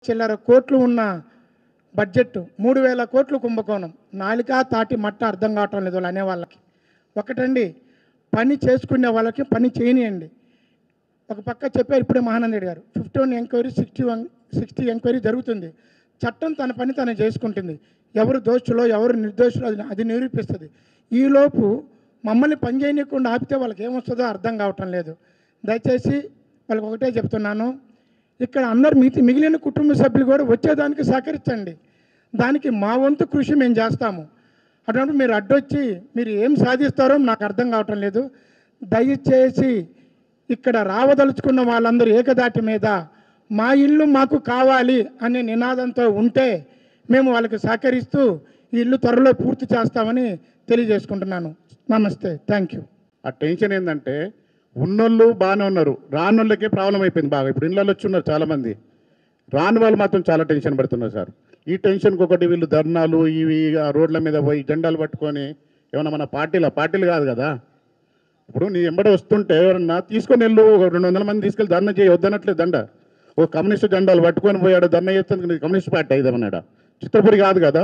చిల్లర కోట్లు ఉన్న బడ్జెట్ మూడు వేల కోట్లు కుంభకోణం నాలుక తాటి మట్ట అర్థం కావటం లేదు వాళ్ళు అనే వాళ్ళకి ఒకటండి పని చేసుకునే వాళ్ళకి పని చేయనియండి ఒక పక్క చెప్పారు ఇప్పుడే మహానందుడి గారు fifty one enquiry sixty one sixty enquiry జరుగుతుంది చట్టం తన పని తను చేసుకుంటుంది ఎవరు దోషులో ఎవరు నిర్దోషులో అది అది నిరూపిస్తుంది ఈలోపు మమ్మల్ని పని చేయనీయకుండా ఆపితే వాళ్ళకి ఏమొస్తుందో అర్థం కావటం లేదు దయచేసి వాళ్ళకి ఒకటే చెప్తున్నాను ఇక్కడ అందరు మిగతా మిగిలిన కుటుంబ సభ్యులు కూడా వచ్చేదానికి సహకరించండి దానికి మా వంతు కృషి మేము చేస్తాము అటువంటి మీరు అడ్డొచ్చి మీరు ఏం సాధిస్తారో నాకు అర్థం కావటం లేదు దయచేసి ఇక్కడ రావదలుచుకున్న వాళ్ళందరూ ఏకదాటి మీద మా ఇల్లు మాకు కావాలి అనే నినాదంతో ఉంటే మేము వాళ్ళకి సహకరిస్తూ ఈ ఇల్లు త్వరలో పూర్తి చేస్తామని తెలియజేసుకుంటున్నాను నమస్తే థ్యాంక్ యూ ఆ టెన్షన్ ఏంటంటే ఉన్నోళ్ళు బాగానే ఉన్నారు రానోళ్ళకే ప్రాబ్లం అయిపోయింది బాగా ఇప్పుడు ఇళ్ళలో వచ్చి ఉన్నారు చాలామంది రాని వాళ్ళు మాత్రం చాలా టెన్షన్ పడుతున్నారు సార్ ఈ టెన్షన్కి ఒకటి వీళ్ళు ధర్నాలు ఇవి ఆ రోడ్ల మీద పోయి జెండాలు పట్టుకొని ఏమన్నా మన పార్టీల పార్టీలు కాదు కదా ఇప్పుడు నీ ఎంబడి వస్తుంటే ఎవరన్నా తీసుకొని వెళ్ళు ఒక రెండు వందల మంది తీసుకెళ్ళి ధర్నా చేయి వద్దనట్లేదు దండ ఒక కమ్యూనిస్ట్ జెండాలు పట్టుకొని పోయాడు ధర్నా చేస్తుంది కమ్యూనిస్ట్ పార్టీ అయిదామన్నాడు చిత్రపురి కాదు కదా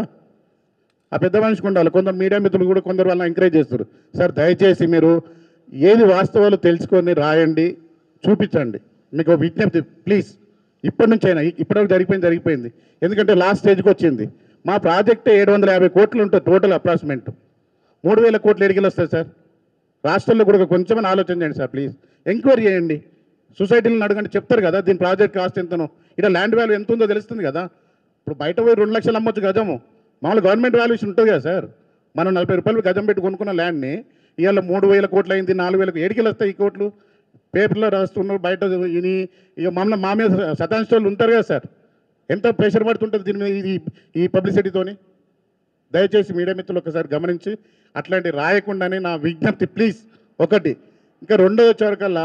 ఆ పెద్ద మనిషికి ఉండాలి కొందరు మీడియా మిత్రులు కూడా కొందరు వాళ్ళని ఎంకరేజ్ చేస్తారు సార్ దయచేసి మీరు ఏది వాస్తవాలు తెలుసుకొని రాయండి చూపించండి మీకు ఒక విజ్ఞప్తి ప్లీజ్ ఇప్పటి నుంచి అయినా ఇప్పటివరకు జరిగిపోయింది జరిగిపోయింది ఎందుకంటే లాస్ట్ స్టేజ్కి వచ్చింది మా ప్రాజెక్ట్ ఏడు వందల యాభై కోట్లు ఉంటుంది టోటల్ అప్రాక్సిమేట్ మూడు వేల కోట్లు ఎడిగిలు వస్తాయి సార్ రాష్ట్రంలో కూడా కొంచెం ఆలోచన చేయండి సార్ ప్లీజ్ ఎంక్వైరీ చేయండి సొసైటీలను అడగండి చెప్తారు కదా దీని ప్రాజెక్ట్ కాస్ట్ ఎంతనో ఇక్కడ ల్యాండ్ వాల్యూ ఎంత ఉందో తెలుస్తుంది కదా ఇప్పుడు బయట పోయి రెండు లక్షలు అమ్మొచ్చు గజము మామూలు గవర్నమెంట్ వాల్యూషన్ ఉంటుంది కదా సార్ మనం నలభై రూపాయలు గజం పెట్టి కొనుక్కున్న ల్యాండ్ని ఇవాళ మూడు వేల కోట్లు అయింది నాలుగు వేలకు ఏడికి వస్తాయి ఈ కోట్లు పేపర్లో రాస్తున్నారు బయట ఇని ఇక మమ్మల్ని మా మీద శతాంశ వాళ్ళు ఉంటారు కదా సార్ ఎంత ప్రెషర్ పడుతుంటుంది దీని మీద ఇది ఈ పబ్లిసిటీతోని దయచేసి మీడియా మిత్రులు ఒకసారి గమనించి అట్లాంటి రాయకుండానే నా విజ్ఞప్తి ప్లీజ్ ఒకటి ఇంకా రెండో వచ్చేవరకల్లా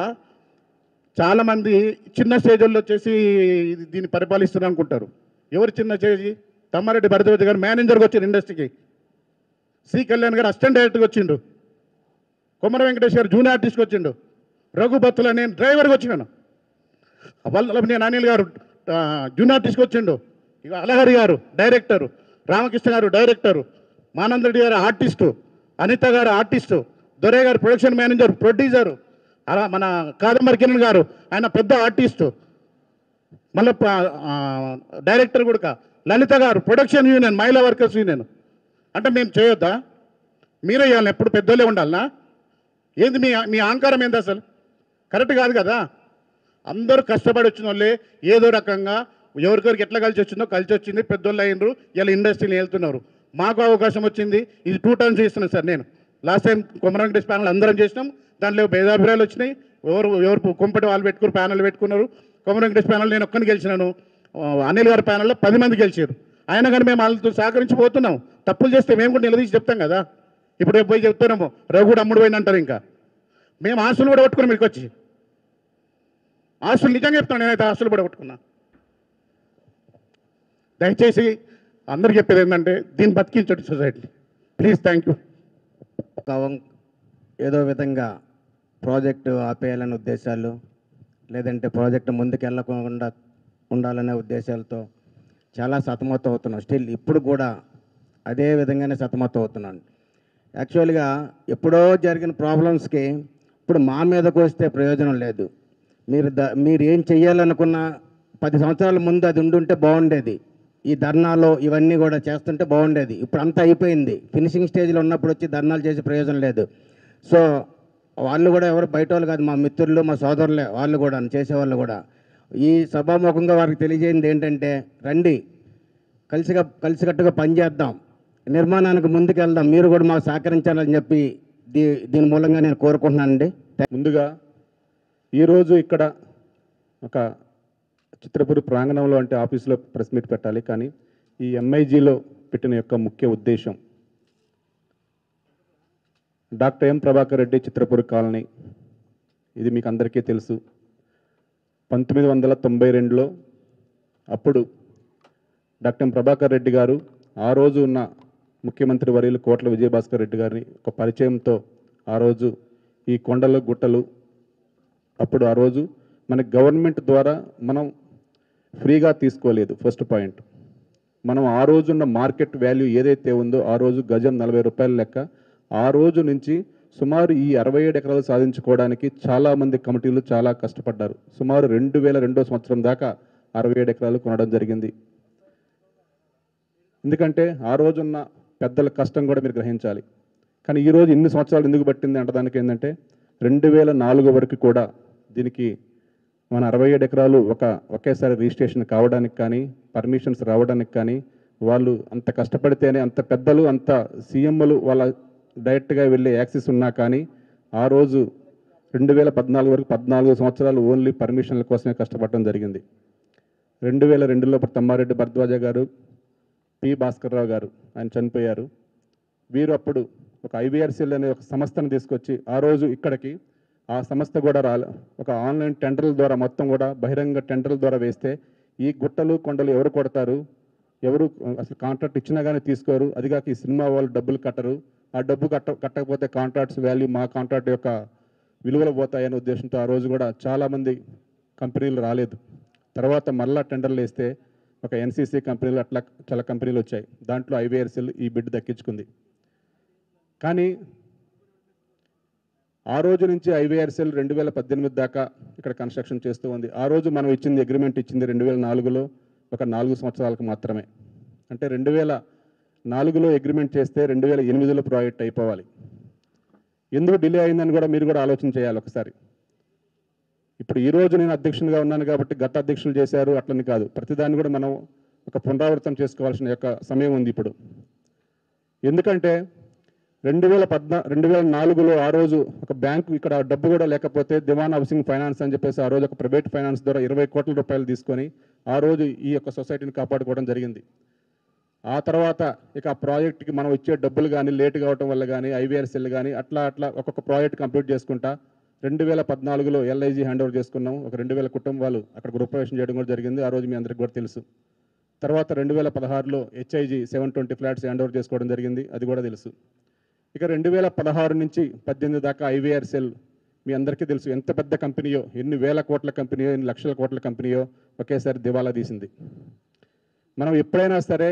చాలామంది చిన్న స్టేజ్లో వచ్చేసి ఇది దీన్ని పరిపాలిస్తున్నారు అనుకుంటారు ఎవరు చిన్న స్టేజ్ తమ్మారెడ్డి భరద్వాజ్ గారు మేనేజర్గా వచ్చారు ఇండస్ట్రీకి సి కళ్యాణ్ గారు అసిస్టెంట్ డైరెక్టర్గా వచ్చిండు కొమర వెంకటేష్ గారు జూనియర్ ఆర్టిస్ట్కి వచ్చిండు రఘు బత్తుల నేను డ్రైవర్గా వచ్చినాను వల్లభ నేను అనిల్ గారు ఆ, జూనియర్ ఆర్టిస్ట్కి వచ్చిండు ఇక అలహరి గారు డైరెక్టరు రామకృష్ణ గారు డైరెక్టరు మానంద రెడ్డి గారు ఆర్టిస్టు అనిత గారు ఆర్టిస్టు దొరే గారు ప్రొడక్షన్ మేనేజర్ ప్రొడ్యూసరు అలా మన కాదంబరి కిరణ్ గారు ఆయన పెద్ద ఆర్టిస్టు మళ్ళీ డైరెక్టర్ కూడా లలిత గారు ప్రొడక్షన్ యూనియన్ మహిళా వర్కర్స్ యూనియన్ అంటే మేము చేయొద్దా మీరే ఇవ్వాలి ఎప్పుడు పెద్దోళ్ళే ఉండాలనా ఏంది మీ మీ అహంకారం ఏంది అసలు కరెక్ట్ కాదు కదా అందరూ కష్టపడి వచ్చిన వాళ్ళే ఏదో రకంగా ఎవరికొరికి ఎట్లా కలిసి వచ్చిందో కలిసి వచ్చింది పెద్దోళ్ళు అయినరు ఇలా ఇండస్ట్రీని వెళ్తున్నారు మాకు అవకాశం వచ్చింది ఇది టూ టైమ్స్ చేస్తున్నాను సార్ నేను last time Komaram Venkatesh panel అందరం చేసినాం దాంట్లో భేదాభిప్రాయాలు వచ్చినాయి ఎవరు ఎవరు కుంపటి వాళ్ళు పెట్టుకుని ప్యానల్ పెట్టుకున్నారు కొమరం వెంకటేష్ ప్యానల్ నేను ఒక్కని గెలిచినాను ఆ, అనిల్ గారి ప్యానల్లో పది మంది గెలిచారు అయినా కానీ మేము వాళ్ళతో సహకరించిపోతున్నాం తప్పులు చేస్తే మేము కూడా నిలదీసి చెప్తాం కదా ఇప్పుడు రేపు పోయి చెప్తున్నాము రఘుడు అమ్ముడు పోయింది అంటారు ఇంకా మేము ఆస్తులు కూడా పట్టుకున్నాం మీకు వచ్చి ఆస్తులు నిజంగా చెప్తాను నేనైతే ఆస్తులు కూడా పట్టుకున్నా దయచేసి అందరికి చెప్పేది ఏంటంటే దీన్ని బతికించండి సొసైటీ ప్లీజ్ థ్యాంక్ యూ కవం ఏదో విధంగా ప్రాజెక్టు ఆపేయాలనే ఉద్దేశాలు లేదంటే ప్రాజెక్టు ముందుకు వెళ్ళకుండా ఉండాలనే ఉద్దేశాలతో చాలా సతమతం అవుతున్నాం స్టిల్ ఇప్పుడు కూడా అదే విధంగానే సతమతం అవుతున్నాను యాక్చువల్గా ఎప్పుడో జరిగిన ప్రాబ్లమ్స్కి ఇప్పుడు మా మీదకు వస్తే ప్రయోజనం లేదు మీరు ద మీరు ఏం చెయ్యాలనుకున్న పది సంవత్సరాల ముందు అది ఉండుంటే బాగుండేది ఈ ధర్నాలు ఇవన్నీ కూడా చేస్తుంటే బాగుండేది ఇప్పుడు అంతా అయిపోయింది ఫినిషింగ్ స్టేజ్లో ఉన్నప్పుడు వచ్చి ధర్నాలు చేసే ప్రయోజనం లేదు సో వాళ్ళు కూడా ఎవరు బయట వాళ్ళు కాదు మా మిత్రులు మా సోదరులే వాళ్ళు కూడా చేసేవాళ్ళు కూడా ఈ సభాముఖంగా వారికి తెలియజేయండి ఏంటంటే రండి కలిసిగా కలిసికట్టుగా పనిచేద్దాం నిర్మాణానికి ముందుకెళ్దాం మీరు కూడా మాకు సహకరించాలని చెప్పి దీ దీని మూలంగా నేను కోరుకుంటున్నానండి ముందుగా ఈరోజు ఇక్కడ ఒక చిత్రపురి ప్రాంగణంలో అంటే ఆఫీసులో ప్రెస్ మీట్ పెట్టాలి కానీ ఈ ఎంఐజీలో పెట్టిన యొక్క ముఖ్య ఉద్దేశం doctor M Prabhakar Reddy Chitrapuri colony ఇది మీకు అందరికీ తెలుసు పంతొమ్మిది వందల తొంభై రెండులో అప్పుడు డాక్టర్ ఎం ప్రభాకర్ రెడ్డి గారు ఆ రోజు ఉన్న ముఖ్యమంత్రి వర్యులు కోట్ల విజయభాస్కర్ రెడ్డి గారిని ఒక పరిచయంతో ఆ రోజు ఈ కొండలు గుట్టలు అప్పుడు ఆ రోజు మన గవర్నమెంట్ ద్వారా మనం ఫ్రీగా తీసుకోలేదు ఫస్ట్ పాయింట్ మనం ఆ రోజున్న మార్కెట్ వాల్యూ ఏదైతే ఉందో ఆ రోజు గజం నలభై రూపాయల లెక్క ఆ రోజు నుంచి సుమారు ఈ అరవై ఏడు ఎకరాలు సాధించుకోవడానికి చాలామంది కమిటీలు చాలా కష్టపడ్డారు సుమారు రెండు వేల రెండో సంవత్సరం దాకా అరవై ఏడు ఎకరాలు కొనడం జరిగింది ఎందుకంటే ఆ రోజున్న పెద్దల కష్టం కూడా మీరు గ్రహించాలి కానీ ఈ రోజు ఇన్ని సంవత్సరాలు ఎందుకు పట్టింది అంటదానికి ఏంటంటే రెండు వేల నాలుగు వరకు కూడా దీనికి మన అరవై ఏడు ఎకరాలు ఒక ఒకేసారి రిజిస్ట్రేషన్ కావడానికి కానీ పర్మిషన్స్ రావడానికి కానీ వాళ్ళు అంత కష్టపడితేనే అంత పెద్దలు అంత సీఎంలు వాళ్ళ డైరెక్ట్గా వెళ్ళే యాక్సెస్ ఉన్నా కానీ ఆ రోజు రెండు వేల పద్నాలుగు వరకు పద్నాలుగు సంవత్సరాలు ఓన్లీ పర్మిషన్ల కోసమే కష్టపడడం జరిగింది రెండు వేల రెండులో తమ్మారెడ్డి భరద్వాజ గారు పి భాస్కర్రావు గారు ఆయన చనిపోయారు వీరు అప్పుడు ఒక ఐవీఆర్సీఎల్ అనే ఒక సంస్థను తీసుకొచ్చి ఆ రోజు ఇక్కడికి ఆ సంస్థ కూడా రాలే ఒక ఆన్లైన్ టెండర్ల ద్వారా మొత్తం కూడా బహిరంగ టెండర్ల ద్వారా వేస్తే ఈ గుట్టలు కొండలు ఎవరు కొడతారు ఎవరు అసలు కాంట్రాక్ట్ ఇచ్చినా కానీ తీసుకోరు అదిగాక ఈ సినిమా వాళ్ళు డబ్బులు కట్టరు ఆ డబ్బు కట్ట కట్టకపోతే కాంట్రాక్ట్స్ వాల్యూ మా కాంట్రాక్ట్ యొక్క విలువలు పోతాయనే ఉద్దేశంతో ఆ రోజు కూడా చాలామంది కంపెనీలు రాలేదు తర్వాత మళ్ళా టెండర్లు వేస్తే ఒక ఎన్సీసీ కంపెనీలు అట్లా చాలా కంపెనీలు వచ్చాయి దాంట్లో ఐవీఆర్సీలు ఈ బిడ్ దక్కించుకుంది కానీ ఆ రోజు నుంచి ఐవీఆర్సీఎల్ రెండు వేల పద్దెనిమిది దాకా ఇక్కడ కన్స్ట్రక్షన్ చేస్తూ ఉంది ఆ రోజు మనం ఇచ్చింది అగ్రిమెంట్ ఇచ్చింది రెండు వేల నాలుగులో ఒక నాలుగు సంవత్సరాలకు మాత్రమే అంటే రెండు వేల నాలుగులో అగ్రిమెంట్ చేస్తే రెండు వేల ఎనిమిదిలో ప్రాజెక్ట్ అయిపోవాలి ఎందుకు డిలే అయిందని కూడా మీరు కూడా ఆలోచన చేయాలి ఒకసారి ఇప్పుడు ఈ రోజు నేను అధ్యక్షునిగా ఉన్నాను కాబట్టి గత అధ్యక్షులు చేశారు అట్లని కాదు ప్రతిదాన్ని కూడా మనం ఒక పునరావృతం చేసుకోవాల్సిన యొక్క సమయం ఉంది ఇప్పుడు ఎందుకంటే రెండు వేల పద్నా రెండు వేల నాలుగులో ఆ రోజు ఒక బ్యాంకు ఇక్కడ డబ్బు కూడా లేకపోతే దివాన్ హౌసింగ్ ఫైనాన్స్ అని చెప్పేసి ఆ రోజు ఒక ప్రైవేట్ ఫైనాన్స్ ద్వారా ఇరవై కోట్ల రూపాయలు తీసుకొని ఆ రోజు ఈ యొక్క సొసైటీని కాపాడుకోవడం జరిగింది ఆ తర్వాత ఇక ఆ ప్రాజెక్ట్కి మనం ఇచ్చే డబ్బులు కానీ లేట్ కావటం వల్ల కానీ ఐవీఆర్సీలు కానీ అట్లా అట్లా ఒక్కొక్క ప్రాజెక్ట్ కంప్లీట్ చేసుకుంటా రెండు వేల పద్నాలుగులో ఎల్ఐజీ హ్యాండ్ ఓవర్ చేసుకున్నాం ఒక రెండు వేల కుటుంబాలు అక్కడ గృహప్రవేశం చేయడం కూడా జరిగింది ఆ రోజు మీ అందరికీ కూడా తెలుసు తర్వాత రెండు వేల పదహారులో HIG seven twenty flats hand over చేసుకోవడం జరిగింది అది కూడా తెలుసు ఇక రెండు వేల పదహారు నుంచి పద్దెనిమిది దాకా ఐవీఆర్సెల్ మీ అందరికీ తెలుసు ఎంత పెద్ద కంపెనీయో ఎన్ని వేల కోట్ల కంపెనీయో ఎన్ని లక్షల కోట్ల కంపెనీయో ఒకేసారి దివాలా తీసింది మనం ఎప్పుడైనా సరే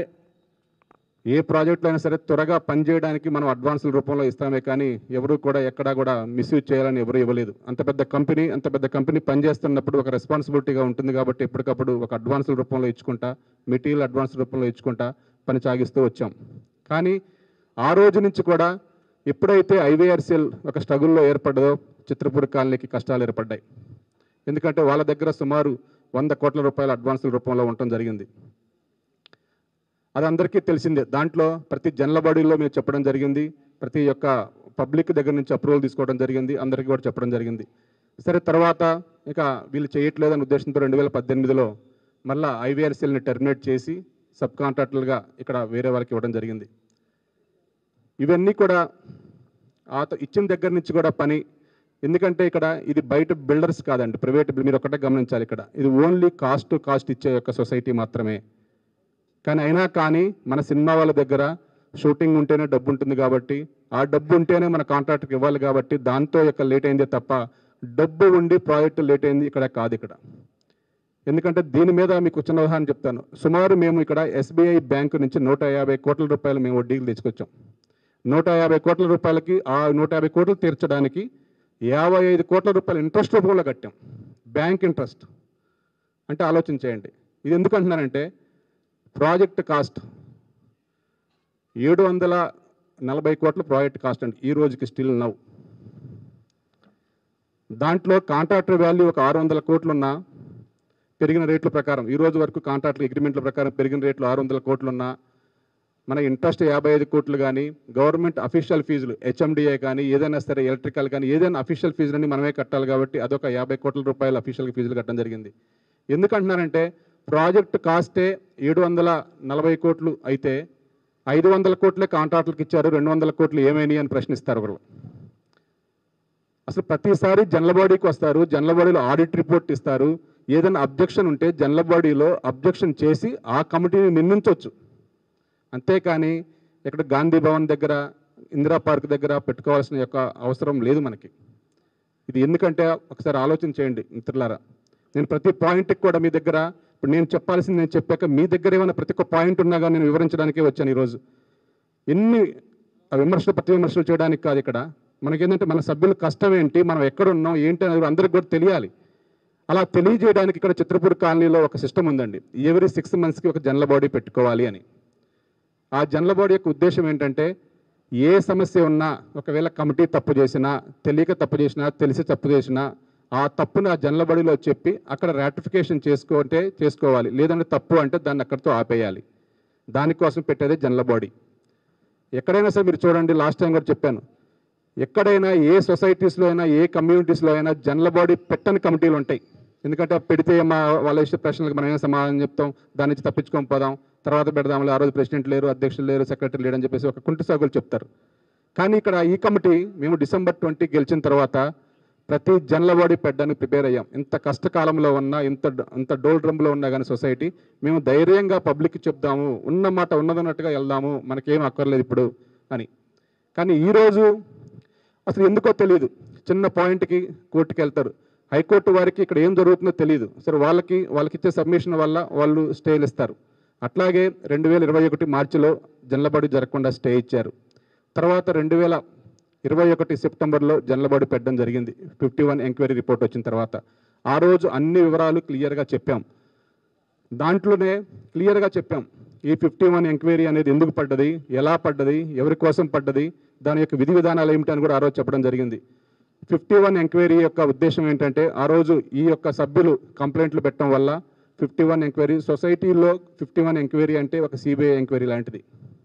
ఏ ప్రాజెక్టులో అయినా సరే త్వరగా పనిచేయడానికి మనం అడ్వాన్సుల రూపంలో ఇస్తామే కానీ ఎవరు కూడా ఎక్కడా కూడా మిస్యూజ్ చేయాలని ఎవరు ఇవ్వలేదు అంత పెద్ద కంపెనీ అంత పెద్ద కంపెనీ పనిచేస్తున్నప్పుడు ఒక రెస్పాన్సిబిలిటీగా ఉంటుంది కాబట్టి ఎప్పటికప్పుడు ఒక అడ్వాన్సుల రూపంలో ఇచ్చుకుంటా మెటీరియల్ అడ్వాన్స్ రూపంలో ఇచ్చుకుంటా పని సాగిస్తూ వచ్చాం కానీ ఆ రోజు నుంచి కూడా ఎప్పుడైతే ఐవీఆర్సీఎల్ ఒక స్ట్రగుల్లో ఏర్పడ్డదో చిత్రపూర్ కాలనీకి కష్టాలు ఏర్పడ్డాయి ఎందుకంటే వాళ్ళ దగ్గర సుమారు వంద కోట్ల రూపాయల అడ్వాన్సుల రూపంలో ఉండటం జరిగింది అది అందరికీ తెలిసిందే దాంట్లో ప్రతి జనలబడిలో మేము చెప్పడం జరిగింది ప్రతి యొక్క పబ్లిక్ దగ్గర నుంచి అప్రూవల్ తీసుకోవడం జరిగింది అందరికీ కూడా చెప్పడం జరిగింది సరే తర్వాత ఇక వీళ్ళు చేయట్లేదనే ఉద్దేశంతో రెండు వేల పద్దెనిమిదిలో మళ్ళా ఐవీఆర్సీఎల్ని టెర్మినేట్ చేసి సబ్ కాంట్రాక్టర్లుగా ఇక్కడ వేరే వాళ్ళకి ఇవ్వడం జరిగింది ఇవన్నీ కూడా ఆ త- ఇచ్చిన దగ్గర నుంచి కూడా పని ఎందుకంటే ఇక్కడ ఇది బయట బిల్డర్స్ కాదండి ప్రైవేట్ మీరు ఒకటే గమనించాలి ఇక్కడ ఇది ఓన్లీ కాస్ట్ టు కాస్ట్ ఇచ్చే యొక్క సొసైటీ మాత్రమే కానీ అయినా కానీ మన సినిమా వాళ్ళ దగ్గర షూటింగ్ ఉంటేనే డబ్బు ఉంటుంది కాబట్టి ఆ డబ్బు ఉంటేనే మన కాంట్రాక్ట్కి ఇవ్వాలి కాబట్టి దాంతో యొక్క లేట్ అయిందే తప్ప డబ్బు ఉండి ప్రాజెక్టు లేట్ అయింది ఇక్కడ కాదు ఇక్కడ ఎందుకంటే దీని మీద మీకు చిన్న ఉదాహరణ చెప్తాను సుమారు మేము ఇక్కడ ఎస్బీఐ బ్యాంకు నుంచి నూట యాభై కోట్ల రూపాయలు మేము వడ్డీలు తెచ్చుకొచ్చాం నూట యాభై కోట్ల రూపాయలకి ఆ నూట యాభై కోట్లు తీర్చడానికి యాభై ఐదు కోట్ల రూపాయలు ఇంట్రెస్ట్ రూపంలో కట్టాం బ్యాంక్ ఇంట్రెస్ట్ అంటే ఆలోచన చేయండి ఇది ఎందుకు అంటున్నానంటే ప్రాజెక్ట్ కాస్ట్ ఏడు వందల నలభై కోట్ల ప్రాజెక్ట్ కాస్ట్ అండి ఈ రోజుకి స్టిల్ నవ్ దాంట్లో కాంట్రాక్టర్ వాల్యూ ఒక ఆరు వందల కోట్లున్నా పెరిగిన రేట్ల ప్రకారం ఈ రోజు వరకు కాంట్రాక్ట్ అగ్రిమెంట్ల ప్రకారం పెరిగిన రేట్లు ఆరు వందల కోట్లున్నా మన ఇంట్రెస్ట్ యాభై ఐదు కోట్లు కానీ గవర్నమెంట్ అఫీషియల్ ఫీజులు హెచ్ఎండిఏ కానీ ఏదైనా సరే ఎలక్ట్రికల్ కానీ ఏదైనా అఫీషియల్ ఫీజులన్నీ మనమే కట్టాలి కాబట్టి అదొక యాభై కోట్ల రూపాయల అఫీషియల్ ఫీజులు కట్టడం జరిగింది ఎందుకంటున్నారంటే ప్రాజెక్ట్ కాస్టే ఏడు వందల నలభై కోట్లు అయితే ఐదు వందల కోట్లే కాంట్రాక్టులకు ఇచ్చారు రెండు వందల కోట్లు ఏమైనాయి అని ప్రశ్నిస్తారు ఒకరు అసలు ప్రతిసారి జనరల్ బాడీకి వస్తారు జనరల్ బాడీలో ఆడిట్ రిపోర్ట్ ఇస్తారు ఏదైనా అబ్జెక్షన్ ఉంటే జనరల్ బాడీలో అబ్జెక్షన్ చేసి ఆ కమిటీని నిర్మించవచ్చు అంతేకాని ఇక్కడ గాంధీ భవన్ దగ్గర ఇందిరా పార్క్ దగ్గర పెట్టుకోవాల్సిన యొక్క అవసరం లేదు మనకి ఇది ఎందుకంటే ఒకసారి ఆలోచన చేయండి మిత్రులారా నేను ప్రతి పాయింట్కి కూడా మీ దగ్గర ఇప్పుడు నేను చెప్పాల్సింది నేను చెప్పాక మీ దగ్గర ఏమైనా ప్రతి ఒక్క పాయింట్ ఉన్నా కానీ నేను వివరించడానికే వచ్చాను ఈరోజు ఎన్ని విమర్శలు ప్రతి విమర్శలు చేయడానికి కాదు ఇక్కడ మనకేంటంటే మన సభ్యుల కష్టం ఏంటి మనం ఎక్కడ ఉన్నాం ఏంటి అనేది అందరికి కూడా తెలియాలి అలా తెలియజేయడానికి ఇక్కడ చిత్రపూర్ కాలనీలో ఒక సిస్టమ్ ఉందండి ఎవరీ సిక్స్ మంత్స్కి ఒక జనరల్ బాడీ పెట్టుకోవాలి అని ఆ జనరల్ బాడీ యొక్క ఉద్దేశం ఏంటంటే ఏ సమస్య ఉన్నా ఒకవేళ కమిటీ తప్పు చేసినా తెలియక తప్పు చేసినా తెలిసి తప్పు చేసినా ఆ తప్పును ఆ జనరల్ బాడీలో చెప్పి అక్కడ రాటిఫికేషన్ చేసుకుంటే చేసుకోవాలి లేదంటే తప్పు అంటే దాన్ని అక్కడితో ఆపేయాలి దానికోసం పెట్టేదే జనరల్ బాడీ ఎక్కడైనా సరే మీరు చూడండి లాస్ట్ టైం కూడా చెప్పాను ఎక్కడైనా ఏ సొసైటీస్లో అయినా ఏ కమ్యూనిటీస్లో అయినా జనరల్ బాడీ పెట్టని కమిటీలు ఉంటాయి ఎందుకంటే అవి పెడితే మా వాళ్ళ ఇష్ట ప్రశ్నలకు మనం ఏం సమాధానం చెప్తాం దాని నుంచి తప్పించుకొని పోదాం తర్వాత పెడదాంలే ఆ రోజు ప్రెసిడెంట్ లేరు అధ్యక్షులు లేరు సెక్రటరీ లేరు అని చెప్పేసి ఒక కుంటి సాగులు చెప్తారు కానీ ఇక్కడ ఈ కమిటీ మేము డిసెంబర్ ట్వంటీ గెలిచిన తర్వాత ప్రతి జనరల్ బాడీ పెట్టడానికి ప్రిపేర్ అయ్యాం ఇంత కష్టకాలంలో ఉన్నా ఇంత ఇంత డోల్ డ్రమ్లో ఉన్నా కానీ సొసైటీ మేము ధైర్యంగా పబ్లిక్కి చెప్దాము ఉన్న మాట ఉన్నదన్నట్టుగా వెళ్దాము మనకేం అక్కర్లేదు ఇప్పుడు అని కానీ ఈరోజు అసలు ఎందుకో తెలియదు చిన్న పాయింట్కి కోర్టుకి వెళ్తారు హైకోర్టు వారికి ఇక్కడ ఏం జరుగుతుందో తెలియదు సరే వాళ్ళకి వాళ్ళకి ఇచ్చే సబ్మిషన్ వల్ల వాళ్ళు స్టేలు ఇస్తారు అట్లాగే రెండు వేల ఇరవై ఒకటి మార్చిలో జనలబడి జరగకుండా స్టే ఇచ్చారు తర్వాత రెండు వేల ఇరవై ఒకటి సెప్టెంబర్లో జనలబడి పెట్టడం జరిగింది ఫిఫ్టీ వన్ ఎంక్వైరీ రిపోర్ట్ వచ్చిన తర్వాత ఆ రోజు అన్ని వివరాలు క్లియర్గా చెప్పాం దాంట్లోనే క్లియర్గా చెప్పాం ఈ ఫిఫ్టీ వన్ ఎంక్వైరీ అనేది ఎందుకు పడ్డది ఎలా పడ్డది ఎవరి కోసం పడ్డది దాని యొక్క విధి విధానాలు ఏమిటి అని కూడా ఆ రోజు చెప్పడం జరిగింది ఫిఫ్టీ వన్ ఎంక్వైరీ యొక్క ఉద్దేశం ఏంటంటే ఆ రోజు ఈ యొక్క సభ్యులు కంప్లైంట్లు పెట్టడం వల్ల ఫిఫ్టీ వన్ ఎంక్వైరీ సొసైటీలో ఫిఫ్టీ వన్ ఎంక్వైరీ అంటే ఒక సిబిఐ ఎంక్వైరీ లాంటిది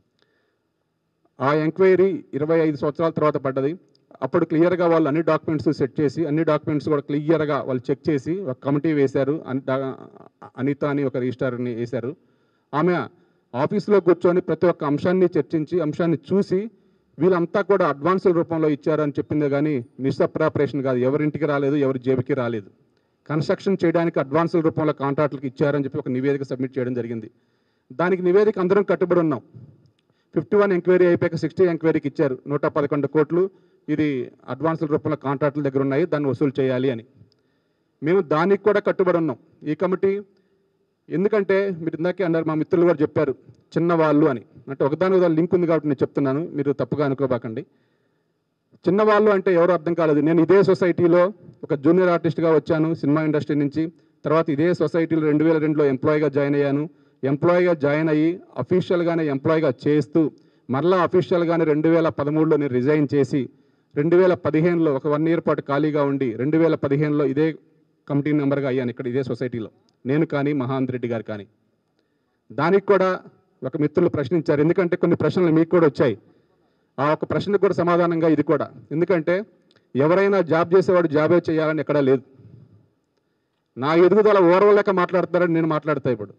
ఆ ఎంక్వైరీ ఇరవై ఐదు సంవత్సరాల తర్వాత పడ్డది అప్పుడు క్లియర్గా వాళ్ళు అన్ని డాక్యుమెంట్స్ సెట్ చేసి అన్ని డాక్యుమెంట్స్ కూడా క్లియర్గా వాళ్ళు చెక్ చేసి ఒక కమిటీ వేశారు అన్- డా- అనిత అని ఒక రిజిస్టార్ని వేశారు ఆమె ఆఫీస్లో కూర్చొని ప్రతి ఒక్క అంశాన్ని చర్చించి అంశాన్ని చూసి వీళ్ళంతా కూడా అడ్వాన్సుల రూపంలో ఇచ్చారని చెప్పిందే కానీ మిస్అప్రాపరేషన్ కాదు ఎవరింటికి రాలేదు ఎవరి జేబుకి రాలేదు కన్స్ట్రక్షన్ చేయడానికి అడ్వాన్సుల రూపంలో కాంట్రాక్టులకు ఇచ్చారని చెప్పి ఒక నివేదిక సబ్మిట్ చేయడం జరిగింది దానికి నివేదిక అందరం కట్టుబడి ఉన్నాం ఫిఫ్టీ వన్ ఎంక్వైరీ అయిపోయాక సిక్స్టీ ఎంక్వైరీకి ఇచ్చారు నూట పదకొండు కోట్లు ఇది అడ్వాన్సుల రూపంలో కాంట్రాక్టుల దగ్గర ఉన్నాయి దాన్ని వసూలు చేయాలి అని మేము దానికి కూడా కట్టుబడి ఉన్నాం ఈ కమిటీ ఎందుకంటే మీరు ఇందాకే అన్నారు మా మిత్రులు కూడా చెప్పారు చిన్నవాళ్ళు అని అంటే ఒకదాని ఒకదాని లింక్ ఉంది కాబట్టి నేను చెప్తున్నాను మీరు తప్పుగా అనుకోబాకండి చిన్నవాళ్ళు అంటే ఎవరు అర్థం కాలేదు నేను ఇదే సొసైటీలో ఒక జూనియర్ ఆర్టిస్ట్గా వచ్చాను సినిమా ఇండస్ట్రీ నుంచి తర్వాత ఇదే సొసైటీలో రెండు వేల రెండులో ఎంప్లాయీగా జాయిన్ అయ్యాను ఎంప్లాయీగా జాయిన్ అయ్యి అఫీషియల్గానే ఎంప్లాయీగా చేస్తూ మరలా అఫీషియల్గానే రెండు వేల పదమూడులో నేను రిజైన్ చేసి రెండు వేల పదిహేనులో ఒక వన్ ఇయర్ పాటు ఖాళీగా ఉండి రెండు వేల పదిహేనులో ఇదే కమిటీ మెంబర్గా అయ్యాను ఇక్కడ ఇదే సొసైటీలో నేను కానీ మహాంత్ రెడ్డి గారు కానీ దానికి కూడా ఒక మిత్రులు ప్రశ్నించారు ఎందుకంటే కొన్ని ప్రశ్నలు మీకు కూడా వచ్చాయి ఆ ఒక ప్రశ్నకు కూడా సమాధానంగా ఇది కూడా ఎందుకంటే ఎవరైనా జాబ్ చేసేవాడు జాబే చేయాలని ఎక్కడా లేదు నా ఎదుగుదల ఓర్వలేక మాట్లాడతారని నేను మాట్లాడతా ఇప్పుడు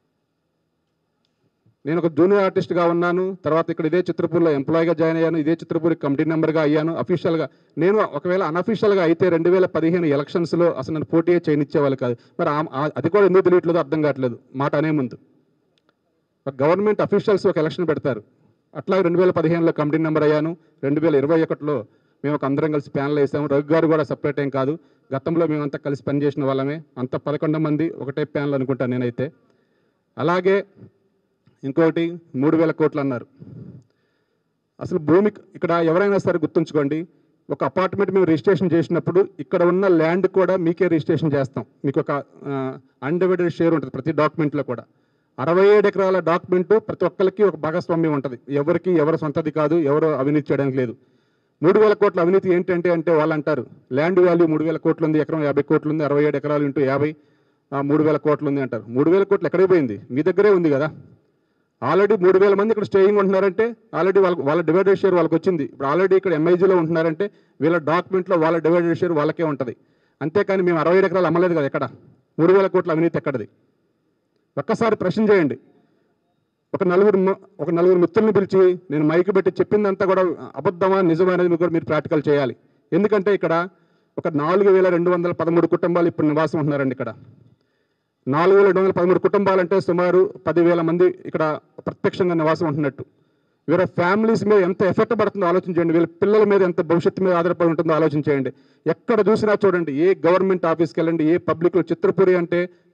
నేను ఒక జూనియర్ ఆర్టిస్ట్గా ఉన్నాను తర్వాత ఇక్కడ ఇదే చిత్రపూర్లో ఎంప్లాయీగా జాయిన్ అయ్యాను ఇదే చిత్రపూర్ కమిటీ మెంబర్గా అయ్యాను అఫీషియల్గా నేను ఒకవేళ అన్అఫీషియల్గా అయితే రెండు వేల పదిహేను ఎలక్షన్స్లో అసలు నన్ను పోటీ చేయనిచ్చేవాళ్ళు కాదు మరి ఆ- ఆ- అది కూడా ఎందుకు తెలియట్లేదు అర్థం కావట్లేదు మాట అనే ముందు ఒక గవర్నమెంట్ అఫీషియల్స్ ఒక ఎలక్షన్ పెడతారు అట్లా రెండు వేల పదిహేనులో కమిటీ నెంబర్ అయ్యాను రెండు వేల ఇరవై ఒకటిలో మేము ఒక అందరం కలిసి ప్యానల్ వేసాము రఘు గారు కూడా సపరేట్ ఏం కాదు గతంలో మేమంతా కలిసి పనిచేసిన వాళ్ళమే అంత పదకొండు మంది ఒకటే ప్యానల్ అనుకుంటాను నేనైతే అలాగే ఇంకోటి మూడు వేల కోట్లు అన్నారు అసలు భూమి ఇక్కడ ఎవరైనా సరే గుర్తుంచుకోండి ఒక అపార్ట్మెంట్ మేము రిజిస్ట్రేషన్ చేసినప్పుడు ఇక్కడ ఉన్న ల్యాండ్ కూడా మీకే రిజిస్ట్రేషన్ చేస్తాం మీకు ఒక అన్డివైడెడ్ షేర్ ఉంటుంది ప్రతి డాక్యుమెంట్లో కూడా అరవై ఏడు ఎకరాల డాక్యుమెంట్ ప్రతి ఒక్కరికి ఒక భాగస్వామ్యం ఉంటుంది ఎవరికి ఎవరు సొంతది కాదు ఎవరు అవినీతి చేయడానికి లేదు మూడు వేల కోట్ల అవినీతి ఏంటంటే అంటే వాళ్ళు అంటారు ల్యాండ్ వాల్యూ మూడు వేల కోట్లు ఉంది ఎకరం యాభై కోట్లు ఉంది అరవై ఏడు ఎకరాలు ఇంటూ యాభై ఆ, మూడు వేల కోట్లు ఉంది అంటారు మూడు వేల కోట్లు ఎక్కడికి పోయింది మీ దగ్గరే ఉంది కదా ఆల్రెడీ మూడు వేల మంది ఇక్కడ స్టేయింగ్ ఉంటున్నారంటే ఆల్రెడీ వాళ్ళ వాళ్ళ డివైడెడ్ షేర్ వాళ్ళకి వచ్చింది ఇప్పుడు ఆల్రెడీ ఇక్కడ ఎంఐజీలో ఉంటున్నారంటే వీళ్ళ డాక్యుమెంట్లో వాళ్ళ డివైడెడ్ షేర్ వాళ్ళకే ఉంటుంది అంతేకాని మేము అరవై ఏడు ఎకరాలు అమ్మలేదు కదా ఎక్కడ మూడు వేల కోట్ల అవినీతి ఎక్కడది ఒక్కసారి ప్రశ్న చేయండి ఒక నలుగురు మ- ఒక నలుగురు మిత్రుల్ని పిలిచి నేను మైక్ పెట్టి చెప్పిందంతా కూడా అబద్ధమా నిజమా అనేది మీరు కూడా మీరు ప్రాక్టికల్ చేయాలి ఎందుకంటే ఇక్కడ ఒక నాలుగు వేల రెండు వందల పదమూడు కుటుంబాలు ఇప్పుడు నివాసం ఉంటున్నారండి ఇక్కడ నాలుగు వేల రెండు వందల పదమూడు కుటుంబాలు అంటే సుమారు పదివేల మంది ఇక్కడ ప్రత్యక్షంగా నివాసం ఉంటున్నట్టు వీళ్ళ ఫ్యామిలీస్ మీద ఎంత ఎఫెక్ట్ పడుతుందో ఆలోచించండి వీళ్ళ పిల్లల మీద ఎంత భవిష్యత్తు మీద ఆధారపడి ఉంటుందో ఆలోచించేయండి ఎక్కడ చూసినా చూడండి ఏ గవర్నమెంట్ ఆఫీస్కి వెళ్ళండి ఏ పబ్లిక్లో చిత్రపురి అంటే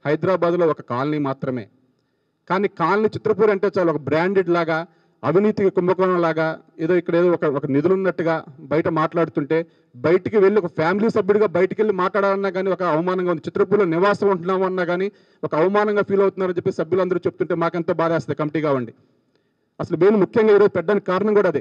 హైదరాబాద్లో ఒక కాలనీ మాత్రమే కానీ కాలనీ చిత్రపూర్ అంటే చాలా ఒక బ్రాండెడ్ లాగా అవినీతి కుంభకోణం లాగా ఏదో ఇక్కడ ఏదో ఒక ఒక నిధులు ఉన్నట్టుగా బయట మాట్లాడుతుంటే బయటికి వెళ్ళి ఒక ఫ్యామిలీ సభ్యుడిగా బయటికి వెళ్ళి మాట్లాడాలన్నా కానీ ఒక అవమానంగా ఉంది చిత్రపూర్లో నివాసం ఉంటున్నాము అన్నా కానీ ఒక అవమానంగా ఫీల్ అవుతున్నారని చెప్పి సభ్యులందరూ చెప్తుంటే మాకెంతో బాధ వేస్తుంది కమిటీ కావండి అసలు మేము ముఖ్యంగా ఈరోజు పెట్టడానికి కారణం కూడా అదే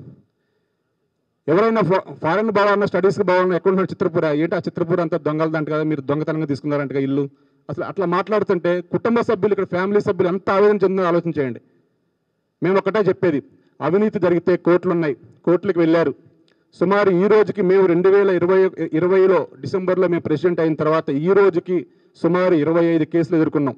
ఎవరైనా ఫా- ఫారెన్ బావాలన్నా స్టడీస్కి బావాలన్నా ఎక్కడున్నారు చిత్రపూర ఏంటి ఆ చిత్రపూర అంతా దొంగలదంట కదా మీరు దొంగతనంగా తీసుకున్నారంట కదా ఇల్లు అసలు అట్లా మాట్లాడుతుంటే కుటుంబ సభ్యులు ఇక్కడ ఫ్యామిలీ సభ్యులు ఎంత ఆవేదన చెందిన ఆలోచన చేయండి మేము ఒకటే చెప్పేది అవినీతి జరిగితే కోర్టులు ఉన్నాయి కోర్టులకు వెళ్ళారు సుమారు ఈ రోజుకి మేము రెండు వేల ఇరవై ఇరవైలో డిసెంబర్లో మేము ప్రెసిడెంట్ అయిన తర్వాత ఈ రోజుకి సుమారు ఇరవై ఐదు కేసులు ఎదుర్కొన్నాం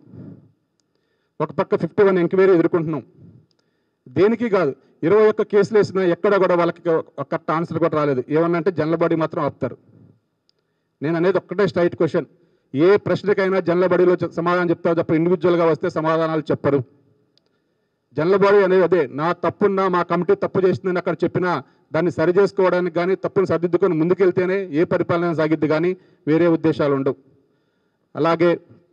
ఒక పక్క ఫిఫ్టీ వన్ ఎంక్వైరీ ఎదుర్కొంటున్నాం దేనికి కాదు ఇరవై ఒక్క కేసులు వేసినా ఎక్కడ కూడా వాళ్ళకి ఒక కరెక్ట్ ఆన్సర్ కూడా రాలేదు ఏమన్నా అంటే జనరల్ బాడీ మాత్రం ఆపుతారు నేను అనేది ఒక్కటే స్ట్రైట్ క్వశ్చన్ ఏ ప్రశ్నకైనా జనరల్ బాడీలో చె- సమాధానం చెప్తారు తప్ప ఇండివిజువల్గా వస్తే సమాధానాలు చెప్పరు జనరల్ బాడీ అనేది అదే నా తప్పున్నా మా కమిటీ తప్పు చేసిందని అక్కడ చెప్పినా దాన్ని సరి చేసుకోవడానికి కానీ తప్పును సర్దిద్దుకొని ముందుకెళ్తేనే ఏ పరిపాలన సాగిద్ది కానీ వేరే ఉద్దేశాలు ఉండవు అలాగే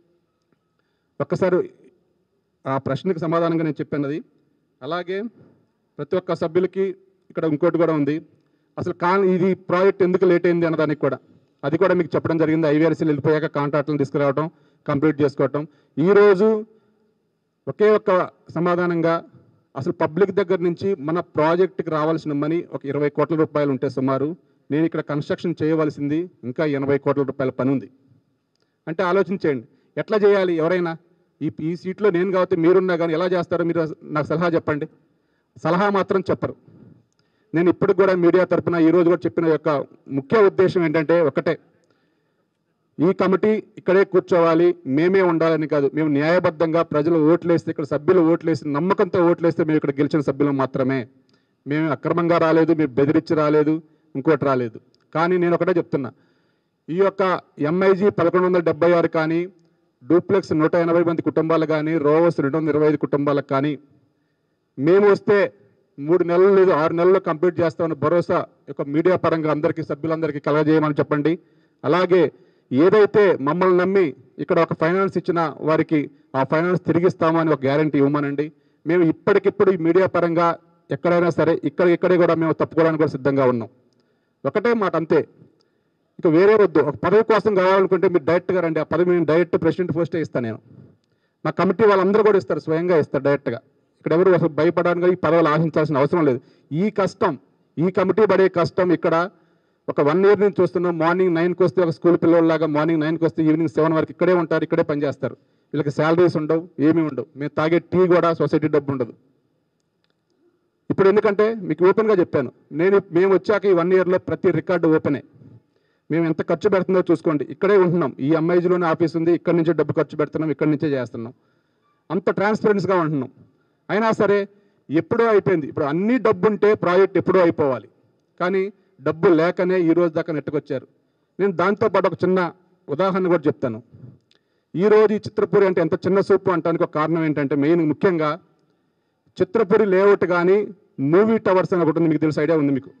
ఒక్కసారి ఆ ప్రశ్నకు సమాధానంగా నేను చెప్పినది అలాగే ప్రతి ఒక్క సభ్యులకి ఇక్కడ ఇంకోటి కూడా ఉంది అసలు కా ఇది ప్రాజెక్ట్ ఎందుకు లేట్ అయింది అన్నదానికి కూడా అది కూడా మీకు చెప్పడం జరిగింది ఐవీఆర్సీలు వెళ్ళిపోయాక కాంట్రాక్ట్లను తీసుకురావడం కంప్లీట్ చేసుకోవటం ఈరోజు ఒకే ఒక్క సమాధానంగా అసలు పబ్లిక్ దగ్గర నుంచి మన ప్రాజెక్టుకి రావాల్సిన మనీ ఒక ఇరవై కోట్ల రూపాయలు ఉంటే సుమారు నేను ఇక్కడ కన్స్ట్రక్షన్ చేయవలసింది ఇంకా ఎనభై కోట్ల రూపాయల పని ఉంది అంటే ఆలోచించేయండి ఎట్లా చేయాలి ఎవరైనా ఈ ఈ సీట్లో నేను కాబట్టి మీరున్నా కానీ ఎలా చేస్తారో మీరు నాకు సలహా చెప్పండి సలహా మాత్రం చెప్పరు నేను ఇప్పుడు కూడా మీడియా తరపున ఈ రోజు కూడా చెప్పిన యొక్క ముఖ్య ఉద్దేశం ఏంటంటే ఒకటే ఈ కమిటీ ఇక్కడే కూర్చోవాలి మేమే ఉండాలని కాదు మేము న్యాయబద్ధంగా ప్రజలు ఓట్లేస్తే ఇక్కడ సభ్యులు ఓట్లేసి నమ్మకంతో ఓట్లేస్తే మేము ఇక్కడ గెలిచిన సభ్యులు మాత్రమే మేము అక్రమంగా రాలేదు మేము బెదిరించి రాలేదు ఇంకోటి రాలేదు కానీ నేను ఒకటే చెప్తున్నా ఈ యొక్క ఎంఐజీ పదకొండు వందల డెబ్బై ఆరు కానీ డూప్లెక్స్ నూట ఎనభై మంది కుటుంబాలు కానీ రోవర్స్ రెండు వందల ఇరవై ఐదు కుటుంబాలకు కానీ మేము వస్తే మూడు నెలలు లేదు ఆరు నెలల్లో కంప్లీట్ చేస్తామని భరోసా యొక్క మీడియా పరంగా అందరికీ సభ్యులందరికీ కలగజేయమని చెప్పండి అలాగే ఏదైతే మమ్మల్ని నమ్మి ఇక్కడ ఒక ఫైనాన్స్ ఇచ్చిన వారికి ఆ ఫైనాన్స్ తిరిగిస్తామని ఒక గ్యారంటీ ఇవ్వమనండి మేము ఇప్పటికిప్పుడు ఈ మీడియా పరంగా ఎక్కడైనా సరే ఇక్కడ ఇక్కడే కూడా మేము తప్పుకోవడానికి కూడా సిద్ధంగా ఉన్నాం ఒకటే మాట అంతే ఇక వేరే వద్దు ఒక పదవి కోసం కావాలనుకుంటే మీరు డైరెక్ట్గా రండి ఆ పదవి నేను డైరెక్ట్ ప్రెసిడెంట్ పోస్టే ఇస్తాను నేను మా కమిటీ వాళ్ళందరూ కూడా ఇస్తారు స్వయంగా ఇస్తారు డైరెక్ట్గా ఇక్కడ ఎవరు అసలు భయపడడానికి ఈ పదవులు ఆశించాల్సిన అవసరం లేదు ఈ కష్టం ఈ కమిటీ పడే కష్టం ఇక్కడ ఒక వన్ ఇయర్ నుంచి చూస్తున్నాం మార్నింగ్ నైన్కి వస్తే ఒక స్కూల్ పిల్లల్లాగా మార్నింగ్ నైన్కి వస్తే ఈవినింగ్ సెవెన్ వరకు ఇక్కడే ఉంటారు ఇక్కడే పనిచేస్తారు వీళ్ళకి శాలరీస్ ఉండవు ఏమీ ఉండవు మేము తాగే టీ కూడా సొసైటీ డబ్బు ఉండదు ఇప్పుడు ఎందుకంటే మీకు ఓపెన్గా చెప్పాను నేను మేము వచ్చాక ఈ వన్ ఇయర్లో ప్రతి రికార్డు ఓపెనే మేము ఎంత ఖర్చు పెడుతుందో చూసుకోండి ఇక్కడే ఉంటున్నాం ఈ ఎంఐజీలోనే ఆఫీస్ ఉంది ఇక్కడి నుంచే డబ్బు ఖర్చు పెడుతున్నాం ఇక్కడి నుంచే చేస్తున్నాం అంత ట్రాన్స్పరెన్స్గా ఉంటున్నాం అయినా సరే ఎప్పుడో అయిపోయింది ఇప్పుడు అన్ని డబ్బు ఉంటే ప్రాజెక్ట్ ఎప్పుడో అయిపోవాలి కానీ డబ్బు లేకనే ఈ రోజు దాకా నెట్టుకొచ్చారు నేను దాంతోపాటు ఒక చిన్న ఉదాహరణ కూడా చెప్తాను ఈ రోజు ఈ చిత్రపూరి అంటే ఎంత చిన్న సూపు అంటానికి ఒక కారణం ఏంటంటే మెయిన్ ముఖ్యంగా చిత్రపురి లేఅవుట్ కానీ మూవీ టవర్స్ అని ఒకటి ఉంది మీకు తెలుసు ఐడియా ఉంది మీకు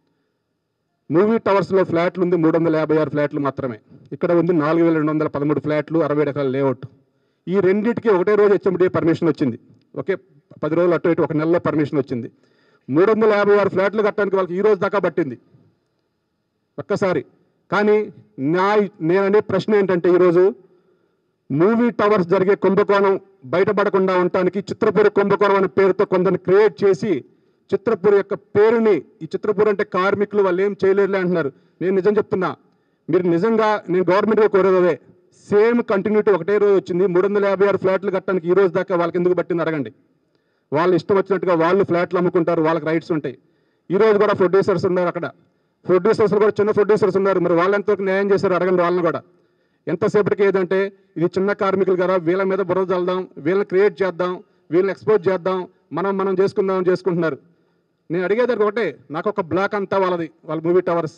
మూవీ టవర్స్లో ఫ్లాట్లు ఉంది మూడు వందల యాభై ఆరు ఫ్లాట్లు మాత్రమే ఇక్కడ ఉంది నాలుగు వేల రెండు వందల పదమూడు ఫ్లాట్లు అరవై ఏడు ఎకరాల లేఅవుట్ ఈ రెండింటికి ఒకటే రోజు హెచ్ఎండి పర్మిషన్ వచ్చింది ఒకే పది రోజులు అటు ఇటు ఒక నెలలో పర్మిషన్ వచ్చింది మూడు వందల యాభై ఆరు ఫ్లాట్లు కట్టడానికి వాళ్ళకి ఈ రోజు దాకా పట్టింది ఒక్కసారి కానీ నా నేననే ప్రశ్న ఏంటంటే ఈరోజు మూవీ టవర్స్ జరిగే కుంభకోణం బయటపడకుండా ఉండటానికి చిత్రపూరి కుంభకోణం అనే పేరుతో కొందరిని క్రియేట్ చేసి చిత్రపూరి యొక్క పేరుని ఈ చిత్రపూరి అంటే కార్మికులు వాళ్ళు ఏం చేయలేరులే అంటున్నారు నేను నిజం చెప్తున్నా మీరు నిజంగా నేను గవర్నమెంట్గా కోరేదే సేమ్ కంటిన్యూటీ ఒకటే రోజు వచ్చింది మూడు వందల యాభై ఆరు ఫ్లాట్లు కట్టడానికి ఈ రోజు దాకా వాళ్ళకి ఎందుకు పట్టింది అడగండి వాళ్ళు ఇష్టం వచ్చినట్టుగా వాళ్ళు ఫ్లాట్లు అమ్ముకుంటారు వాళ్ళకి రైట్స్ ఉంటాయి ఈ రోజు కూడా ప్రొడ్యూసర్స్ ఉన్నారు అక్కడ ప్రొడ్యూసర్స్ కూడా చిన్న ప్రొడ్యూసర్స్ ఉన్నారు మరి వాళ్ళు ఎంతవరకు న్యాయం చేశారు అడగండి వాళ్ళని కూడా ఎంతసేపటికి ఏదంటే ఇది చిన్న కార్మికులు కదా వీళ్ళ మీద బుర్ర చల్దాం వీళ్ళని క్రియేట్ చేద్దాం వీళ్ళని ఎక్స్పోజ్ చేద్దాం మనం మనం చేసుకుందాం చేసుకుంటున్నారు నేను అడిగేది ఒకటే నాకు ఒక బ్లాక్ అంతా వాళ్ళది వాళ్ళ మూవీ టవర్స్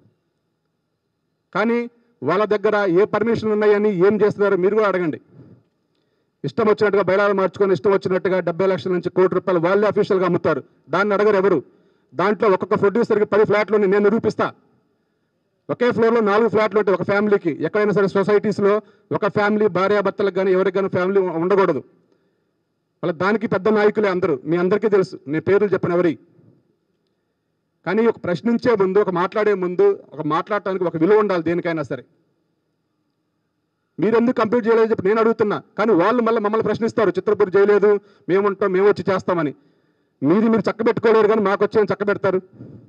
కానీ వాళ్ళ దగ్గర ఏ పర్మిషన్లు ఉన్నాయని ఏం చేస్తున్నారో మీరు కూడా అడగండి ఇష్టం వచ్చినట్టుగా బయలాలు మార్చుకొని ఇష్టం వచ్చినట్టుగా డెబ్బై లక్షల నుంచి కోటి రూపాయలు వాళ్ళే అఫీషియల్గా అమ్ముతారు దాన్ని అడగరు ఎవరు దాంట్లో ఒక్కొక్క ప్రొడ్యూసర్కి పది ఫ్లాట్లు ఉన్నాయి, నేను నిరూపిస్తా ఒకే ఫ్లోర్లో నాలుగు ఫ్లాట్లు ఉంటాయి ఒక ఫ్యామిలీకి ఎక్కడైనా సరే సొసైటీస్లో ఒక ఫ్యామిలీ భార్యాభర్తలకు కానీ ఎవరికి కానీ ఫ్యామిలీ ఉండకూడదు వాళ్ళ దానికి పెద్ద నాయకులే అందరూ మీ అందరికీ తెలుసు నేను పేర్లు చెప్పను ఎవరి కానీ ఒక ప్రశ్నించే ముందు ఒక మాట్లాడే ముందు ఒక మాట్లాడటానికి ఒక విలువ ఉండాలి దేనికైనా సరే మీరు ఎందుకు కంప్లీట్ చేయలేదు చెప్పి నేను అడుగుతున్నా కానీ వాళ్ళు మళ్ళీ మమ్మల్ని ప్రశ్నిస్తారు చిత్రపూర్ చేయలేదు మేము ఉంటాం మేము వచ్చి చేస్తామని మీది మీరు చక్కబెట్టుకోలేరు కానీ మాకు వచ్చి చక్కబెడతారు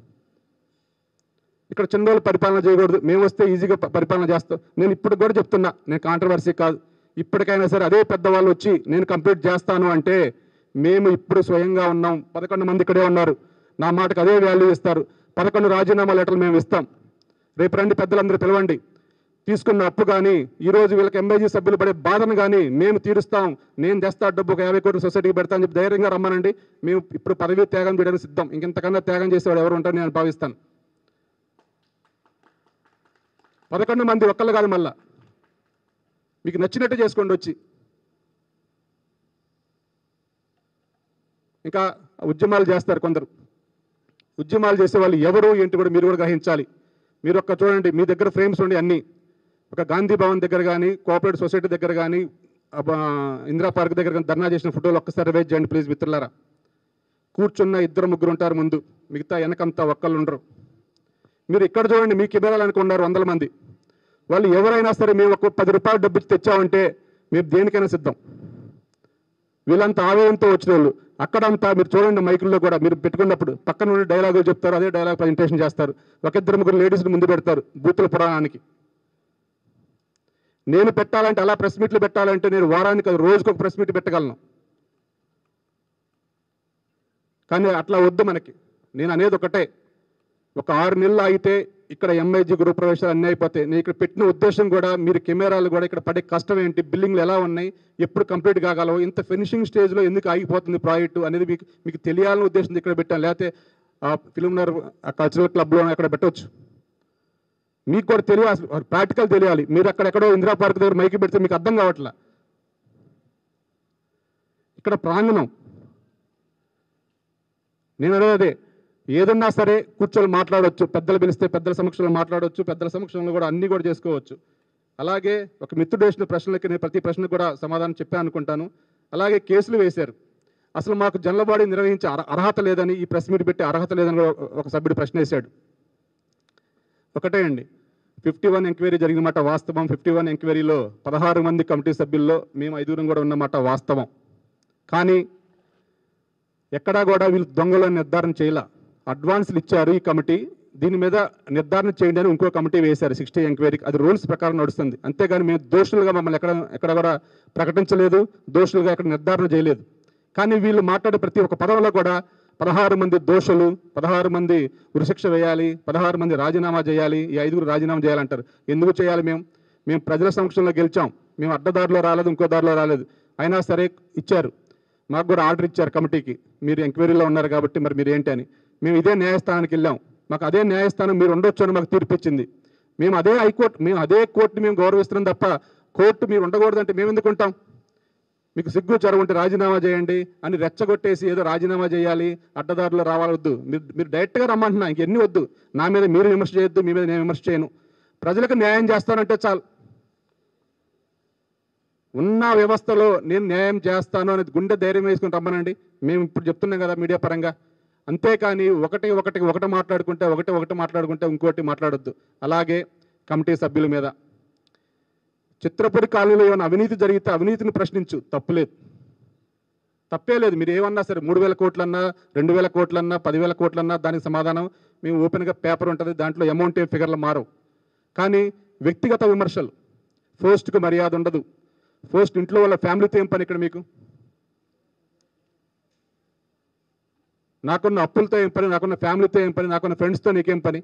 ఇక్కడ చిన్నోళ్ళు పరిపాలన చేయకూడదు మేము వస్తే ఈజీగా ప- పరిపాలన చేస్తాం నేను ఇప్పుడు కూడా చెప్తున్నా నేను కాంట్రవర్సీ కాదు ఇప్పటికైనా సరే అదే పెద్దవాళ్ళు వచ్చి నేను కంప్లీట్ చేస్తాను అంటే మేము ఇప్పుడు స్వయంగా ఉన్నాం పదకొండు మంది ఇక్కడే ఉన్నారు నా మాటకు అదే వాల్యూ ఇస్తారు పదకొండు రాజీనామా లెటర్లు మేము ఇస్తాం రేపు రండి పెద్దలందరూ పిలవండి తీసుకున్న అప్పు కానీ ఈరోజు వీళ్ళకి ఎంబైజీ సభ్యులు పడే బాధను కానీ మేము తీరుస్తాం నేను తెస్తా డబ్బు ఒక యాభై కోట్ల సొసైటీకి పెడతా అని చెప్పి ధైర్యంగా రమ్మనండి మేము ఇప్పుడు పదవి త్యాగం చేయడానికి సిద్ధం ఇంకెంతకన్నా త్యాగం చేసేవాడు ఎవరు ఉంటారని నేను భావిస్తాను పదకొండు మంది ఒక్కళ్ళు కాదు మళ్ళా మీకు నచ్చినట్టు చేసుకోండి వచ్చి ఇంకా ఉద్యమాలు చేస్తారు కొందరు ఉద్యమాలు చేసే వాళ్ళు ఎవరు ఏంటి కూడా మీరు కూడా గ్రహించాలి మీరు ఒక్క చూడండి మీ దగ్గర ఫ్రేమ్స్ ఉండి అన్నీ ఒక గాంధీ భవన్ దగ్గర కానీ కోఆపరేటివ్ సొసైటీ దగ్గర కానీ అబ్బా, ఇందిరా పార్క్ దగ్గర కానీ ధర్నా చేసిన ఫోటోలు ఒక్కసారి వెయిట్ చేయండి ప్లీజ్ మిత్రులారా కూర్చున్న ఇద్దరు ముగ్గురు ఉంటారు ముందు మిగతా వెనకంతా ఒక్కళ్ళు ఉండరు మీరు ఇక్కడ చూడండి మీ కెమెరాలు అనుకున్నారు వందల మంది వాళ్ళు ఎవరైనా సరే మేము ఒక పది రూపాయలు డబ్బు ఇచ్చి తెచ్చామంటే మేము దేనికైనా సిద్ధం వీళ్ళంతా ఆవేదంతో వచ్చిన వాళ్ళు అక్కడంతా మీరు చూడండి మైకుల్లో కూడా మీరు పెట్టుకున్నప్పుడు పక్కన నుండి డైలాగులు చెప్తారు అదే డైలాగ్ ప్రజెంటేషన్ చేస్తారు ఒక ఇద్దరు ముగ్గురు లేడీస్ని ముందు పెడతారు బూతుల పురాణానికి నేను పెట్టాలంటే అలా ప్రెస్ మీట్లు పెట్టాలంటే నేను వారానికి కాదు, రోజుకు ఒక ప్రెస్ మీట్ పెట్టగలను కానీ అట్లా వద్దు మనకి నేను అనేది ఒకటే ఒక ఆరు నెలలు ఆగితే ఇక్కడ ఎంఐజీ గృహ ప్రవేశాలు అన్నీ అయిపోతాయి నేను ఇక్కడ పెట్టిన ఉద్దేశం కూడా మీరు కెమెరాలు కూడా ఇక్కడ పడే కష్టం ఏంటి బిల్డింగ్లు ఎలా ఉన్నాయి ఎప్పుడు కంప్లీట్ కాగలవు ఇంత ఫినిషింగ్ స్టేజ్లో ఎందుకు ఆగిపోతుంది ప్రాజెక్టు అనేది మీకు మీకు తెలియాలని ఉద్దేశం ఇక్కడ పెట్టాను లేకపోతే ఆ ఫిల్మ్నర్ ఆ కల్చరల్ క్లబ్లో అక్కడ పెట్టవచ్చు మీకు కూడా తెలియాలి ప్రాక్టికల్ తెలియాలి మీరు అక్కడెక్కడో ఇందిరా పార్క్ దగ్గర మైకి పెడితే మీకు అర్థం కావట్లా ఇక్కడ ప్రాంగణం నేను అనేది అదే ఏదన్నా సరే కూర్చొని మాట్లాడవచ్చు పెద్దలు పిలిస్తే పెద్దల సమక్షంలో మాట్లాడవచ్చు పెద్దల సమక్షంలో కూడా అన్నీ కూడా చేసుకోవచ్చు అలాగే ఒక మిత్రుడు వేసిన ప్రశ్నలకి నేను ప్రతి ప్రశ్నకు కూడా సమాధానం చెప్పాను అనుకుంటాను అలాగే కేసులు వేశారు అసలు మాకు జనలబాడీ నిర్వహించే అర్హ- అర్హత లేదని ఈ ప్రెస్ మీట్ పెట్టి అర్హత లేదని కూడా ఒక సభ్యుడు ప్రశ్న వేశాడు ఒకటే అండి ఫిఫ్టీ వన్ ఎంక్వైరీ జరిగిన మాట వాస్తవం ఫిఫ్టీ వన్ ఎంక్వైరీలో పదహారు మంది కమిటీ సభ్యుల్లో మేము ఐదుగురం కూడా ఉన్నమాట వాస్తవం కానీ ఎక్కడా కూడా వీళ్ళు దొంగలను నిర్ధారణ చేయాల అడ్వాన్స్లు ఇచ్చారు ఈ కమిటీ దీని మీద నిర్ధారణ చేయండి అని ఇంకో కమిటీ వేశారు సిక్స్టీ ఎంక్వైరీకి అది రూల్స్ ప్రకారం నడుస్తుంది అంతేగాని మేము దోషులుగా మమ్మల్ని ఎక్కడ ఎక్కడ కూడా ప్రకటించలేదు దోషులుగా ఎక్కడ నిర్ధారణ చేయలేదు కానీ వీళ్ళు మాట్లాడే ప్రతి ఒక్క పదంలో కూడా పదహారు మంది దోషులు పదహారు మంది ఉరిశిక్ష వేయాలి పదహారు మంది రాజీనామా చేయాలి ఈ ఐదుగురు రాజీనామా చేయాలంటారు ఎందుకు చేయాలి మేము మేము ప్రజల సమక్షంలో గెలిచాం మేము అడ్డదారిలో రాలేదు ఇంకో దారిలో రాలేదు అయినా సరే ఇచ్చారు మాకు కూడా ఆర్డర్ ఇచ్చారు కమిటీకి మీరు ఎంక్వైరీలో ఉన్నారు కాబట్టి మరి మీరు ఏంటి అని మేము ఇదే న్యాయస్థానానికి వెళ్ళాం మాకు అదే న్యాయస్థానం మీరు ఉండొచ్చు అని మాకు తీర్పు ఇచ్చింది మేము అదే హైకోర్టు మేము అదే కోర్టుని మేము గౌరవిస్తున్నాం తప్ప కోర్టు మీరు ఉండకూడదంటే మేము ఎందుకు ఉంటాం మీకు సిగ్గు చొరవ ఉంటే రాజీనామా చేయండి అని రెచ్చగొట్టేసి ఏదో రాజీనామా చేయాలి అడ్డదారులు రావాలొద్దు మీరు మీరు డైరెక్ట్గా రమ్మంటున్నా ఇంకెన్ని వద్దు నా మీద మీరు విమర్శ చేయొద్దు మీ మీద నేను విమర్శ చేయను ప్రజలకు న్యాయం చేస్తానంటే చాలు ఉన్న వ్యవస్థలో నేను న్యాయం చేస్తాను అనేది గుండె ధైర్యం వేసుకుని రమ్మనండి మేము ఇప్పుడు చెప్తున్నాం కదా మీడియా పరంగా అంతేకాని ఒకటి ఒకటి ఒకటి మాట్లాడుకుంటే ఒకటి ఒకటి మాట్లాడుకుంటే ఇంకోటి మాట్లాడొద్దు అలాగే కమిటీ సభ్యుల మీద చిత్రపురి కాలనీలో ఏమైనా అవినీతి జరిగితే అవినీతిని ప్రశ్నించు తప్పులేదు తప్పే లేదు మీరు ఏమన్నా సరే మూడు వేల కోట్లన్నా రెండు వేల కోట్లన్నా పదివేల కోట్లన్నా దానికి సమాధానం మేము ఓపెన్గా పేపర్ ఉంటుంది దాంట్లో అమౌంట్ ఏం ఫిగర్లు మారవు కానీ వ్యక్తిగత విమర్శలు ఫోస్ట్కు మర్యాద ఉండదు ఫస్ట్ ఇంట్లో వాళ్ళ ఫ్యామిలీతో ఏం పని ఇక్కడ మీకు నాకున్న అప్పులతో ఏం పని నాకున్న ఫ్యామిలీతో ఏం పని నాకున్న ఫ్రెండ్స్తో నీకేం పని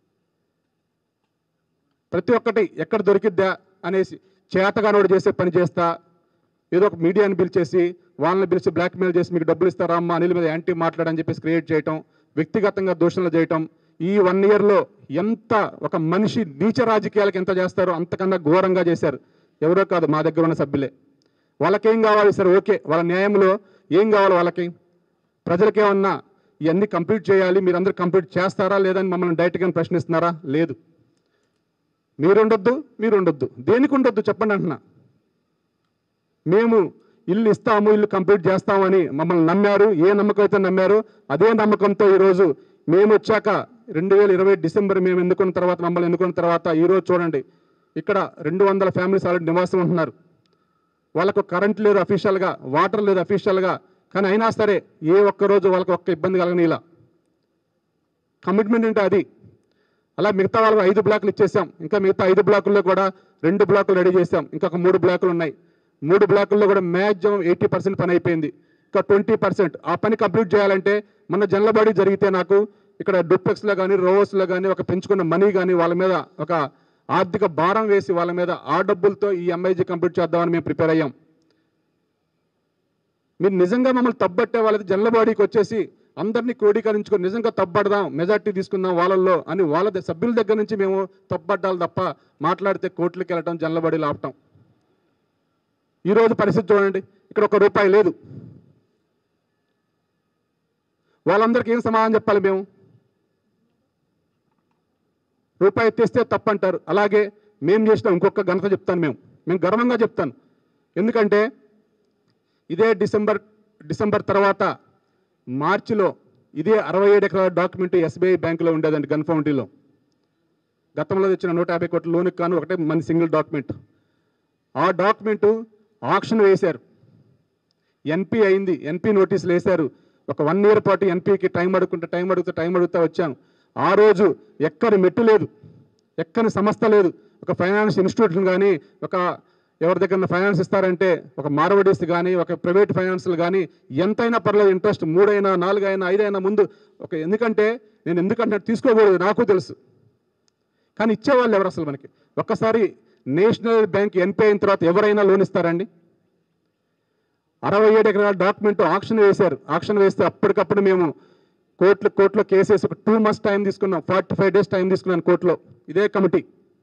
ప్రతి ఒక్కటి ఎక్కడ దొరికిద్దా అనేసి చేతగానోడు చేసే పని చేస్తా ఏదో ఒక మీడియాని పిలిచేసి వాళ్ళని పిలిచి బ్లాక్మెయిల్ చేసి మీకు డబ్బులు ఇస్తారా అమ్మ అనిల్ మీద యాంటీ మాట్లాడని చెప్పేసి క్రియేట్ చేయటం వ్యక్తిగతంగా దూషణలు చేయటం ఈ వన్ ఇయర్లో ఎంత ఒక మనిషి నీచ రాజకీయాలకు ఎంత చేస్తారో అంతకన్నా ఘోరంగా చేశారు ఎవరో కాదు మా దగ్గర ఉన్న సభ్యులే వాళ్ళకేం కావాలి సరే ఓకే వాళ్ళ న్యాయంలో ఏం కావాలి వాళ్ళకి ప్రజలకేమన్నా ఇవన్నీ కంప్లీట్ చేయాలి మీరందరూ కంప్లీట్ చేస్తారా లేదని మమ్మల్ని డైరెక్ట్గా ప్రశ్నిస్తున్నారా లేదు మీరు ఉండొద్దు మీరు ఉండొద్దు దేనికి ఉండొద్దు చెప్పండి అంటున్నా మేము ఇల్లు ఇస్తాము ఇల్లు కంప్లీట్ చేస్తామని మమ్మల్ని నమ్మారు ఏ నమ్మకం అయితే నమ్మారో అదే నమ్మకంతో ఈరోజు మేము వచ్చాక రెండు వేల ఇరవై డిసెంబర్ మేము ఎన్నుకున్న తర్వాత మమ్మల్ని ఎన్నుకున్న తర్వాత ఈరోజు చూడండి ఇక్కడ రెండు వందల ఫ్యామిలీస్ ఆల్రెడీ నివాసం ఉంటున్నారు వాళ్ళకు కరెంట్ లేదు అఫీషియల్గా వాటర్ లేదు అఫీషియల్గా కానీ అయినా సరే ఏ ఒక్క రోజు వాళ్ళకి ఒక్క ఇబ్బంది కలగని ఇలా కమిట్మెంట్ అంటే అది అలా మిగతా వాళ్ళకి ఐదు బ్లాకులు ఇచ్చేసాం ఇంకా మిగతా ఐదు బ్లాకుల్లో కూడా రెండు బ్లాకులు రెడీ చేసాం ఇంకొక మూడు బ్లాకులు ఉన్నాయి మూడు బ్లాకుల్లో కూడా మ్యాక్సిమం ఎయిటీ పర్సెంట్ పని అయిపోయింది ఇంకా ట్వంటీ పర్సెంట్ ఆ పని కంప్లీట్ చేయాలంటే మన జనలబడి జరిగితే నాకు ఇక్కడ డూప్లెక్స్లో కానీ రోవర్స్లో కానీ ఒక పెంచుకున్న మనీ కానీ వాళ్ళ మీద ఒక ఆర్థిక భారం వేసి వాళ్ళ మీద ఆ డబ్బులతో ఈ ఎంఐజీ కంప్లీట్ చేద్దామని మేము ప్రిపేర్ అయ్యాం మీరు నిజంగా మమ్మల్ని తబ్బట్టే వాళ్ళది జనలబాడీకి వచ్చేసి అందరినీ క్రోడీకరించుకొని నిజంగా తప్పడదాం మెజార్టీ తీసుకుందాం వాళ్ళల్లో అని వాళ్ళ ద- సభ్యుల దగ్గర నుంచి మేము తప్పడ్డాలి తప్ప మాట్లాడితే కోర్టులకు వెళ్ళటం జనలబడీలు ఆపటం ఈరోజు పరిస్థితి చూడండి ఇక్కడ ఒక రూపాయి లేదు వాళ్ళందరికీ ఏం సమాధానం చెప్పాలి మేము రూపాయి ఎత్తేస్తే తప్పంటారు అలాగే మేము చేసిన ఇంకొక ఘనత చెప్తాను మేము మేము గర్వంగా చెప్తాను ఎందుకంటే ఇదే డిసెంబర్ డిసెంబర్ తర్వాత మార్చిలో ఇదే అరవై ఏడు ఎకరాల డాక్యుమెంట్ ఎస్బీఐ బ్యాంకులో ఉండేదండి గన్ ఫౌండరీలో గతంలో తెచ్చిన నూట యాభై కోట్ల లోనుకి కాను ఒకటే మన సింగిల్ డాక్యుమెంట్ ఆ డాక్యుమెంటు ఆక్షన్ వేశారు ఎన్పి అయింది ఎన్పి నోటీసులు వేశారు ఒక వన్ ఇయర్ పాటు ఎన్పికి టైం అడుగుతుంటే టైం అడుగుతూ టైం అడుగుతూ వచ్చాను ఆ రోజు ఎక్కని మెట్టు లేదు ఎక్కని సంస్థ లేదు ఒక ఫైనాన్స్ ఇన్స్టిట్యూషన్ కానీ ఒక ఎవరి దగ్గర ఫైనాన్స్ ఇస్తారంటే ఒక మార్వడీస్ కానీ ఒక ప్రైవేట్ ఫైనాన్స్లు కానీ ఎంతైనా పర్లేదు ఇంట్రెస్ట్ మూడైనా నాలుగైనా ఐదైనా ముందు ఒక ఎందుకంటే నేను ఎందుకంటే తీసుకోకూడదు నాకు తెలుసు కానీ ఇచ్చేవాళ్ళు ఎవరు అసలు మనకి ఒక్కసారి నేషనల్ బ్యాంక్ ఎన్పి అయిన తర్వాత ఎవరైనా లోన్ ఇస్తారండి అరవై ఏడు ఎకరాల డాక్యుమెంట్ ఆక్షన్ వేశారు ఆక్షన్ వేస్తే అప్పటికప్పుడు మేము కోర్టులో కోర్టులో కేసేసి ఒక టూ మంత్స్ టైం తీసుకున్నాం ఫార్టీ ఫైవ్ డేస్ టైం తీసుకున్నాను కోర్టులో ఇదే committee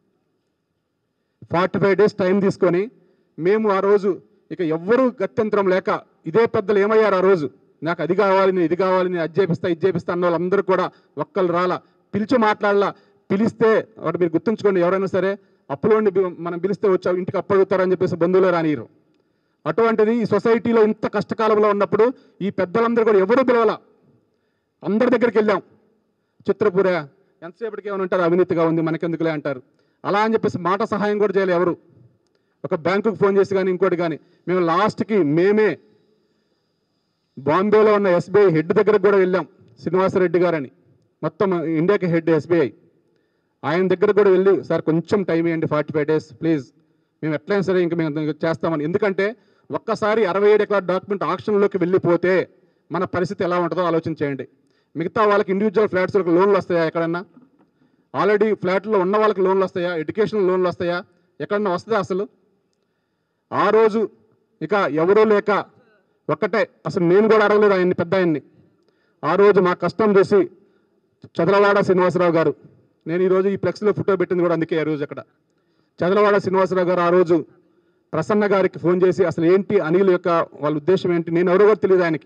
forty five days time తీసుకొని మేము ఆ రోజు ఇక ఎవ్వరూ గత్యంతరం లేక ఇదే పెద్దలు ఏమయ్యారు ఆ రోజు నాకు అది కావాలి నేను ఇది కావాలి నేను అది చేపిస్తా ఇది చేపిస్తా అన్న వాళ్ళందరూ కూడా ఒక్కళ్ళు రాలా పిలిచి మాట్లాడాల పిలిస్తే వాటి మీరు గుర్తుంచుకోండి ఎవరైనా సరే అప్పులోని మనం పిలిస్తే వచ్చావు ఇంటికి అప్పడుగుతారని చెప్పేసి బంధువులు రానియరు అటువంటిది ఈ సొసైటీలో ఇంత కష్టకాలంలో ఉన్నప్పుడు ఈ పెద్దలందరూ కూడా ఎవరు పిలవాల అందరి దగ్గరికి వెళ్ళాం చిత్రపూర ఎంతసేపటికి ఏమైనా ఉంటారు అవినీతిగా ఉంది మనకెందుకులే అంటారు అలా అని చెప్పేసి మాట సహాయం కూడా చేయాలి ఎవరు ఒక బ్యాంకుకి ఫోన్ చేసి కానీ ఇంకోటి కానీ మేము లాస్ట్కి మేమే బాంబేలో ఉన్న ఎస్బీఐ హెడ్ దగ్గరకు కూడా వెళ్ళాం శ్రీనివాసరెడ్డి గారని మొత్తం ఇండియాకి హెడ్ ఎస్బీఐ ఆయన దగ్గర కూడా వెళ్ళి సార్ కొంచెం టైం ఇవ్వండి ఫార్టీ ఫైవ్ డేస్ ప్లీజ్ మేము ఎట్లయినా సరే ఇంకా మేము చేస్తామని ఎందుకంటే ఒక్కసారి అరవై ఏడు ఎకరాల డాక్యుమెంట్ ఆక్షన్లోకి వెళ్ళిపోతే మన పరిస్థితి ఎలా ఉంటుందో ఆలోచన చేయండి మిగతా వాళ్ళకి ఇండివిజువల్ ఫ్లాట్స్లకు లోన్లు వస్తాయా ఎక్కడన్నా ఆల్రెడీ ఫ్లాట్లో ఉన్న వాళ్ళకి లోన్లు వస్తాయా ఎడ్యుకేషన్ లోన్లు వస్తాయా ఎక్కడన్నా వస్తుందా అసలు ఆ రోజు ఇక ఎవరూ లేక ఒక్కటే అసలు నేను కూడా అడగలేదు ఆయన్ని పెద్ద ఆయన్ని ఆ రోజు మా కష్టం చూసి చదలవాడ శ్రీనివాసరావు గారు నేను ఈరోజు ఈ ఫ్లెక్స్లో ఫోటో పెట్టింది కూడా అందుకే ఆ రోజు అక్కడ చదలవాడ శ్రీనివాసరావు గారు ఆ రోజు ప్రసన్న గారికి ఫోన్ చేసి అసలు ఏంటి అనిల్ యొక్క వాళ్ళ ఉద్దేశం ఏంటి నేను ఎవరో కూడా తెలియదు ఆయనకి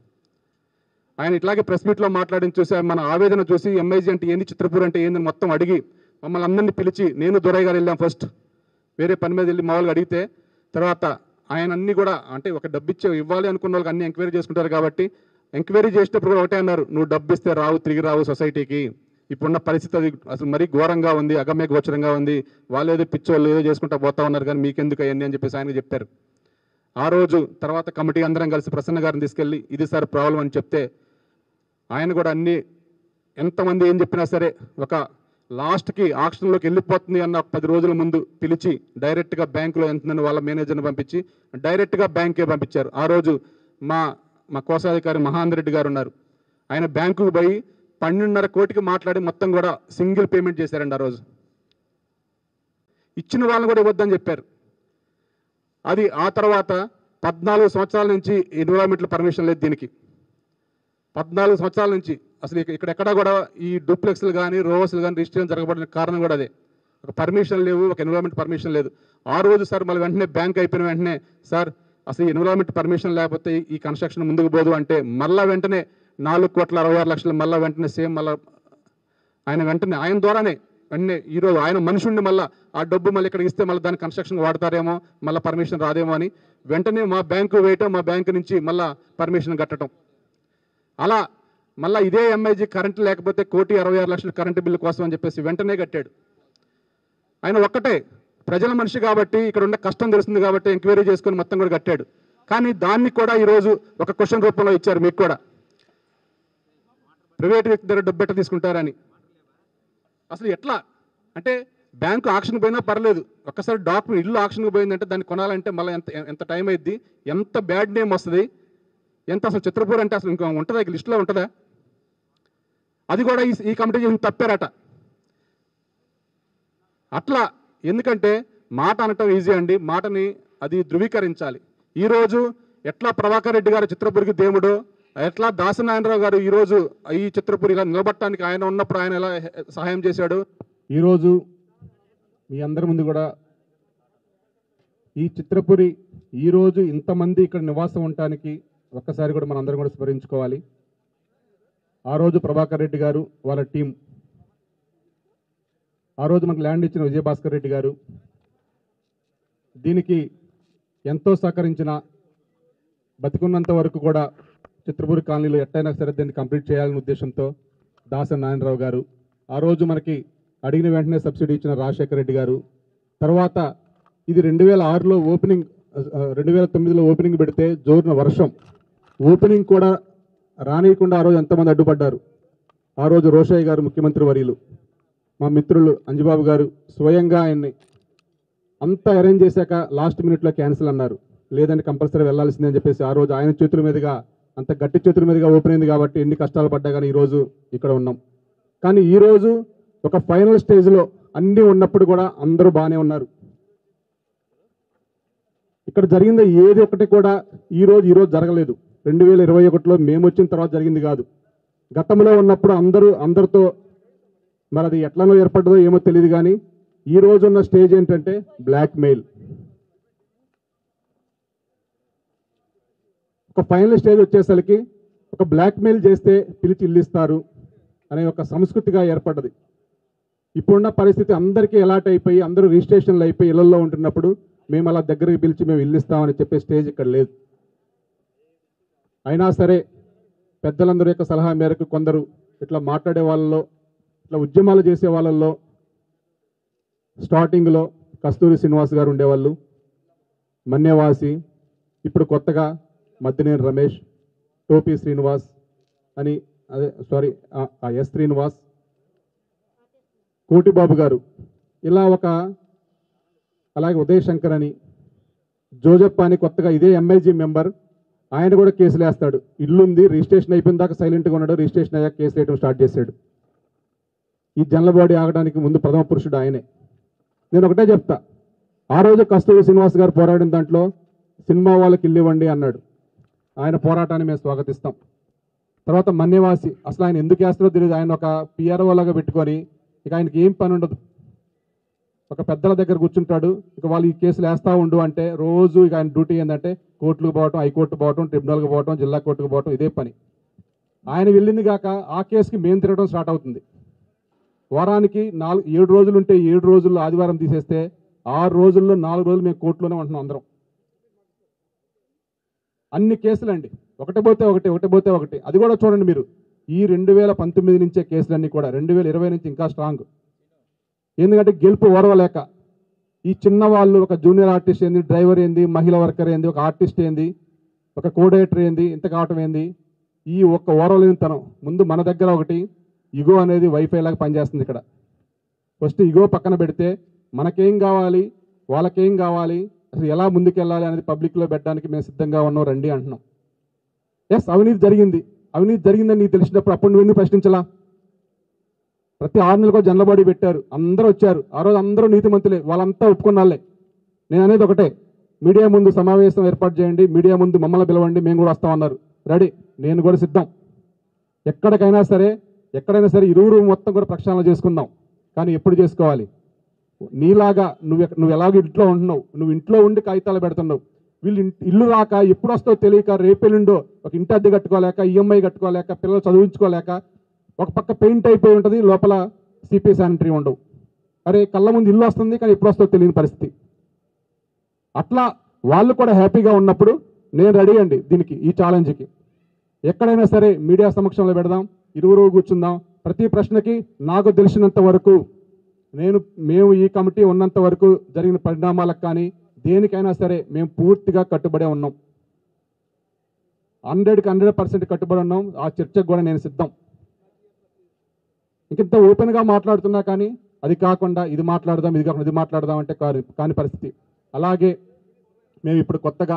ఆయన ఇట్లాగే ప్రెస్ మీట్లో మాట్లాడిన చూసి మన ఆవేదన చూసి ఎంఐజీ అంటే ఏంది చిత్రపూర్ అంటే ఏందని మొత్తం అడిగి మమ్మల్ని అందరినీ పిలిచి నేను దొరయ్య గారు వెళ్ళాం ఫస్ట్ వేరే పని మీద వెళ్ళి మామూలుగా అడిగితే తర్వాత ఆయన అన్ని కూడా అంటే ఒక డబ్బు ఇచ్చే ఇవ్వాలి అనుకున్న వాళ్ళకి అన్ని ఎంక్వైరీ చేసుకుంటారు కాబట్టి ఎంక్వైరీ చేసేటప్పుడు కూడా ఒకటే అన్నారు నువ్వు డబ్బు ఇస్తే రావు తిరిగి రావు సొసైటీకి ఇప్పుడున్న పరిస్థితి అది అసలు మరీ ఘోరంగా ఉంది అగమ్య గోచరంగా ఉంది వాళ్ళు ఏదో పిచ్చోళ్ళు ఏదో చేసుకుంటా పోతా ఉన్నారు కానీ మీకెందుకు అవన్నీ అని చెప్పేసి ఆయన చెప్పారు ఆ రోజు తర్వాత కమిటీ అందరం కలిసి ప్రసన్న గారిని తీసుకెళ్ళి ఇది సార్ ప్రాబ్లం అని చెప్తే ఆయన కూడా అన్ని ఎంతమంది ఏం చెప్పినా సరే ఒక లాస్ట్కి ఆక్షన్లోకి వెళ్ళిపోతుంది అన్న పది రోజుల ముందు పిలిచి డైరెక్ట్గా బ్యాంకులో ఎంతుందని వాళ్ళ మేనేజర్ని పంపించి డైరెక్ట్గా బ్యాంకే పంపించారు ఆ రోజు మా మా కోశాధికారి మహాందర్ రెడ్డి గారు ఉన్నారు ఆయన బ్యాంకుకు పోయి పన్నెండున్నర కోటికి మాట్లాడి మొత్తం కూడా సింగిల్ పేమెంట్ చేశారండి ఆ రోజు ఇచ్చిన వాళ్ళని కూడా ఇవ్వద్దని చెప్పారు అది ఆ తర్వాత పద్నాలుగు సంవత్సరాల నుంచి ఎన్విరాన్మెంటల్ పర్మిషన్ లేదు దీనికి పద్నాలుగు సంవత్సరాల నుంచి అసలు ఇక- ఇక్కడ ఎక్కడ కూడా ఈ డూప్లెక్స్లు కానీ రోవర్స్లు కానీ రిజిస్ట్రేషన్ జరగబడిన కారణం కూడా అదే ఒక పర్మిషన్ లేవు ఒక ఎన్విరాన్మెంట్ పర్మిషన్ లేదు ఆ రోజు సార్ మళ్ళీ వెంటనే బ్యాంక్ అయిపోయిన వెంటనే సార్ అసలు ఎన్విరాన్మెంట్ పర్మిషన్ లేకపోతే ఈ కన్స్ట్రక్షన్ ముందుకు పోదు అంటే మళ్ళా వెంటనే నాలుగు కోట్ల అరవై ఆరు లక్షలు మళ్ళా వెంటనే సేమ్ మళ్ళా ఆయన వెంటనే ఆయన ద్వారానే వెంటనే ఈరోజు ఆయన మనిషి ఉండి మళ్ళీ ఆ డబ్బు మళ్ళీ ఇక్కడ ఇస్తే మళ్ళీ దాని కన్స్ట్రక్షన్ వాడతారేమో మళ్ళీ పర్మిషన్ రాదేమో అని వెంటనే మా బ్యాంకు వేయటం మా బ్యాంకు నుంచి మళ్ళీ పర్మిషన్ కట్టడం అలా మళ్ళీ ఇదే ఎంఐజీ కరెంట్ లేకపోతే కోటి అరవై ఆరు లక్షల కరెంటు బిల్లు కోసం అని చెప్పేసి వెంటనే కట్టాడు ఆయన ఒక్కటే ప్రజల మనిషి కాబట్టి ఇక్కడ ఉన్న కష్టం తెలుస్తుంది కాబట్టి ఎంక్వైరీ చేసుకొని మొత్తం కూడా కట్టాడు కానీ దాన్ని కూడా ఈరోజు ఒక క్వశ్చన్ రూపంలో ఇచ్చారు మీకు కూడా ప్రైవేట్ వ్యక్తి దగ్గర డబ్బెట్ట తీసుకుంటారని అసలు ఎట్లా అంటే బ్యాంకు ఆక్షన్ పోయినా పర్లేదు ఒక్కసారి డాక్యుమెంట్ ఇల్లు ఆక్షన్కి పోయిందంటే దాన్ని కొనాలంటే మళ్ళీ ఎంత ఎంత టైం అయింది ఎంత బ్యాడ్ నేమ్ వస్తుంది ఎంత అసలు చిత్రపూర్ అంటే అసలు ఇంకా ఉంటుందా ఇక లిస్టులో ఉంటుందా అది కూడా ఈ ఈ కమిటీ చేసిన తప్పారట అట్లా ఎందుకంటే మాట అనటం ఈజీ అండి మాటని అది ధృవీకరించాలి ఈరోజు ఎట్లా ప్రభాకర్ రెడ్డి గారు చిత్రపురికి దేవుడు ఎట్లా దాసనారాయణరావు గారు ఈరోజు ఈ చిత్రపురిగా నిలబట్టడానికి ఆయన ఉన్నప్పుడు ఆయన ఎలా సహాయం చేశాడు ఈరోజు మీ అందరి ముందు కూడా ఈ చిత్రపురి ఈరోజు ఇంతమంది ఇక్కడ నివాసం ఉండటానికి ఒక్కసారి కూడా మనందరం కూడా స్మరించుకోవాలి ఆ రోజు ప్రభాకర్ రెడ్డి గారు వాళ్ళ టీం ఆ రోజు మనకు ల్యాండ్ ఇచ్చిన విజయభాస్కర్ రెడ్డి గారు దీనికి ఎంతో సహకరించిన బతికున్నంత వరకు కూడా చిత్రపూరి కాలనీలో ఎట్టయినా సరే దీన్ని కంప్లీట్ చేయాలనే ఉద్దేశంతో దాస నారాయణరావు గారు ఆ రోజు మనకి అడిగిన వెంటనే సబ్సిడీ ఇచ్చిన రాజశేఖర రెడ్డి గారు తర్వాత ఇది రెండు వేల ఆరులో ఓపెనింగ్ రెండు వేల తొమ్మిదిలో ఓపెనింగ్ పెడితే జోరున వర్షం ఓపెనింగ్ కూడా రానియకుండా ఆ రోజు ఎంతమంది అడ్డుపడ్డారు ఆ రోజు రోషయ్య గారు ముఖ్యమంత్రి వర్యులు మా మిత్రులు అంజుబాబు గారు స్వయంగా ఆయన్ని అంతా అరేంజ్ చేశాక లాస్ట్ మినిట్లో క్యాన్సిల్ అన్నారు లేదంటే కంపల్సరీ వెళ్ళాల్సిందే అని చెప్పేసి ఆ రోజు ఆయన చేతుల మీదుగా అంత గట్టి చేతుల మీదుగా ఓపెన్ అయింది కాబట్టి ఎన్ని కష్టాలు పడ్డా కానీ ఈరోజు ఇక్కడ ఉన్నాం కానీ ఈరోజు ఒక ఫైనల్ స్టేజ్లో అన్నీ ఉన్నప్పుడు కూడా అందరూ బాగానే ఉన్నారు ఇక్కడ జరిగింది ఏది ఒకటి కూడా ఈ రోజు ఈ రోజు జరగలేదు రెండు వేల ఇరవై ఒకటిలో మేము వచ్చిన తర్వాత జరిగింది కాదు గతంలో ఉన్నప్పుడు అందరూ అందరితో మరి అది ఎట్లనో ఏర్పడ్డదో ఏమో తెలియదు కానీ ఈ రోజు ఉన్న స్టేజ్ ఏంటంటే బ్లాక్ మెయిల్ ఒక ఫైనల్ స్టేజ్ వచ్చేసరికి ఒక బ్లాక్ మెయిల్ చేస్తే పిలిచి ఇల్లిస్తారు అనే ఒక సంస్కృతిగా ఏర్పడ్డది ఇప్పుడున్న పరిస్థితి అందరికీ ఎలాట్ అయిపోయి అందరూ రిజిస్ట్రేషన్లు అయిపోయి ఇళ్లలో ఉంటున్నప్పుడు మేము అలా దగ్గరికి పిలిచి మేము ఇల్లిస్తామని చెప్పే స్టేజ్ ఇక్కడ లేదు అయినా సరే పెద్దలందరి యొక్క సలహా మేరకు కొందరు ఇట్లా మాట్లాడే వాళ్ళలో ఇట్లా ఉద్యమాలు చేసే వాళ్ళల్లో స్టార్టింగ్లో కస్తూరి శ్రీనివాస్ గారు ఉండేవాళ్ళు మన్యవాసి ఇప్పుడు కొత్తగా మద్దినేని రమేష్ టోపీ శ్రీనివాస్ అని అదే సారీ ఎస్ శ్రీనివాస్ కోటిబాబు గారు ఇలా ఒక అలాగే ఉదయ్ శంకర్ అని జోజప్ప అని కొత్తగా ఇదే ఎంఐజీ మెంబర్ ఆయన కూడా కేసులు వేస్తాడు ఇల్లుంది రిజిస్ట్రేషన్ అయిపోయిన దాకా సైలెంట్గా ఉన్నాడు రిజిస్ట్రేషన్ అయ్యాక కేసు వేయడం స్టార్ట్ చేశాడు ఈ జనల బాడీ ఆగడానికి ముందు ప్రథమ పురుషుడు ఆయనే నేను ఒకటే చెప్తా ఆ రోజు కస్తూరి శ్రీనివాస్ గారు పోరాడిన దాంట్లో సినిమా వాళ్ళకి ఇల్లు ఇవ్వండి అన్నాడు ఆయన పోరాటాన్ని మేము స్వాగతిస్తాం తర్వాత మన్యవాసి అసలు ఆయన ఎందుకు వేస్తారో తెలియదు ఆయన ఒక పిఆర్ఓ లాగా పెట్టుకొని ఇక ఆయనకి ఏం పని ఉండదు ఒక పెద్దల దగ్గర కూర్చుంటాడు ఇక వాళ్ళు ఈ కేసులు వేస్తా ఉండు అంటే రోజు ఇక ఆయన డ్యూటీ ఏంటంటే కోర్టులకు పోవటం హైకోర్టు పోవటం ట్రిబ్యునల్కి పోవటం జిల్లా కోర్టుకు పోవటం ఇదే పని ఆయన వెళ్ళింది కాక ఆ కేసుకి మేము తిరగడం స్టార్ట్ అవుతుంది వారానికి నాలుగు ఏడు రోజులు ఉంటే ఏడు రోజుల్లో ఆదివారం తీసేస్తే ఆరు రోజుల్లో నాలుగు రోజులు మేము కోర్టులోనే ఉంటున్నాం అందరం అన్ని కేసులండి ఒకటి పోతే ఒకటి ఒకటి పోతే ఒకటి అది కూడా చూడండి మీరు ఈ రెండు వేల పంతొమ్మిది నుంచే కేసులన్నీ కూడా రెండు వేల ఇరవై నుంచి ఇంకా స్ట్రాంగ్ ఎందుకంటే గెలుపు ఓర్వలేక ఈ చిన్న వాళ్ళు ఒక జూనియర్ ఆర్టిస్ట్ ఏంది డ్రైవర్ ఏంది మహిళా వర్కర్ ఏంది ఒక ఆర్టిస్ట్ ఏంది ఒక కోడేటర్ ఏంది ఇంత కావటం ఏంది ఈ ఒక్క ఓరవలేనితనం ముందు మన దగ్గర ఒకటి ఇగో అనేది వైఫై లాగా పనిచేస్తుంది ఇక్కడ ఫస్ట్ ఇగో పక్కన పెడితే మనకేం కావాలి వాళ్ళకేం కావాలి అసలు ఎలా ముందుకెళ్ళాలి అనేది పబ్లిక్లో పెట్టడానికి మేము సిద్ధంగా ఉన్నాం రండి అంటున్నాం ఎస్ అవినీతి జరిగింది అవినీతి జరిగిందని నీకు తెలిసినప్పుడు అప్పుడు నువ్వు ఎందుకు ప్రశ్నించలా ప్రతి ఆరు నెలలకు జనలబాడీ పెట్టారు అందరూ వచ్చారు ఆ రోజు అందరూ నీతిమంతులే వాళ్ళంతా ఒప్పుకున్నాళ్ళే నేను అనేది ఒకటే మీడియా ముందు సమావేశం ఏర్పాటు చేయండి మీడియా ముందు మమ్మల్ని పిలవండి మేము కూడా వస్తామన్నారు రెడీ నేను కూడా సిద్ధం ఎక్కడికైనా సరే ఎక్కడైనా సరే ఇరువురు మొత్తం కూడా ప్రక్షాళన చేసుకుందాం కానీ ఎప్పుడు చేసుకోవాలి నీలాగా నువ్వు ఎక్క- నువ్వు ఎలాగో ఇంట్లో ఉంటున్నావు నువ్వు ఇంట్లో ఉండి కాగితాలు పెడుతున్నావు వీళ్ళు ఇన్- ఇల్లు రాక ఎప్పుడు వస్తావు తెలియక రేపెల్లుండో ఒక ఇంటి అద్దె కట్టుకోలేక ఈఎంఐ కట్టుకోలేక పిల్లలు చదివించుకోలేక ఒక పక్క పెయింట్ అయిపోయి ఉంటుంది లోపల సిపి శానిటరీ ఉండవు అరే కళ్ళ ముందు ఇల్లు వస్తుంది కానీ ఎప్పుడు వస్తుందో తెలియని పరిస్థితి అట్లా వాళ్ళు కూడా హ్యాపీగా ఉన్నప్పుడు నేను రెడీ అండి దీనికి ఈ ఛాలెంజ్కి ఎక్కడైనా సరే మీడియా సమక్షంలో పెడదాం ఇరువురు కూర్చుందాం ప్రతి ప్రశ్నకి నాకు తెలిసినంత వరకు నేను మేము ఈ కమిటీ ఉన్నంత వరకు జరిగిన పరిణామాలకు కానీ దేనికైనా సరే మేము పూర్తిగా కట్టుబడే ఉన్నాం హండ్రెడ్కి హండ్రెడ్ పర్సెంట్ కట్టుబడి ఉన్నాం ఆ చర్చకు కూడా నేను సిద్ధం ఇంకింత ఓపెన్గా మాట్లాడుతున్నా కానీ అది కాకుండా ఇది మాట్లాడదాం ఇది కాకుండా ఇది మాట్లాడదాం అంటే కాని కాని పరిస్థితి అలాగే మేము ఇప్పుడు కొత్తగా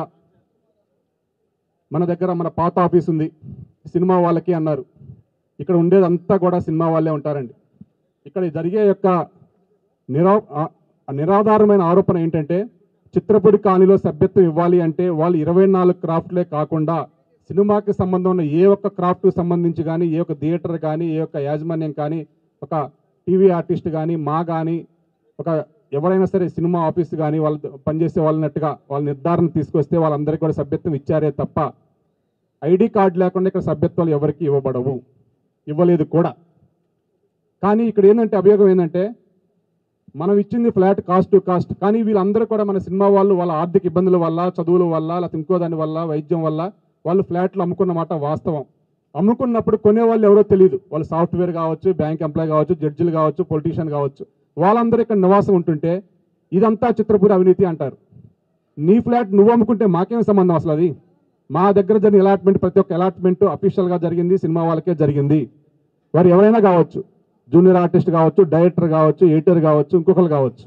మన దగ్గర మన పాత ఆఫీస్ ఉంది సినిమా వాళ్ళకి అన్నారు ఇక్కడ ఉండేదంతా కూడా సినిమా వాళ్ళే ఉంటారండి ఇక్కడ జరిగే యొక్క నిరా ఆ- ఆ నిరాధారమైన ఆరోపణ ఏంటంటే చిత్రపురి కాలనీలో సభ్యత్వం ఇవ్వాలి అంటే వాళ్ళు ఇరవై నాలుగు క్రాఫ్ట్లే కాకుండా సినిమాకి సంబంధం ఉన్న ఏ ఒక్క క్రాఫ్ట్కి సంబంధించి కానీ ఏ ఒక్క థియేటర్ కానీ ఏ ఒక్క యాజమాన్యం కానీ ఒక టీవీ ఆర్టిస్ట్ కానీ మా కానీ ఒక ఎవరైనా సరే సినిమా ఆఫీస్ కానీ వాళ్ళు పనిచేసే వాళ్ళనట్టుగా వాళ్ళ నిర్ధారణ తీసుకొస్తే వాళ్ళందరికీ కూడా సభ్యత్వం ఇచ్చారే తప్ప ఐడి కార్డు లేకుండా ఇక్కడ సభ్యత్వాలు ఎవరికి ఇవ్వబడవు ఇవ్వలేదు కూడా కానీ ఇక్కడ ఏంటంటే అభియోగం ఏంటంటే మనం ఇచ్చింది ఫ్లాట్ కాస్ట్ టు కాస్ట్ కానీ వీళ్ళందరూ కూడా మన సినిమా వాళ్ళు వాళ్ళ ఆర్థిక ఇబ్బందుల వల్ల చదువుల వల్ల లేకపోతే ఇంకో దాని వల్ల వైద్యం వల్ల వాళ్ళు ఫ్లాట్లు అమ్ముకున్న మాట వాస్తవం అమ్ముకున్నప్పుడు కొనేవాళ్ళు ఎవరో తెలియదు వాళ్ళు సాఫ్ట్వేర్ కావచ్చు బ్యాంక్ ఎంప్లాయ్ కావచ్చు జడ్జిలు కావచ్చు పొలిటీషియన్ కావచ్చు వాళ్ళందరూ ఇక్కడ నివాసం ఉంటుంటే ఇదంతా చిత్రపూరి అవినీతి అంటారు నీ ఫ్లాట్ నువ్వు అమ్ముకుంటే మాకేం సంబంధం అసలు అది మా దగ్గర జరిగిన అలాట్మెంట్ ప్రతి ఒక్క అలాట్మెంట్ అఫీషియల్గా జరిగింది సినిమా వాళ్ళకే జరిగింది వారు ఎవరైనా కావచ్చు జూనియర్ ఆర్టిస్ట్ కావచ్చు డైరెక్టర్ కావచ్చు ఎడిటర్ కావచ్చు ఇంకొకరు కావచ్చు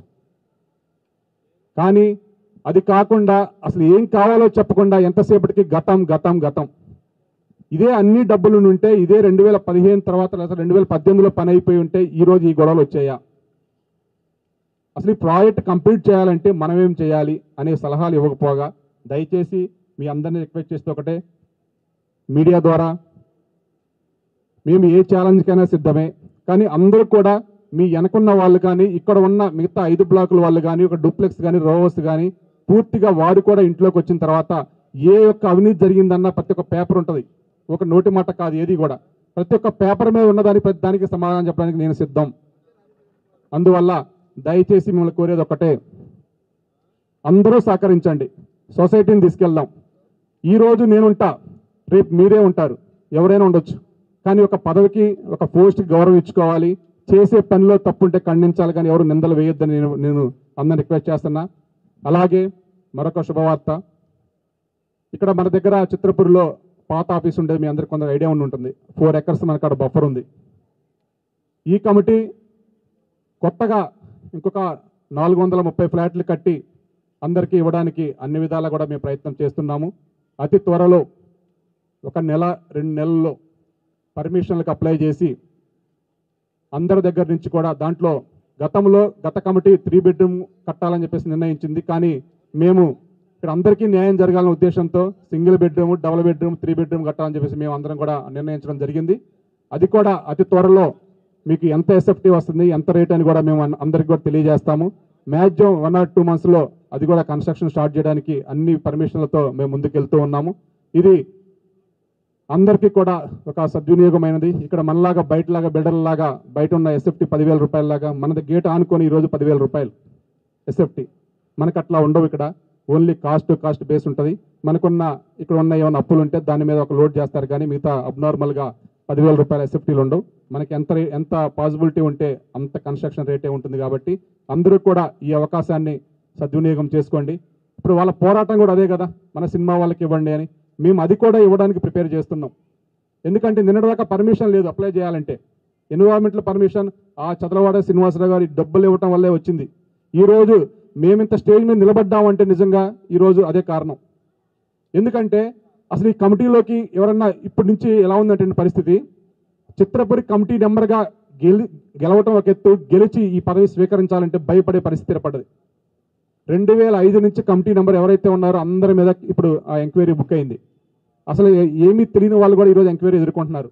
కానీ అది కాకుండా అసలు ఏం కావాలో చెప్పకుండా ఎంతసేపటికి గతం గతం గతం ఇదే అన్ని డబ్బులు ఉంటే ఇదే రెండు వేల పదిహేను తర్వాత లేదా రెండు వేల పద్దెనిమిదిలో పని అయిపోయి ఉంటే ఈ రోజు ఈ గొడవలు వచ్చాయా అసలు ఈ ప్రాజెక్ట్ కంప్లీట్ చేయాలంటే మనం ఏం చేయాలి అనే సలహాలు ఇవ్వకపోగా దయచేసి మీ అందరినీ రిక్వెస్ట్ చేస్తే ఒకటే మీడియా ద్వారా మేము ఏ ఛాలెంజ్కైనా సిద్ధమే కానీ అందరూ కూడా మీ వెనకున్న వాళ్ళు కానీ ఇక్కడ ఉన్న మిగతా ఐదు బ్లాకుల వాళ్ళు కానీ ఒక డూప్లెక్స్ కానీ రోవర్స్ కానీ పూర్తిగా వారు కూడా ఇంట్లోకి వచ్చిన తర్వాత ఏ యొక్క అవినీతి జరిగిందన్న ప్రతి ఒక్క పేపర్ ఉంటుంది ఒక నోటి మాట కాదు ఏది కూడా ప్రతి ఒక్క పేపర్ మీద ఉన్నదానికి ప్రతి దానికి సమాధానం చెప్పడానికి నేను సిద్ధం అందువల్ల దయచేసి మిమ్మల్ని కోరేది ఒకటే అందరూ సహకరించండి సొసైటీని తీసుకెళ్దాం ఈ రోజు నేనుంటా రేపు మీరే ఉంటారు ఎవరైనా ఉండొచ్చు కానీ ఒక పదవికి ఒక పోస్ట్కి గౌరవం ఇచ్చుకోవాలి చేసే పనిలో తప్పుంటే ఖండించాలి కానీ ఎవరు నిందలు వేయొద్దని నేను నేను అందరిని రిక్వెస్ట్ చేస్తున్నా అలాగే మరొక శుభవార్త ఇక్కడ మన దగ్గర చిత్రపూర్లో పాత ఆఫీస్ ఉండేది మీ అందరికి కొందరు ఐడియా ఉండి ఉంటుంది ఫోర్ ఎకర్స్ మనకు అక్కడ బఫర్ ఉంది ఈ కమిటీ కొత్తగా ఇంకొక నాలుగు వందల ముప్పై ఫ్లాట్లు కట్టి అందరికీ ఇవ్వడానికి అన్ని విధాలా కూడా మేము ప్రయత్నం చేస్తున్నాము అతి త్వరలో ఒక నెల రెండు నెలల్లో పర్మిషన్లకు అప్లై చేసి అందరి దగ్గర నుంచి కూడా దాంట్లో గతంలో గత కమిటీ త్రీ బెడ్రూమ్ కట్టాలని చెప్పేసి నిర్ణయించింది కానీ మేము ఇక్కడ అందరికీ న్యాయం జరగాలనే ఉద్దేశంతో single bedroom double bedroom three bedroom కట్టాలని చెప్పేసి మేము అందరం కూడా నిర్ణయించడం జరిగింది అది కూడా అతి త్వరలో మీకు ఎంత ఎస్ఎఫ్టీ వస్తుంది ఎంత రేట్ అని కూడా మేము అన్- అందరికీ కూడా తెలియజేస్తాము మ్యాక్సిమం వన్ ఆర్ టూ మంత్స్లో అది కూడా కన్స్ట్రక్షన్ స్టార్ట్ చేయడానికి అన్ని పర్మిషన్లతో మేము ముందుకెళ్తూ ఉన్నాము ఇది అందరికీ కూడా ఒక సద్వినియోగమైనది ఇక్కడ మనలాగా బయటలాగా బిల్డర్లాగా బయట ఉన్న ఎస్ఎఫ్టీ పదివేల రూపాయలలాగా మనది గేట్ ఆనుకొని ఈరోజు పదివేల రూపాయలు ఎస్ఎఫ్టీ మనకు అట్లా ఉండవు ఇక్కడ only cost to cost base ఉంటుంది మనకున్న ఇక్కడ ఉన్న ఏమైనా అప్పులు ఉంటే దాని మీద ఒక లోడ్ చేస్తారు కానీ మిగతా అబ్నార్మల్గా పదివేల రూపాయల ఎస్ఎఫ్టీలు ఉండవు మనకి ఎంత రే- ఎంత పాసిబిలిటీ ఉంటే అంత కన్స్ట్రక్షన్ రేటే ఉంటుంది కాబట్టి అందరూ కూడా ఈ అవకాశాన్ని సద్వినియోగం చేసుకోండి ఇప్పుడు వాళ్ళ పోరాటం కూడా అదే కదా మన సినిమా వాళ్ళకి ఇవ్వండి అని మేము అది కూడా ఇవ్వడానికి ప్రిపేర్ చేస్తున్నాం ఎందుకంటే నిన్నటిదాకా పర్మిషన్ లేదు అప్లై చేయాలంటే ఎన్విరాన్మెంటల్ పర్మిషన్ ఆ చదలవాడ శ్రీనివాసరావు గారి డబ్బులు ఇవ్వటం వల్లే వచ్చింది ఈరోజు మేమింత స్టేజ్ మీద నిలబడ్డామంటే నిజంగా ఈరోజు అదే కారణం ఎందుకంటే అసలు ఈ కమిటీలోకి ఎవరన్నా ఇప్పటి నుంచి ఎలా ఉందంటే పరిస్థితి చిత్రపురి కమిటీ నెంబర్గా గెలి గెలవటం ఒక ఎత్తు గెలిచి ఈ పదవి స్వీకరించాలంటే భయపడే పరిస్థితి ఏర్పడ్డది రెండు వేల ఐదు నుంచి కమిటీ నెంబర్ ఎవరైతే ఉన్నారో అందరి మీద ఇప్పుడు ఆ ఎంక్వైరీ బుక్ అయింది అసలు ఏ- ఏమీ తెలియని వాళ్ళు కూడా ఈరోజు ఎంక్వైరీ ఎదుర్కొంటున్నారు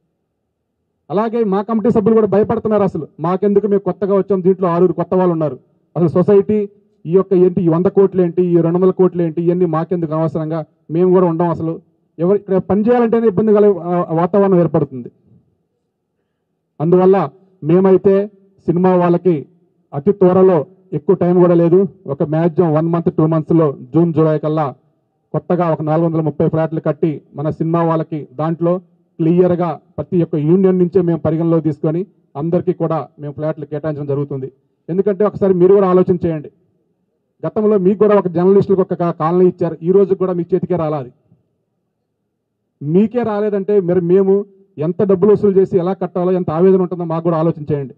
అలాగే మా కమిటీ సభ్యులు కూడా భయపడుతున్నారు అసలు మాకెందుకు మేము కొత్తగా వచ్చాం దీంట్లో ఆరుగురు కొత్త వాళ్ళు ఉన్నారు అసలు సొసైటీ ఈ యొక్క ఏంటి ఈ వంద కోట్లు ఏంటి ఈ రెండు వందల కోట్లు ఏంటి ఇవన్నీ మాకెందుకు అనవసరంగా మేము కూడా ఉండం అసలు ఎవరు ఇక్కడ పని చేయాలంటేనే ఇబ్బంది కల వాతావరణం ఏర్పడుతుంది అందువల్ల మేమైతే సినిమా వాళ్ళకి అతి త్వరలో ఎక్కువ టైం కూడా లేదు ఒక మ్యాక్సిమం వన్ మంత్ టూ మంత్స్లో జూన్ జూలై కల్లా కొత్తగా ఒక నాలుగు వందల ముప్పై ఫ్లాట్లు కట్టి మన సినిమా వాళ్ళకి దాంట్లో క్లియర్గా ప్రతి ఒక్క యూనియన్ నుంచే మేము పరిగణలో తీసుకొని అందరికీ కూడా మేము ఫ్లాట్లు కేటాయించడం జరుగుతుంది ఎందుకంటే ఒకసారి మీరు కూడా ఆలోచన చేయండి గతంలో మీకు కూడా ఒక జర్నలిస్టులకు ఒక కా- కాలనీ ఇచ్చారు ఈ రోజు కూడా మీ చేతికే రాలాది మీకే రాలేదంటే మరి మేము ఎంత డబ్బులు వసూలు చేసి ఎలా కట్టాలో ఎంత ఆవేదన ఉంటుందో మాకు కూడా ఆలోచన చేయండి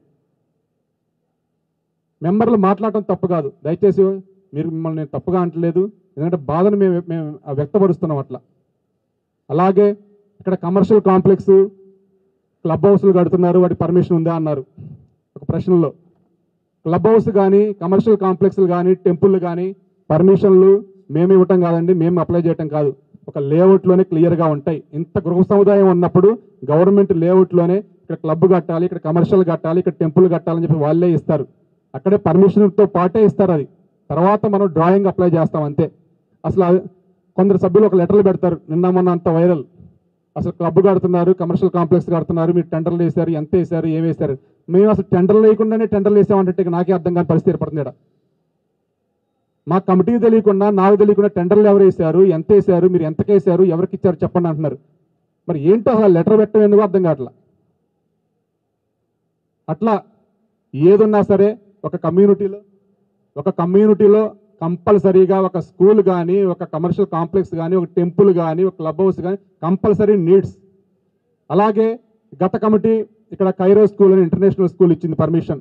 మెంబర్లు మాట్లాడటం తప్పు కాదు దయచేసి మీరు మిమ్మల్ని నేను తప్పుగా అంటలేదు ఎందుకంటే బాధను మేము మేము వ్యక్తపరుస్తున్నాం అట్లా అలాగే ఇక్కడ కమర్షియల్ కాంప్లెక్స్ క్లబ్ హౌస్లు కడుతున్నారు వాటి పర్మిషన్ ఉందా అన్నారు ఒక ప్రశ్నలో క్లబ్ హౌస్ కానీ కమర్షియల్ కాంప్లెక్స్లు కానీ టెంపుల్ కానీ పర్మిషన్లు మేము ఇవ్వటం కాదండి మేము అప్లై చేయటం కాదు ఒక లేఅవుట్లోనే క్లియర్గా ఉంటాయి ఇంత గృహ సముదాయం ఉన్నప్పుడు గవర్నమెంట్ లేఅవుట్లోనే ఇక్కడ క్లబ్ కట్టాలి ఇక్కడ కమర్షియల్ కట్టాలి ఇక్కడ టెంపుల్ కట్టాలని చెప్పి వాళ్ళే ఇస్తారు అక్కడే పర్మిషన్తో పాటే ఇస్తారు అది తర్వాత మనం డ్రాయింగ్ అప్లై చేస్తాం అంతే అసలు అది- కొందరు సభ్యులు ఒక లెటర్లు పెడతారు నిన్న మొన్న అంత వైరల్ అసలు క్లబ్ కడుతున్నారు కమర్షియల్ కాంప్లెక్స్ కడుతున్నారు మీరు టెండర్లు వేశారు ఎంత వేశారు ఏం వేశారు మేము అసలు టెండర్లు వేయకుండానే టెండర్లు వేసామంటే ఇక నాకే అర్థం కాని పరిస్థితి ఏర్పడుతుంది ఈడ. మా కమిటీకి తెలియకుండా నాకు తెలియకుండా టెండర్లు ఎవరు వేశారు ఎంత వేశారు మీరు ఎంతకి వేశారు ఎవరికి ఇచ్చారు చెప్పండి అంటున్నారు మరి ఏంటో అసలు లెటర్ పెట్టడం ఎందుకు అర్థం కావట్లా అట్లా ఏదున్నా సరే ఒక కమ్యూనిటీలో ఒక కమ్యూనిటీలో కంపల్సరీగా ఒక స్కూల్ కానీ ఒక కమర్షియల్ కాంప్లెక్స్ కానీ ఒక టెంపుల్ కానీ ఒక క్లబ్ హౌస్ కానీ కంపల్సరీ నీడ్స్ అలాగే గత కమిటీ ఇక్కడ కైరో స్కూల్ అని ఇంటర్నేషనల్ స్కూల్ ఇచ్చింది పర్మిషన్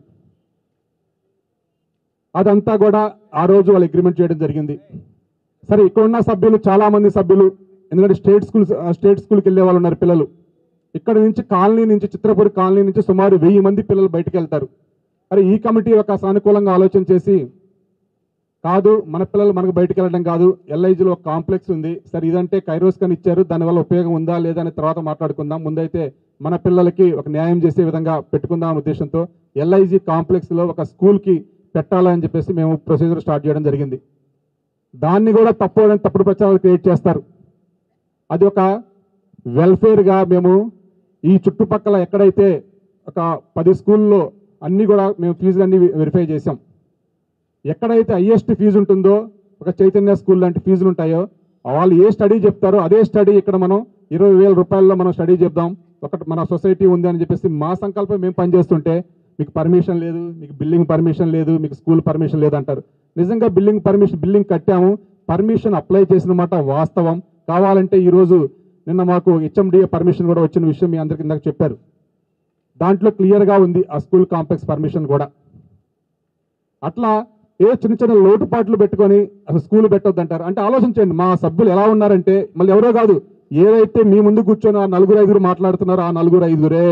అదంతా కూడా ఆ రోజు వాళ్ళు అగ్రిమెంట్ చేయడం జరిగింది సరే ఇక్కడ ఉన్న సభ్యులు చాలా మంది సభ్యులు ఎందుకంటే స్టేట్ స్కూల్ స్టేట్ స్కూల్కి వెళ్ళే వాళ్ళు ఉన్నారు పిల్లలు ఇక్కడ నుంచి కాలనీ నుంచి చిత్రపూడి కాలనీ నుంచి సుమారు వెయ్యి మంది పిల్లలు బయటకు వెళ్తారు అరే ఈ కమిటీ ఒక సానుకూలంగా ఆలోచన చేసి కాదు మన పిల్లలు మనకు బయటకు వెళ్ళడం కాదు ఎల్ఐజిలో ఒక కాంప్లెక్స్ ఉంది సరే ఇదంటే కైరోస్ కని ఇచ్చారు దానివల్ల ఉపయోగం ఉందా లేదా అని తర్వాత మాట్లాడుకుందాం ముందైతే మన పిల్లలకి ఒక న్యాయం చేసే విధంగా పెట్టుకుందాం అనే ఉద్దేశంతో ఎల్ఐజి కాంప్లెక్స్లో ఒక స్కూల్కి పెట్టాలని చెప్పేసి మేము ప్రొసీజర్ స్టార్ట్ చేయడం జరిగింది దాన్ని కూడా తప్పు అని తప్పుడు ప్రచారాలు క్రియేట్ చేస్తారు అది ఒక వెల్ఫేర్గా మేము ఈ చుట్టుపక్కల ఎక్కడైతే ఒక పది స్కూల్లో అన్నీ కూడా మేము ఫీజులు అన్ని వెరిఫై చేసాం ఎక్కడైతే హయ్యెస్ట్ ఫీజు ఉంటుందో ఒక చైతన్య స్కూల్ లాంటి ఫీజులు ఉంటాయో వాళ్ళు ఏ స్టడీ చెప్తారో అదే స్టడీ ఇక్కడ మనం ఇరవై వేల రూపాయల్లో మనం స్టడీ చెప్దాం ఒకటి మన సొసైటీ ఉంది అని చెప్పేసి మా సంకల్పం మేము పనిచేస్తుంటే మీకు పర్మిషన్ లేదు మీకు బిల్డింగ్ పర్మిషన్ లేదు మీకు స్కూల్ పర్మిషన్ లేదు అంటారు నిజంగా బిల్డింగ్ పర్మిషన్ బిల్డింగ్ కట్టాము పర్మిషన్ అప్లై చేసిన మాట వాస్తవం కావాలంటే ఈరోజు నిన్న మాకు హెచ్ఎండిఏ పర్మిషన్ కూడా వచ్చిన విషయం మీ అందరికీ ఇందాక చెప్పారు దాంట్లో క్లియర్గా ఉంది ఆ స్కూల్ కాంప్లెక్స్ పర్మిషన్ కూడా అట్లా ఏ చిన్న చిన్న లోటుపాట్లు పెట్టుకొని అసలు స్కూల్ పెట్టొద్దు అంటారు అంటే ఆలోచించండి మా సభ్యులు ఎలా ఉన్నారంటే మళ్ళీ ఎవరో కాదు ఏదైతే మీ ముందు కూర్చొని ఆ నలుగురు ఐదుగురు మాట్లాడుతున్నారో ఆ నలుగురు ఐదుగురే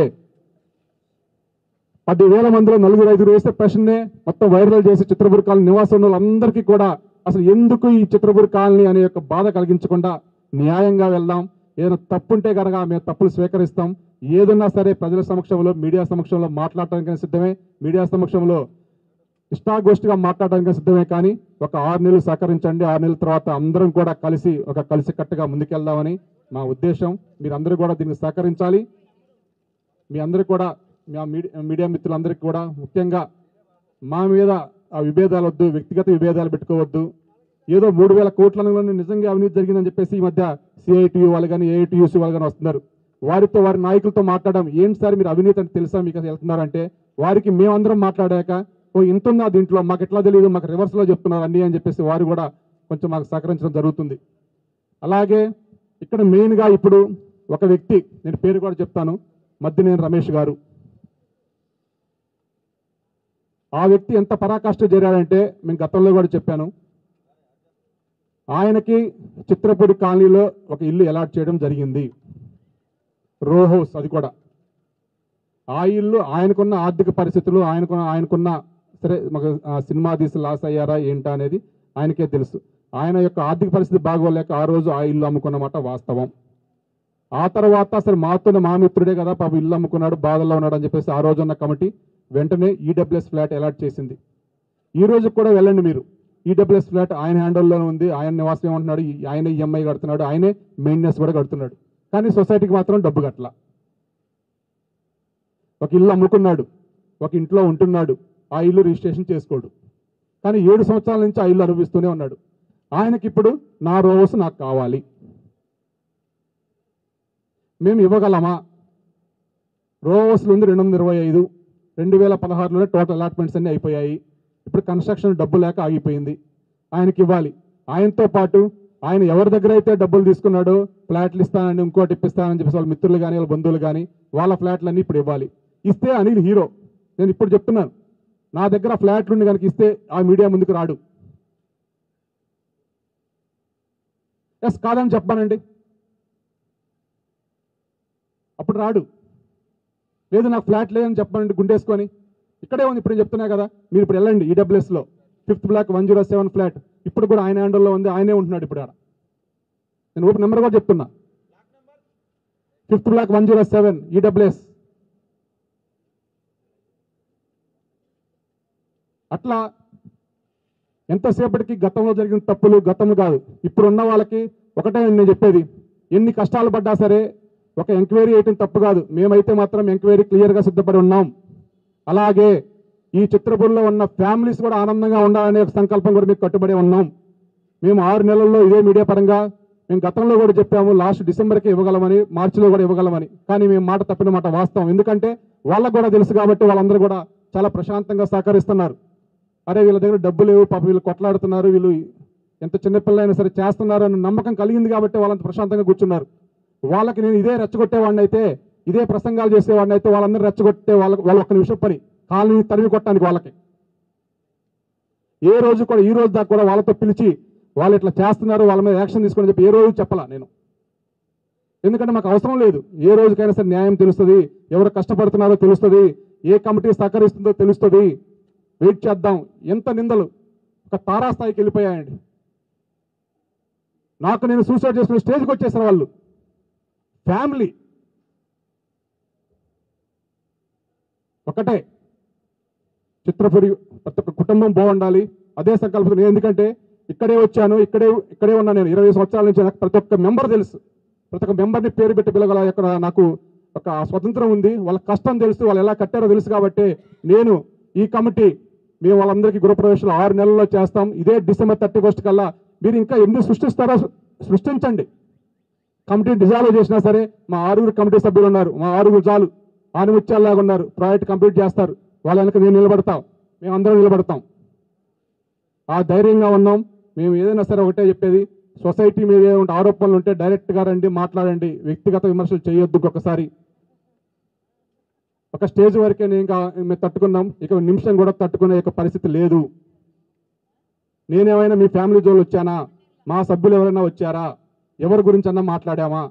పదివేల మందిలో నలుగురు ఐదుగురు వేసే ప్రశ్నే మొత్తం వైరల్ చేసి చిత్రపూర్ కాలనీ నివాసం ఉన్న వాళ్ళందరికీ కూడా అసలు ఎందుకు ఈ చిత్రపూర్ కాలనీ అనే యొక్క బాధ కలిగించకుండా న్యాయంగా వెళ్దాం ఏదైనా తప్పు ఉంటే కనుక మేము తప్పులు స్వీకరిస్తాం ఏదన్నా సరే ప్రజల సమక్షంలో మీడియా సమక్షంలో మాట్లాడటానికి సిద్ధమే మీడియా సమక్షంలో ఇష్టాగోష్ఠిగా మాట్లాడడానికి సిద్ధమే కానీ ఒక ఆరు నెలలు సహకరించండి ఆరు నెలల తర్వాత అందరం కూడా కలిసి ఒక కలిసికట్టుగా ముందుకెళ్దామని మా ఉద్దేశం మీరందరూ కూడా దీనికి సహకరించాలి మీ అందరూ కూడా మా మీడియా మీడియా మిత్రులందరికీ కూడా ముఖ్యంగా మా మీద ఆ విభేదాలు వద్దు వ్యక్తిగత విభేదాలు పెట్టుకోవద్దు ఏదో మూడు వేల కోట్లలో నిజంగా అవినీతి జరిగిందని చెప్పేసి ఈ మధ్య సిఐటియు వాళ్ళు కానీ ఏఐటియూసి వాళ్ళు కానీ వస్తున్నారు వారితో వారి నాయకులతో మాట్లాడడం ఏంటి సార్ మీరు అవినీతి అంటే తెలుసా మీకు అసలు వెళ్తున్నారంటే వారికి మేమందరం మాట్లాడాక ఓ ఇంత ఉందా దీంట్లో మాకు ఎట్లా తెలియదు మాకు రివర్స్లో చెప్తున్నారు అన్నీ అని చెప్పేసి వారు కూడా కొంచెం మాకు సహకరించడం జరుగుతుంది అలాగే ఇక్కడ మెయిన్గా ఇప్పుడు ఒక వ్యక్తి నేను పేరు కూడా చెప్తాను మద్దినేని రమేష్ గారు ఆ వ్యక్తి ఎంత పరాకాష్ట చేరాడంటే మేము గతంలో కూడా చెప్పాను ఆయనకి చిత్రపూడి కాలనీలో ఒక ఇల్లు అలాట్ చేయడం జరిగింది రో హౌస్ అది కూడా ఆ ఇల్లు ఆయనకున్న ఆర్థిక పరిస్థితులు ఆయనకున్న ఆయనకున్న సరే మాకు ఆ సినిమా తీసి లాస్ అయ్యారా ఏంటా అనేది ఆయనకే తెలుసు ఆయన యొక్క ఆర్థిక పరిస్థితి బాగోలేక ఆ రోజు ఆ ఇల్లు అమ్ముకున్నమాట వాస్తవం ఆ తర్వాత అసలు మాతో మా మిత్రుడే కదా పాప ఇల్లు అమ్ముకున్నాడు బాధల్లో ఉన్నాడు అని చెప్పేసి ఆ రోజు ఉన్న కమిటీ వెంటనే ఈడబ్ల్యూఎస్ ఫ్లాట్ అలాట్ చేసింది ఈ రోజు కూడా వెళ్ళండి మీరు ఈడబ్ల్యూఎస్ ఫ్లాట్ ఆయన హ్యాండల్లోనే ఉంది ఆయన నివాసం ఏమంటున్నాడు ఈ- ఆయన ఈఎంఐ కడుతున్నాడు ఆయనే మెయింటెనెన్స్ కూడా కడుతున్నాడు కానీ సొసైటీకి మాత్రం డబ్బు కట్టల ఒక ఇల్లు అమ్ముకున్నాడు ఒక ఇంట్లో ఉంటున్నాడు ఆ ఇల్లు రిజిస్ట్రేషన్ చేసుకోడు కానీ ఏడు సంవత్సరాల నుంచి ఆ ఇల్లు అనుభవిస్తూనే ఉన్నాడు ఆయనకి ఇప్పుడు నా రో హౌస్ నాకు కావాలి మేము ఇవ్వగలమా రో హౌస్లు ఉంది రెండు వందల ఇరవై ఐదు రెండు వేల పదహారులోనే టోటల్ అలాట్మెంట్స్ అన్నీ అయిపోయాయి ఇప్పుడు కన్స్ట్రక్షన్ డబ్బు లేక ఆగిపోయింది ఆయనకి ఇవ్వాలి ఆయనతో పాటు ఆయన ఎవరి దగ్గర అయితే డబ్బులు తీసుకున్నాడో ఫ్లాట్లు ఇస్తానని ఇంకోటి ఇప్పిస్తానని చెప్పేసి వాళ్ళ మిత్రులు కానీ వాళ్ళ బంధువులు కానీ వాళ్ళ ఫ్లాట్లన్నీ ఇప్పుడు ఇవ్వాలి ఇస్తే అనిల్ హీరో నేను ఇప్పుడు చెప్తున్నాను నా దగ్గర ఫ్లాట్లు ఉండి కనుక ఇస్తే ఆ మీడియా ముందుకు రాడు ఎస్ కాదని చెప్పానండి అప్పుడు రాడు లేదు నాకు ఫ్లాట్ లేదని చెప్పండి గుండేసుకొని ఇక్కడే ఉంది ఇప్పుడు నేను చెప్తున్నా కదా మీరు ఇప్పుడు వెళ్ళండి ఈడబ్ల్యూఎస్లో fifth block one zero seven flat ఇప్పుడు కూడా ఆయన హ్యాండల్లో ఉంది ఆయనే ఉంటున్నాడు ఇప్పుడు ఆడ నేను ఓపెన్ నెంబర్ కూడా చెప్తున్నా fifth block one zero seven EWS అట్లా ఎంతసేపటికి గతంలో జరిగిన తప్పులు గతము కాదు ఇప్పుడున్న వాళ్ళకి ఒకటే నేను చెప్పేది ఎన్ని కష్టాలు పడ్డా సరే ఒక ఎంక్వైరీ వేయటం తప్పు కాదు మేమైతే మాత్రం ఎంక్వైరీ క్లియర్గా సిద్ధపడి ఉన్నాం అలాగే ఈ చిత్రపూర్లో ఉన్న ఫ్యామిలీస్ కూడా ఆనందంగా ఉండాలనే ఒక సంకల్పం కూడా మీకు కట్టుబడి ఉన్నాం మేము ఆరు నెలల్లో ఇదే మీడియా పరంగా మేము గతంలో కూడా చెప్పాము లాస్ట్ డిసెంబర్కి ఇవ్వగలమని మార్చిలో కూడా ఇవ్వగలమని కానీ మేము మాట తప్పిన మాట వాస్తవం ఎందుకంటే వాళ్ళకు కూడా తెలుసు కాబట్టి వాళ్ళందరూ కూడా చాలా ప్రశాంతంగా సహకరిస్తున్నారు అరే వీళ్ళ దగ్గర డబ్బు లేవు పాప వీళ్ళు కొట్లాడుతున్నారు వీళ్ళు ఎంత చిన్నపిల్లైనా సరే చేస్తున్నారు అన్న నమ్మకం కలిగింది కాబట్టి వాళ్ళంత ప్రశాంతంగా కూర్చున్నారు వాళ్ళకి నేను ఇదే రెచ్చగొట్టేవాడిని అయితే ఇదే ప్రసంగాలు చేసేవాడిని అయితే వాళ్ళందరూ రెచ్చగొట్టే వాళ్ళ వాళ్ళ ఒక్క నిమిషం పని కాళ్ళని తరిమి కొట్టడానికి వాళ్ళకి ఏ రోజు కూడా ఈ రోజు దాకా కూడా వాళ్ళతో పిలిచి వాళ్ళు ఇట్లా చేస్తున్నారు వాళ్ళ మీద యాక్షన్ తీసుకొని చెప్పి ఏ రోజు చెప్పాలా నేను ఎందుకంటే మాకు అవసరం లేదు ఏ రోజుకైనా సరే న్యాయం తెలుస్తుంది ఎవరు కష్టపడుతున్నారో తెలుస్తుంది ఏ కమిటీ సహకరిస్తుందో తెలుస్తుంది వెయిట్ చేద్దాం ఎంత నిందలు ఒక తారాస్థాయికి వెళ్ళిపోయాయండి నాకు నేను సూసైడ్ చేసుకుని స్టేజ్కి వచ్చేసారు వాళ్ళు ఫ్యామిలీ ఒకటే చిత్రపురి ప్రతి ఒక్క కుటుంబం బాగుండాలి అదే సంకల్పం నేను ఎందుకంటే ఇక్కడే వచ్చాను ఇక్కడే ఇక్కడే ఉన్నా నేను ఇరవై సంవత్సరాల నుంచి నాకు ప్రతి ఒక్క మెంబర్ తెలుసు ప్రతి ఒక్క మెంబర్ని పేరు పెట్టి పిలగల ఇక్కడ నాకు ఒక స్వతంత్రం ఉంది వాళ్ళ కష్టం తెలుసు వాళ్ళు ఎలా కట్టారో తెలుసు కాబట్టి నేను ఈ కమిటీ మేము వాళ్ళందరికీ గృహప్రవేశాలు ఆరు నెలల్లో చేస్తాం ఇదే డిసెంబర్ థర్టీ ఫస్ట్ కల్లా మీరు ఇంకా ఎందుకు సృష్టిస్తారో సృష్టించండి కమిటీ డిజాల్వ్ చేసినా సరే మా ఆరుగురు కమిటీ సభ్యులు ఉన్నారు మా ఆరుగురు చాలు ఆనుముత్యాల్లాగా ఉన్నారు ప్రాజెక్ట్ కంప్లీట్ చేస్తారు వాళ్ళ వెనక మేము నిలబడతాం మేము అందరం నిలబడతాం ఆ ధైర్యంగా ఉన్నాం మేము ఏదైనా సరే ఒకటే చెప్పేది సొసైటీ మీద ఏమైనా ఆరోపణలు ఉంటే డైరెక్ట్గా రండి మాట్లాడండి వ్యక్తిగత విమర్శలు చేయొద్దు ఒకసారి ఒక స్టేజ్ వరకే నేను ఇంకా మేము తట్టుకున్నాం ఇక నిమిషం కూడా తట్టుకునే యొక్క పరిస్థితి లేదు నేనేమైనా మీ ఫ్యామిలీ జోలు వచ్చానా మా సభ్యులు ఎవరైనా వచ్చారా ఎవరి గురించి అన్నా మాట్లాడామా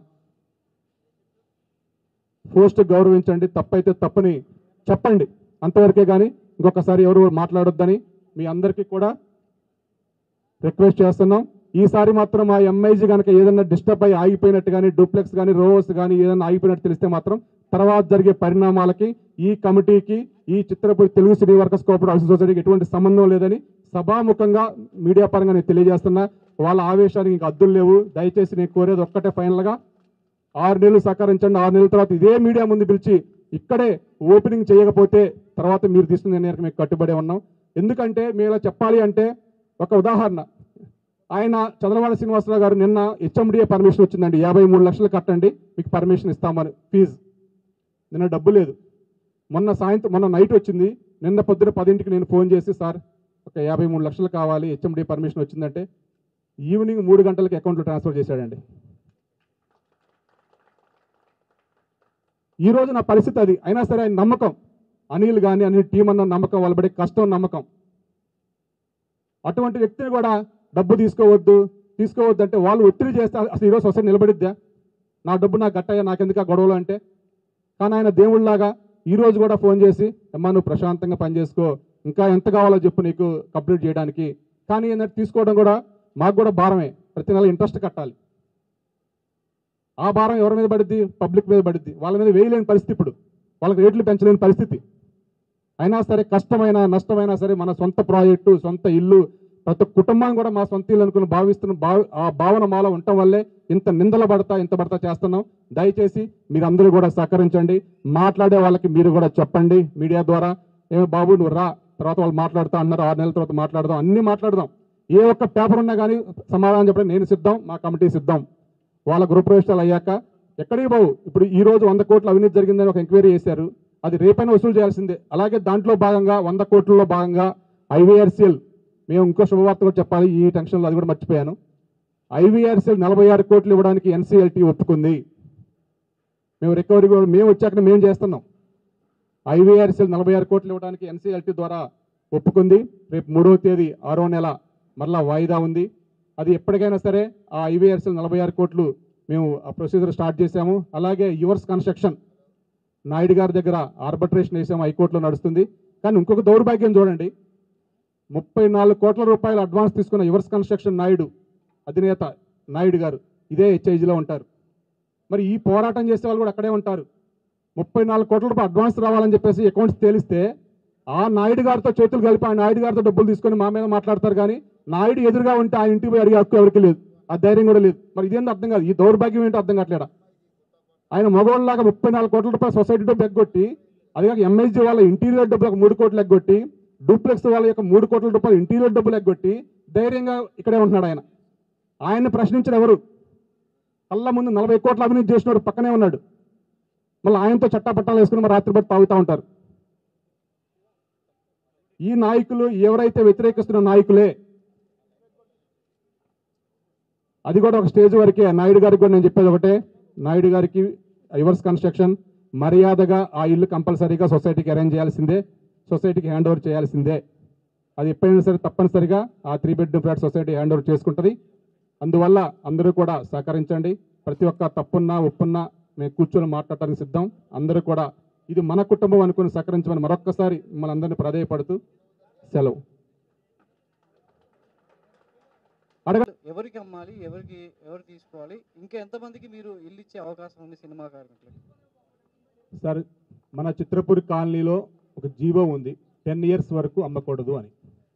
పోస్ట్ గౌరవించండి తప్పైతే తప్పని చెప్పండి అంతవరకే కానీ ఇంకొకసారి ఎవరు మాట్లాడొద్దని మీ అందరికీ కూడా రిక్వెస్ట్ చేస్తున్నాం ఈసారి మాత్రం ఆ ఎంఐజీ కనుక ఏదైనా డిస్టర్బ్ అయ్యి ఆగిపోయినట్టు కానీ డూప్లెక్స్ కానీ రోవర్స్ కానీ ఏదైనా ఆగిపోయినట్టు తెలిస్తే మాత్రం తర్వాత జరిగే పరిణామాలకి ఈ కమిటీకి ఈ Chitrapuri Telugu cine workers cooperative సొసైటీకి ఎటువంటి సంబంధం లేదని సభాముఖంగా మీడియా పరంగా నేను తెలియజేస్తున్నా వాళ్ళ ఆవేశానికి ఇంకా అద్దులు లేవు దయచేసి నేను కోరేది ఒక్కటే ఫైనల్గా ఆరు నెలలు సహకరించండి ఆరు నెలల తర్వాత ఇదే మీడియా ముందు పిలిచి ఇక్కడే ఓపెనింగ్ చేయకపోతే తర్వాత మీరు తీసుకున్న నిర్ణయానికి మేము కట్టుబడి ఉన్నాం ఎందుకంటే మేము ఇలా చెప్పాలి అంటే ఒక ఉదాహరణ ఆయన చంద్రబాబు శ్రీనివాసరావు గారు నిన్న హెచ్ఎండిఏ పర్మిషన్ వచ్చిందండి యాభై మూడు లక్షలు కట్టండి మీకు పర్మిషన్ ఇస్తామని ఫీజు నిన్న డబ్బు లేదు మొన్న సాయంత్రం మొన్న నైట్ వచ్చింది నిన్న పొద్దున పదింటికి నేను ఫోన్ చేసి సార్ ఒక యాభై మూడు లక్షలు కావాలి హెచ్ఎండి పర్మిషన్ వచ్చిందంటే ఈవినింగ్ మూడు గంటలకి అకౌంట్లో ట్రాన్స్ఫర్ చేశాడండి ఈ రోజు నా పరిస్థితి అది అయినా సరే ఆయన నమ్మకం అనిల్ కానీ అనిల్ టీం అన్న నమ్మకం వాళ్ళ పడే కష్టం నమ్మకం అటువంటి వ్యక్తిని కూడా డబ్బు తీసుకోవద్దు తీసుకోవద్దు అంటే వాళ్ళు ఒత్తిడి చేస్తే అసలు ఈరోజు సొసైటీ నిలబడిద్దా నా డబ్బు నాకు గట్టయ్యా నాకెందుకు ఆ గొడవలు అంటే కానీ ఆయన దేవుళ్ళలాగా ఈ రోజు కూడా ఫోన్ చేసి అమ్మా నువ్వు ప్రశాంతంగా పనిచేసుకో ఇంకా ఎంత కావాలో చెప్పు నీకు కంప్లీట్ చేయడానికి కానీ ఏంటంటే తీసుకోవడం కూడా మాకు కూడా భారమే ప్రతి నెల ఇంట్రెస్ట్ కట్టాలి ఆ భారం ఎవరి మీద పడుద్ది పబ్లిక్ మీద పడుద్ది వాళ్ళ మీద వేయలేని పరిస్థితి ఇప్పుడు వాళ్ళకి రేట్లు పెంచలేని పరిస్థితి అయినా సరే కష్టమైన నష్టమైనా సరే మన సొంత ప్రాజెక్టు సొంత ఇల్లు ప్రతి ఒక్క కుటుంబాన్ని కూడా మా సొంత ఇల్లు అనుకుని భావిస్తున్న భావ ఆ భావన మాలో ఉండటం వల్లే ఇంత నిందల పడతా ఇంత పడతా చేస్తున్నాం దయచేసి మీరందరూ కూడా సహకరించండి మాట్లాడే వాళ్ళకి మీరు కూడా చెప్పండి మీడియా ద్వారా ఏమో బాబు నువ్వు రా తర్వాత వాళ్ళు మాట్లాడుతా అన్నారు ఆరు నెలల తర్వాత మాట్లాడదాం అన్నీ మాట్లాడదాం ఏ ఒక్క పేపర్ ఉన్నా కానీ సమాధానం చెప్పడం నేను సిద్ధం మా కమిటీ సిద్ధం వాళ్ళ గృహ ప్రవేశాలు అయ్యాక ఎక్కడికి బావు ఇప్పుడు ఈ రోజు వంద కోట్ల అవినీతి జరిగిందని ఒక ఎంక్వైరీ చేశారు అది రేపైనా వసూలు చేయాల్సిందే అలాగే దాంట్లో భాగంగా వంద కోట్లలో భాగంగా ఐవీఆర్సీఎల్ మేము ఇంకో శుభవార్త కూడా చెప్పాలి ఈ టెన్షన్లో అది కూడా మర్చిపోయాను ఐవీఆర్సీఎల్ నలభై ఆరు కోట్లు ఇవ్వడానికి ఎన్సీఎల్టీ ఒప్పుకుంది మేము రికవరీ కూడా మేము వచ్చాక మేము చేస్తున్నాం ఐవీఆర్సీఎల్ నలభై ఆరు కోట్లు ఇవ్వడానికి ఎన్సీఎల్టీ ద్వారా ఒప్పుకుంది రేపు మూడవ తేదీ ఆరో నెల మరలా వాయిదా ఉంది అది ఎప్పటికైనా సరే ఆ ఐవీఆర్సీఎల్ నలభై ఆరు కోట్లు మేము ఆ ప్రొసీజర్ స్టార్ట్ చేశాము అలాగే యువర్స్ కన్స్ట్రక్షన్ నాయుడు గారి దగ్గర ఆర్బిట్రేషన్ వేసాము హైకోర్టులో నడుస్తుంది కానీ ఇంకొక దౌర్భాగ్యం చూడండి ముప్పై నాలుగు కోట్ల రూపాయలు అడ్వాన్స్ తీసుకున్న యువర్స్ కన్స్ట్రక్షన్ నాయుడు అధినేత నాయుడు గారు ఇదే హెచ్ఐజీలో ఉంటారు మరి ఈ పోరాటం చేసే వాళ్ళు కూడా అక్కడే ఉంటారు ముప్పై నాలుగు కోట్ల రూపాయలు అడ్వాన్స్ రావాలని చెప్పేసి అకౌంట్స్ తేలిస్తే ఆ నాయుడు గారితో చేతులు కలిపి ఆ నాయుడు గారితో డబ్బులు తీసుకొని మా మీద మాట్లాడతారు కానీ నాయుడు ఎదురుగా ఉంటే ఆ ఇంటికి పోయి అడిగే హక్కు ఎవరికి లేదు ఆ ధైర్యం కూడా లేదు మరి ఇదేందో అర్థం కాదు ఈ దౌర్భాగ్యం ఏంటో అర్థం కావట్లేడా ఆయన మగవాళ్ళలాగా ముప్పై నాలుగు కోట్ల రూపాయలు సొసైటీ డబ్బు ఎగ్గొట్టి అది కాక ఎంఎస్జీ వాళ్ళ ఇంటీరియర్ డబ్బులకు మూడు కోట్లు ఎగ్గొట్టి డూప్లెక్స్ వాళ్ళ యొక్క మూడు కోట్ల రూపాయలు ఇంటీరియర్ డబ్బులు ఎగ్గొట్టి ధైర్యంగా ఇక్కడే ఉంటున్నాడు ఆయన ఆయన్ని ప్రశ్నించిన ఎవరు కళ్ళ ముందు నలభై కోట్ల అవినీతి చేసినాడు పక్కనే ఉన్నాడు మళ్ళీ ఆయనతో చట్టా పట్టాలు వేసుకుని మరి రాత్రి బట్టి తాగుతూ ఉంటారు ఈ నాయకులు ఎవరైతే వ్యతిరేకిస్తున్న నాయకులే అది కూడా ఒక స్టేజ్ వరకే నాయుడు గారికి కూడా నేను చెప్పేది ఒకటే నాయుడు గారికి రివర్స్ కన్స్ట్రక్షన్ మర్యాదగా ఆ ఇల్లు కంపల్సరీగా సొసైటీకి అరేంజ్ చేయాల్సిందే సొసైటీకి హ్యాండ్ ఓవర్ చేయాల్సిందే అది ఎప్పుడైనా సరే తప్పనిసరిగా ఆ three bedroom flat society hand over చేసుకుంటుంది అందువల్ల అందరూ కూడా సహకరించండి ప్రతి ఒక్క తప్పున్నా ఒప్పున్నా మేము కూర్చొని మాట్లాడటానికి సిద్ధం అందరూ కూడా ఇది మన కుటుంబం అనుకుని సహకరించమని మరొక్కసారి మిమ్మల్ని అందరినీ ప్రాధేయపడుతూ సెలవు అడగ ఎవరికి అమ్మాలి ఎవరికి ఎవరు తీసుకోవాలి ఇంకా ఎంతమందికి మీరు ఇల్లు ఇచ్చే అవకాశం ఉంది సినిమా కార్మికులకు సార్ మన చిత్రపూర్ కాలనీలో ఒక జీవో ఉంది టెన్ ఇయర్స్ వరకు అమ్మకూడదు అని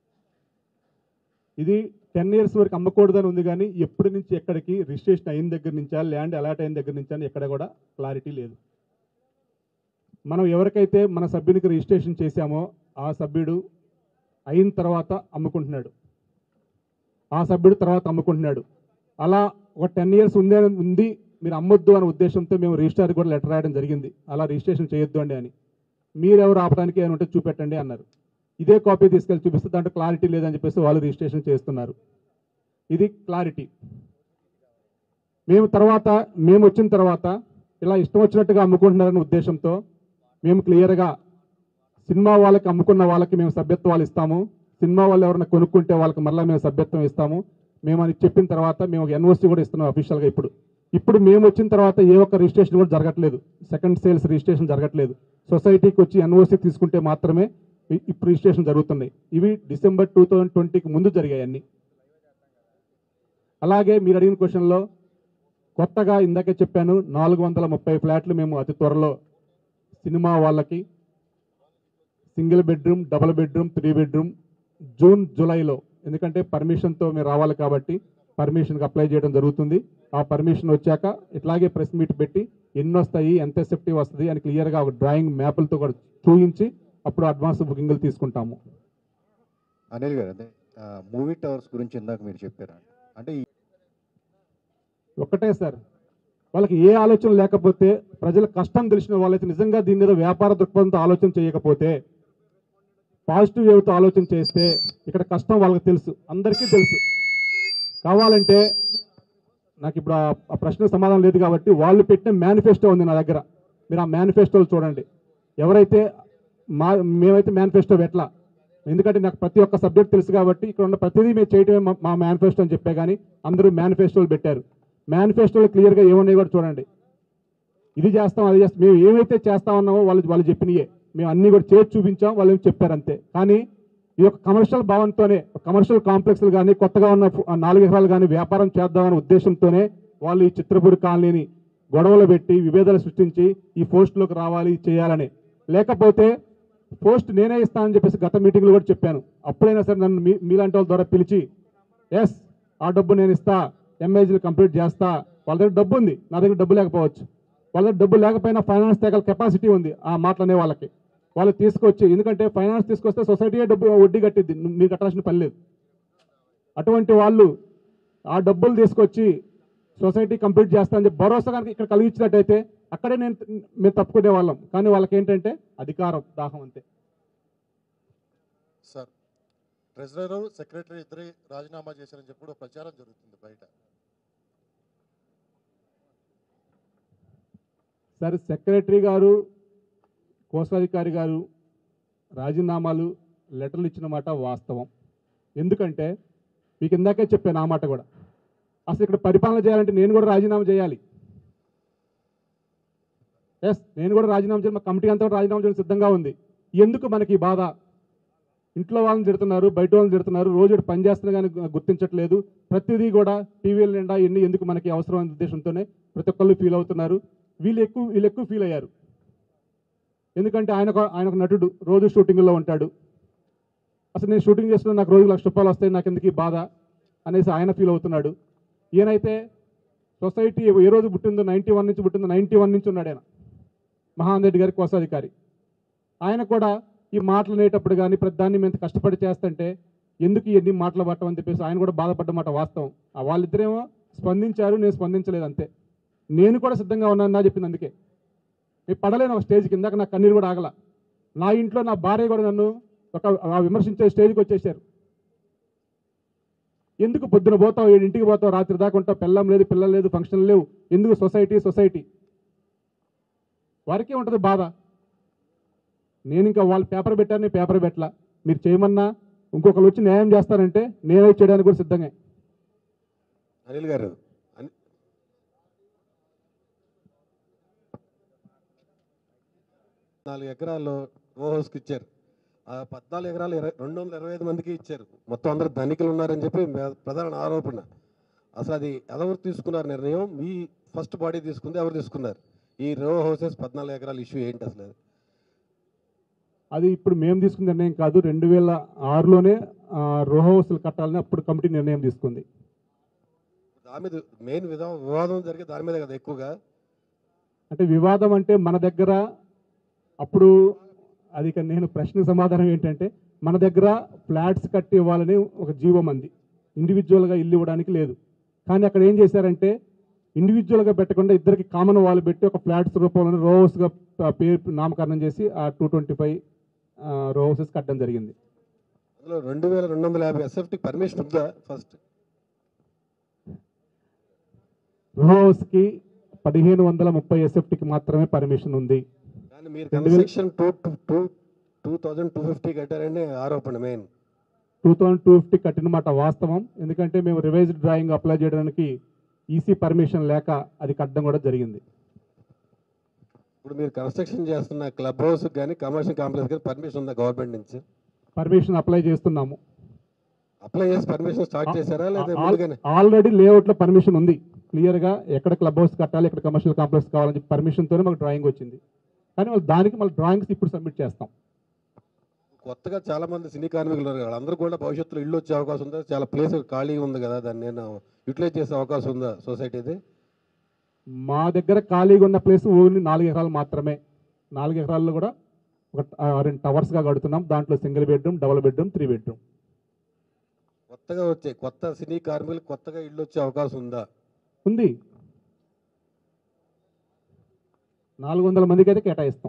ఇది టెన్ ఇయర్స్ వరకు అమ్మకూడదు అని ఉంది కానీ ఎప్పటి నుంచి ఎక్కడికి రిజిస్ట్రేషన్ అయిన దగ్గర నుంచా ల్యాండ్ అలాట్ అయిన దగ్గర నుంచా అని ఎక్కడ కూడా క్లారిటీ లేదు మనం ఎవరికైతే మన సభ్యునికి రిజిస్ట్రేషన్ చేశామో ఆ సభ్యుడు అయిన తర్వాత అమ్ముకుంటున్నాడు ఆ సభ్యుడు తర్వాత అమ్ముకుంటున్నాడు అలా ఒక టెన్ ఇయర్స్ ఉందే ఉంది మీరు అమ్మొద్దు అనే ఉద్దేశంతో మేము రిజిస్టార్ కూడా లెటర్ రాయడం జరిగింది అలా రిజిస్ట్రేషన్ చేయొద్దు అండి అని మీరెవరు ఆపడానికి ఏమైనా ఉంటే చూపెట్టండి అన్నారు ఇదే కాపీ తీసుకెళ్ళి చూపిస్తే దాంట్లో క్లారిటీ లేదని చెప్పేసి వాళ్ళు రిజిస్ట్రేషన్ చేస్తున్నారు ఇది క్లారిటీ మేము తర్వాత మేము వచ్చిన తర్వాత ఇలా ఇష్టం వచ్చినట్టుగా అమ్ముకుంటున్నారనే ఉద్దేశంతో మేము క్లియర్గా సినిమా వాళ్ళకి అమ్ముకున్న వాళ్ళకి మేము సభ్యత్వాలు ఇస్తాము సినిమా వాళ్ళు ఎవరైనా కొనుక్కుంటే వాళ్ళకి మళ్ళీ మేము సభ్యత్వం ఇస్తాము మేము అని చెప్పిన తర్వాత మేము ఒక ఎన్ఓసి కూడా ఇస్తున్నాం అఫీషియల్గా ఇప్పుడు ఇప్పుడు మేము వచ్చిన తర్వాత ఏ ఒక్క రిజిస్ట్రేషన్ కూడా జరగట్లేదు సెకండ్ సేల్స్ రిజిస్ట్రేషన్ జరగట్లేదు సొసైటీకి వచ్చి ఎన్ఓసి తీసుకుంటే మాత్రమే ఇ- ఇప్పుడు రిజిస్ట్రేషన్ జరుగుతున్నాయి ఇవి డిసెంబర్ టూ థౌజండ్ ట్వంటీకి ముందు జరిగాయి అన్ని అలాగే మీరు అడిగిన క్వశ్చన్లో కొత్తగా ఇందాకే చెప్పాను నాలుగు వందల ముప్పై ఫ్లాట్లు మేము అతి త్వరలో సినిమా వాళ్ళకి single bedroom double bedroom three bedroom June జూలైలో ఎందుకంటే పర్మిషన్తో మీరు రావాలి కాబట్టి పర్మిషన్కి అప్లై చేయడం జరుగుతుంది ఆ పర్మిషన్ వచ్చాక ఇట్లాగే ప్రెస్ మీట్ పెట్టి ఎన్ని వస్తాయి ఎంత సేఫ్టీ వస్తుంది అని క్లియర్గా ఒక డ్రాయింగ్ మ్యాపులతో కూడా చూపించి అప్పుడు అడ్వాన్స్ బుకింగ్లు తీసుకుంటాము అనిల్ గారు అదే మూవీ టవర్స్ గురించి ఇందాక మీరు చెప్పారు అంటే ఈ ఒక్కటే సార్ వాళ్ళకి ఏ ఆలోచన లేకపోతే ప్రజల కష్టం తెలిసిన వాళ్ళైతే నిజంగా దీని మీద వ్యాపార దృక్పథంతో ఆలోచన చేయకపోతే పాజిటివ్ వేవ్తో ఆలోచన చేస్తే ఇక్కడ కష్టం వాళ్ళకి తెలుసు అందరికీ తెలుసు కావాలంటే నాకు ఇప్పుడు ఆ- ఆ ప్రశ్న సమాధానం లేదు కాబట్టి వాళ్ళు పెట్టిన మేనిఫెస్టో ఉంది నా దగ్గర మీరు ఆ మేనిఫెస్టోలు చూడండి ఎవరైతే మా మేమైతే మేనిఫెస్టో పెట్టలా ఎందుకంటే నాకు ప్రతి ఒక్క సబ్జెక్ట్ తెలుసు కాబట్టి ఇక్కడ ఉన్న ప్రతిదీ మేము చేయటమే మా- మా మేనిఫెస్టో అని చెప్పే కానీ అందరూ మేనిఫెస్టోలు పెట్టారు మేనిఫెస్టోలో క్లియర్గా ఏమున్నాయి కూడా చూడండి ఇది చేస్తాం అది చేస్తాం మేము ఏమైతే చేస్తా ఉన్నామో వాళ్ళు వాళ్ళు చెప్పినయే మేము అన్నీ కూడా చేసి చూపించాం వాళ్ళు ఏం చెప్పారు అంతే కానీ ఈ యొక్క కమర్షియల్ భావంతోనే కమర్షియల్ కాంప్లెక్స్లు కానీ కొత్తగా ఉన్న ఫు- ఆ నాలుగు ఎకరాలు కానీ వ్యాపారం చేద్దామనే ఉద్దేశంతోనే వాళ్ళు ఈ చిత్రపూడి కాలనీని గొడవలు పెట్టి విభేదాలు సృష్టించి ఈ పోస్టులోకి రావాలి చేయాలని లేకపోతే పోస్ట్ నేనే ఇస్తానని చెప్పేసి గత మీటింగ్లో కూడా చెప్పాను అప్పుడైనా సరే నన్ను మీ మీలాంటి వాళ్ళ ద్వారా పిలిచి ఎస్ ఆ డబ్బు నేను ఇస్తా ఎంఏజీలు కంప్లీట్ చేస్తా వాళ్ళ దగ్గర డబ్బు ఉంది నా దగ్గర డబ్బు లేకపోవచ్చు వాళ్ళ దగ్గర డబ్బు లేకపోయినా ఫైనాన్స్ తేగల కెపాసిటీ ఉంది ఆ మాటలనే వాళ్ళకి వాళ్ళు తీసుకొచ్చి ఎందుకంటే ఫైనాన్స్ తీసుకొస్తే సొసైటీయే డబ్బు వడ్డీ కట్టిద్ది మీరు కట్టాల్సిన పని లేదు అటువంటి వాళ్ళు ఆ డబ్బులు తీసుకొచ్చి సొసైటీ కంప్లీట్ చేస్తా అని చెప్పి భరోసా కనుక ఇక్కడ కలిగించినట్టయితే అక్కడే నేను మేము తప్పుకునే వాళ్ళం కానీ వాళ్ళకి ఏంటంటే అధికారం దాహం అంతే సార్ ట్రెజరర్ సెక్రటరీ ఇద్దరే రాజీనామా చేశారని చెప్పి కూడా ప్రచారం జరుగుతుంది బయట సరే సెక్రటరీ గారు కోశాధికారి గారు రాజీనామాలు లెటర్లు ఇచ్చిన మాట వాస్తవం ఎందుకంటే మీకు ఇందాకే చెప్పాను ఆ మాట కూడా అసలు ఇక్కడ పరిపాలన చేయాలంటే నేను కూడా రాజీనామా చేయాలి ఎస్ నేను కూడా రాజీనామా చేయాలి మా కమిటీ అంతా కూడా రాజీనామా చేయడం సిద్ధంగా ఉంది ఎందుకు మనకి ఈ బాధ ఇంట్లో వాళ్ళని తిడుతున్నారు బయట వాళ్ళని తిడుతున్నారు రోజు ఇక్కడ పని చేస్తున్నా కానీ గుర్తించట్లేదు ప్రతిదీ కూడా టీవీల నిండా ఎన్ని ఎందుకు మనకి అవసరం అనే ఉద్దేశంతోనే ప్రతి ఒక్కళ్ళు ఫీల్ అవుతున్నారు వీళ్ళు ఎక్కువ వీళ్ళు ఎక్కువ ఫీల్ అయ్యారు ఎందుకంటే ఆయన ఒక ఆయన ఒక నటుడు రోజు షూటింగ్లో ఉంటాడు అసలు నేను షూటింగ్ చేస్తున్నా నాకు రోజు లక్ష రూపాయలు వస్తాయి నాకు ఎందుకు ఈ బాధ అనేసి ఆయన ఫీల్ అవుతున్నాడు ఈయనైతే సొసైటీ ఏ రోజు పుట్టిందో నైంటీ వన్ నుంచి పుట్టిందో నైంటీ వన్ నుంచి ఉన్నాడు ఆయన మహాన్ రెడ్డి గారి కోశాధికారి ఆయన కూడా ఈ మాటలు అనేటప్పుడు కానీ ప్రతి దాన్ని మేము ఇంత కష్టపడి చేస్తుంటే ఎందుకు ఇవన్నీ మాటలు పట్టం అని చెప్పేసి ఆయన కూడా బాధపడ్డ మాట వాస్తవం ఆ వాళ్ళిద్దరేమో స్పందించారు నేను స్పందించలేదు అంతే నేను కూడా సిద్ధంగా ఉన్నాను నా చెప్పింది అందుకే నేను పడలేను ఒక స్టేజ్ కిందాక నా కన్నీరు కూడా ఆగల నా ఇంట్లో నా భార్య కూడా నన్ను ఒక ఆ విమర్శించే స్టేజ్కి వచ్చేసారు ఎందుకు పొద్దున పోతావు ఏడు ఇంటికి పోతావు రాత్రి దాకా ఉంటావు పిల్లం లేదు పిల్లలు లేదు ఫంక్షన్ లేవు ఎందుకు సొసైటీ సొసైటీ వారికే ఉంటుంది బాధ నేను ఇంకా వాళ్ళు పేపర్ పెట్టారని పేపర్ పెట్టలా మీరు చేయమన్నా ఇంకొకరు వచ్చి న్యాయం చేస్తారంటే నేనే చేయడానికి కూడా సిద్ధంగా అనిల్ గారు అని నాలుగు ఎకరాల్లో రో హౌస్కి ఇచ్చారు ఆ పద్నాలుగు ఎకరాలు ఇరవై రెండు వందల ఇరవై ఐదు మందికి ఇచ్చారు మొత్తం అందరూ ధనికులు ఉన్నారని చెప్పి మే- ప్రధాన ఆరోపణ అసలు అది ఎవరు తీసుకున్నారు నిర్ణయం మీ ఫస్ట్ బాడీ తీసుకుంది ఎవరు తీసుకున్నారు ఈ రో హౌసెస్ పద్నాలుగు ఎకరాల ఇష్యూ ఏంటి అసలు అది? అది ఇప్పుడు మేము తీసుకున్న నిర్ణయం కాదు రెండు వేల ఆరులోనే రో హౌస్లు కట్టాలని అప్పుడు కమిటీ నిర్ణయం తీసుకుంది దాని మీద మెయిన్ విధం వివాదం జరిగే దాని మీద కదా ఎక్కువగా అంటే వివాదం అంటే మన దగ్గర అప్పుడు అది ఇక నేను ప్రశ్న సమాధానం ఏంటంటే మన దగ్గర ఫ్లాట్స్ కట్టి ఇవ్వాలని ఒక జీవం అంది ఇండివిజువల్గా ఇల్లు ఇవ్వడానికి లేదు కానీ అక్కడ ఏం చేశారంటే ఇండివిజువల్గా పెట్టకుండా ఇద్దరికి కామన్ వాళ్ళు పెట్టి ఒక ఫ్లాట్స్ రూపంలో రో హౌస్గా పేరు నామకరణం చేసి ఆ two twenty five row houses కట్టడం జరిగింది అందులో రెండు వేల రెండు వందల యాభై ఎస్ఎఫ్టీ పర్మిషన్ ఉందా ఫస్ట్ రో హౌస్కి పదిహేను వందల ముప్పై ఎస్ఎఫ్టీకి మాత్రమే పర్మిషన్ ఉంది కానీ మీరు రెండు వేల- construction two two two thousand two fifty కట్టారని ఆరోపణ main two thousand two fifty కట్టిన మాట వాస్తవం ఎందుకంటే మేము రివైజ్డ్ డ్రాయింగ్ అప్లై చేయడానికి ఈసీ పర్మిషన్ లేక అది కట్టడం కూడా జరిగింది ఇప్పుడు మీరు కన్స్ట్రక్షన్ చేస్తున్న క్లబ్ హౌస్ కానీ కమర్షియల్ కాంప్లెక్స్ కానీ పర్మిషన్ ఉందా గవర్నమెంట్ నుంచి పర్మిషన్ అప్లై చేస్తున్నాము అప్లై చేసి పర్మిషన్ స్టార్ట్ చేశారా లేదా ముందుగానే ఆల్రెడీ లేఅవుట్లో పర్మిషన్ ఉంది క్లియర్గా ఎక్కడ క్లబ్ హౌస్ కట్టాలి ఎక్కడ కమర్షియల్ కాంప్లెక్స్ కావాలని చెప్పి పర్మిషన్తోనే మాకు డ్రాయింగ్ వచ్చింది కానీ వాళ్ళు దానికి మళ్ళీ డ్రాయింగ్స్ ఇప్పుడు సబ్మిట్ చేస్తాం కొత్తగా చాలా మంది సినీ కార్మికులు ఉన్నారు కదా వాళ్ళందరూ కూడా భవిష్యత్తులో ఇల్లు వచ్చే అవకాశం ఉందా చాలా ప్లేస్ ఖాళీగా ఉంది కదా దాన్ని నేను యూటిలైజ్ చేసే అవకాశం ఉందా సొసైటీది మా దగ్గర ఖాళీగా ఉన్న ప్లేస్ ఓన్లీ నాలుగు ఎకరాలు మాత్రమే నాలుగు ఎకరాల్లో కూడా ఒక ఆ, రెండు టవర్స్గా కడుతున్నాం దాంట్లో single bedroom double bedroom three bedroom కొత్తగా వచ్చే కొత్త సినీ కార్మికులకు కొత్తగా ఇల్లు వచ్చే అవకాశం ఉందా ఉంది నాలుగు వందల మందికి అయితే కేటాయిస్తాం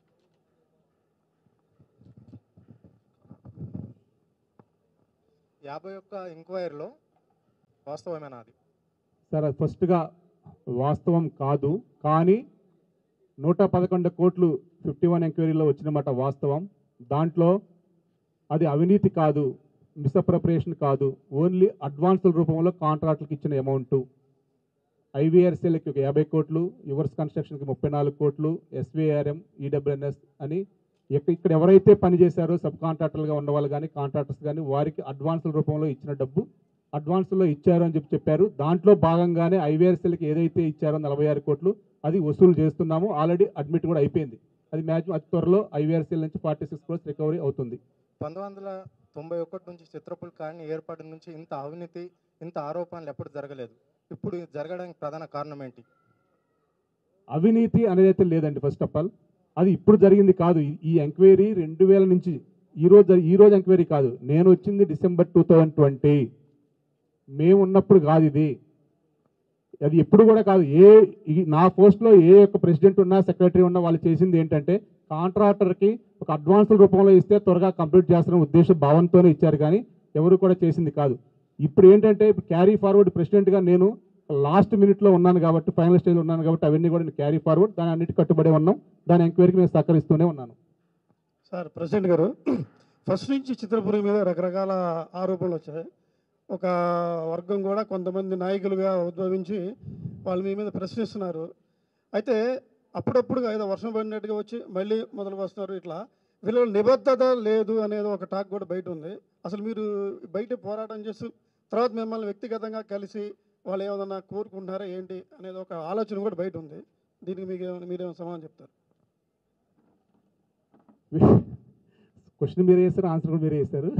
యాభై ఒక్క ఎంక్వైరీలో వాస్తవమేనా అది సార్ అది ఫస్ట్గా వాస్తవం కాదు కానీ నూట పదకొండు కోట్లు ఫిఫ్టీ వన్ ఎంక్వైరీలో వచ్చినమాట వాస్తవం దాంట్లో అది అవినీతి కాదు మిస్అప్రపరేషన్ కాదు ఓన్లీ అడ్వాన్సుల రూపంలో కాంట్రాక్టులకు ఇచ్చిన అమౌంట్ ఐవీఆర్సీలకి ఒక యాభై కోట్లు యువర్స్ కన్స్ట్రక్షన్కి ముప్పై నాలుగు కోట్లు ఎస్వీఆర్ఎం ఈడబ్ల్యూఎన్ఎస్ అని ఇక్క- ఇక్కడ ఎవరైతే పనిచేశారో సబ్ కాంట్రాక్టర్లుగా ఉన్న వాళ్ళు కానీ కాంట్రాక్టర్స్ కానీ వారికి అడ్వాన్సుల రూపంలో ఇచ్చిన డబ్బు అడ్వాన్స్లో ఇచ్చారు అని చెప్పి చెప్పారు దాంట్లో భాగంగానే ఐవీఆర్సీలకి ఏదైతే ఇచ్చారో నలభై ఆరు కోట్లు అది వసూలు చేస్తున్నాము ఆల్రెడీ అడ్మిట్ కూడా అయిపోయింది అది మ్యాక్సిమం అతి త్వరలో ఐవీఆర్సీల నుంచి ఫార్టీ సిక్స్ క్రోర్స్ రికవరీ అవుతుంది పంతొమ్మిది వందల తొంభై ఒకటి నుంచి చిత్రపుల్ కాలనీ ఏర్పాటు నుంచి ఇంత అవినీతి ఇంత ఆరోపణలు ఎప్పుడు జరగలేదు ఇప్పుడు ఇది జరగడానికి ప్రధాన కారణం ఏంటి అవినీతి అనేది అయితే లేదండి ఫస్ట్ ఆఫ్ ఆల్ అది ఇప్పుడు జరిగింది కాదు ఈ- ఈ ఎంక్వైరీ రెండు వేల నుంచి ఈ రోజు జరి- ఈ రోజు ఎంక్వైరీ కాదు నేను వచ్చింది డిసెంబర్ టూ థౌజండ్ ట్వంటీ మేము ఉన్నప్పుడు కాదు ఇది అది ఎప్పుడు కూడా కాదు ఏ ఈ- నా పోస్ట్లో ఏ ఒక్క ప్రెసిడెంట్ ఉన్నా సెక్రటరీ ఉన్నా వాళ్ళు చేసింది ఏంటంటే కాంట్రాక్టర్కి ఒక అడ్వాన్సుల రూపంలో ఇస్తే త్వరగా కంప్లీట్ చేస్తున్న ఉద్దేశం భావంతోనే ఇచ్చారు కానీ ఎవరు కూడా చేసింది కాదు ఇప్పుడు ఏంటంటే ఇప్పుడు క్యారీ ఫార్వర్డ్ ప్రెసిడెంట్గా నేను లాస్ట్ మినిట్లో ఉన్నాను కాబట్టి ఫైనల్ స్టేజ్లో ఉన్నాను కాబట్టి అవన్నీ కూడా నేను క్యారీ ఫార్వర్డ్ దాని అన్నిటి కట్టుబడి ఉన్నాం దాని ఎంక్వైరీకి నేను సహకరిస్తూనే ఉన్నాను సార్ ప్రెసిడెంట్ గారు ఫస్ట్ నుంచి చిత్రపురి మీద రకరకాల ఆరోపణలు వచ్చాయి ఒక వర్గం కూడా కొంతమంది నాయకులుగా ఉద్భవించి వాళ్ళు మీ మీద ప్రశ్నిస్తున్నారు అయితే అప్పుడప్పుడు ఏదో వర్షం పడినట్టుగా వచ్చి మళ్ళీ మొదలు వస్తున్నారు ఇట్లా వీళ్ళ నిబద్ధత లేదు అనేది ఒక టాక్ కూడా బయట ఉంది అసలు మీరు బయట పోరాటం చేస్తూ తర్వాత మిమ్మల్ని వ్యక్తిగతంగా కలిసి వాళ్ళు ఏమన్నా కోరుకుంటున్నారా ఏంటి అనేది ఒక ఆలోచన కూడా బయట ఉంది దీనికి మీకు ఏమైనా మీరేమైనా సమాధానం చెప్తారు క్వశ్చన్ మీరే వేస్తారు ఆన్సర్ కూడా మీరే వేస్తారు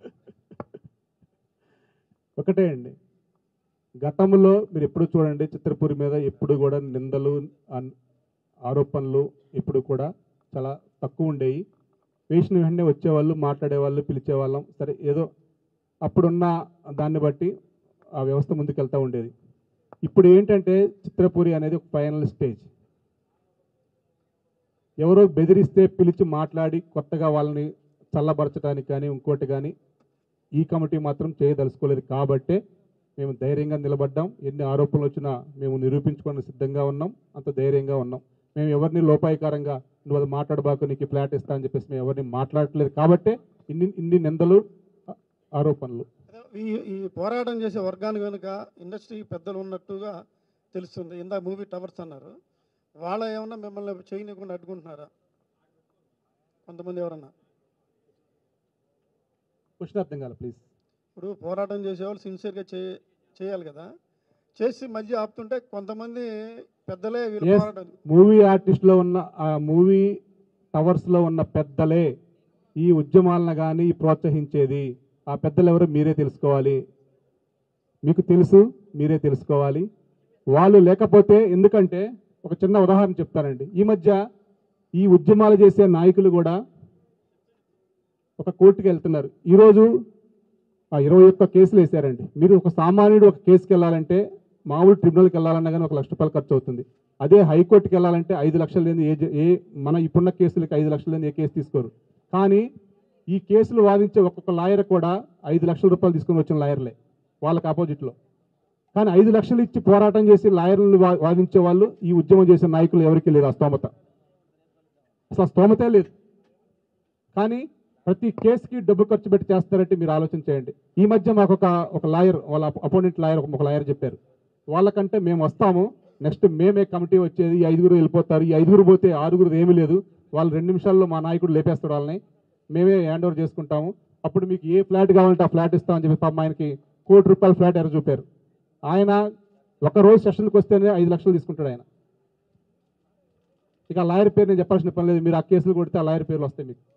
ఒకటే అండి గతంలో మీరు ఎప్పుడు చూడండి చిత్రపూరి మీద ఎప్పుడు కూడా నిందలు అన్- ఆరోపణలు ఎప్పుడు కూడా చాలా తక్కువ ఉండేవి వేసిన వెంటనే వచ్చేవాళ్ళు మాట్లాడేవాళ్ళు పిలిచేవాళ్ళం సరే ఏదో అప్పుడున్న దాన్ని బట్టి ఆ వ్యవస్థ ముందుకెళ్తూ ఉండేది ఇప్పుడు ఏంటంటే చిత్రపూరి అనేది ఒక ఫైనల్ స్టేజ్ ఎవరో బెదిరిస్తే పిలిచి మాట్లాడి కొత్తగా వాళ్ళని చల్లబరచడానికి కానీ ఇంకోటి కానీ ఈ కమిటీ మాత్రం చేయదలుచుకోలేదు కాబట్టే మేము ధైర్యంగా నిలబడ్డాం ఎన్ని ఆరోపణలు వచ్చినా మేము నిరూపించుకోవడానికి సిద్ధంగా ఉన్నాం అంత ధైర్యంగా ఉన్నాం మేము ఎవరిని లోపాయకారంగా నువ్వు అది మాట్లాడబాకు నీకు ఈ ఫ్లాట్ ఇస్తా అని చెప్పేసి మేము ఎవరిని మాట్లాడట్లేదు కాబట్టే ఇన్ని ఇన్ని నిందలు ఆ- ఆరోపణలు ఈ ఈ పోరాటం చేసే వర్గానికి కనుక ఇండస్ట్రీ పెద్దలు ఉన్నట్టుగా తెలుస్తుంది ఇందాక మూవీ టవర్స్ అన్నారు వాళ్ళ ఏమన్నా మిమ్మల్ని చేయనీయకుండా అడ్డుకుంటున్నారా కొంతమంది ఎవరన్నా క్వశ్చన్ అర్థం కాదు ప్లీజ్ ఇప్పుడు పోరాటం చేసేవాళ్ళు సిన్సియర్గా చే చేయాలి కదా చేసి మధ్య ఆపుతుంటే కొంతమంది పెద్దలే వీళ్ళు Yes. పోరాటం మూవీ ఆర్టిస్ట్లో ఉన్న ఆ మూవీ టవర్స్లో ఉన్న పెద్దలే ఈ ఉద్యమాలను కానీ ప్రోత్సహించేది ఆ పెద్దలు ఎవరో మీరే తెలుసుకోవాలి మీకు తెలుసు మీరే తెలుసుకోవాలి వాళ్ళు లేకపోతే ఎందుకంటే ఒక చిన్న ఉదాహరణ చెప్తానండి ఈ మధ్య ఈ ఉద్యమాలు చేసే నాయకులు కూడా ఒక కోర్టుకి వెళ్తున్నారు ఈరోజు ఆ ఇరవై ఒక్క కేసులు వేశారండి మీరు ఒక సామాన్యుడు ఒక కేసుకి వెళ్ళాలంటే మామూలు ట్రిబ్యునల్కి వెళ్ళాలన్నా కానీ ఒక లక్ష రూపాయలు ఖర్చు అవుతుంది అదే హైకోర్టుకి వెళ్ళాలంటే ఐదు లక్షలు లేని ఏ జ- ఏ మన ఇప్పుడున్న కేసులకి ఐదు లక్షలు లేని ఏ కేసు తీసుకోరు కానీ ఈ కేసులు వాదించే ఒక్కొక్క లాయర్ కూడా ఐదు లక్షల రూపాయలు తీసుకొని వచ్చిన లాయర్లే వాళ్ళకి ఆపోజిట్లో కానీ ఐదు లక్షలు ఇచ్చి పోరాటం చేసి లాయర్లను వా- వాదించే వాళ్ళు ఈ ఉద్యమం చేసే నాయకులు ఎవరికి లేదు ఆ స్తోమత అసలు ఆ స్తోమతే లేదు కానీ ప్రతి కేసుకి డబ్బు ఖర్చు పెట్టి చేస్తారంటే మీరు ఆలోచన చేయండి ఈ మధ్య మాకు ఒక ఒక లాయర్ వాళ్ళ అపోనెంట్ లాయర్ ఒక లాయర్ చెప్పారు వాళ్ళకంటే మేము వస్తాము నెక్స్ట్ మేమే కమిటీ వచ్చేది ఈ ఐదుగురు వెళ్ళిపోతారు ఈ ఐదుగురు పోతే ఆరుగురు ఏమీ లేదు వాళ్ళు రెండు నిమిషాల్లో మా నాయకుడు లేపేస్తాడు వాళ్ళని మేమే హ్యాండ్ ఓవర్ చేసుకుంటాము అప్పుడు మీకు ఏ ఫ్లాట్ కావాలంటే ఆ ఫ్లాట్ ఇస్తామని చెప్పి పాపం ఆయనకి కోటి రూపాయల ఫ్లాట్ ఎర చూపారు ఆయన ఒక రోజు సెషన్కి వస్తేనే ఐదు లక్షలు తీసుకుంటాడు ఆయన ఇక ఆ లాయర్ పేరు నేను చెప్పాల్సిన పని లేదు మీరు ఆ కేసులు కొడితే ఆ లాయర్ పేర్లు వస్తాయి మీకు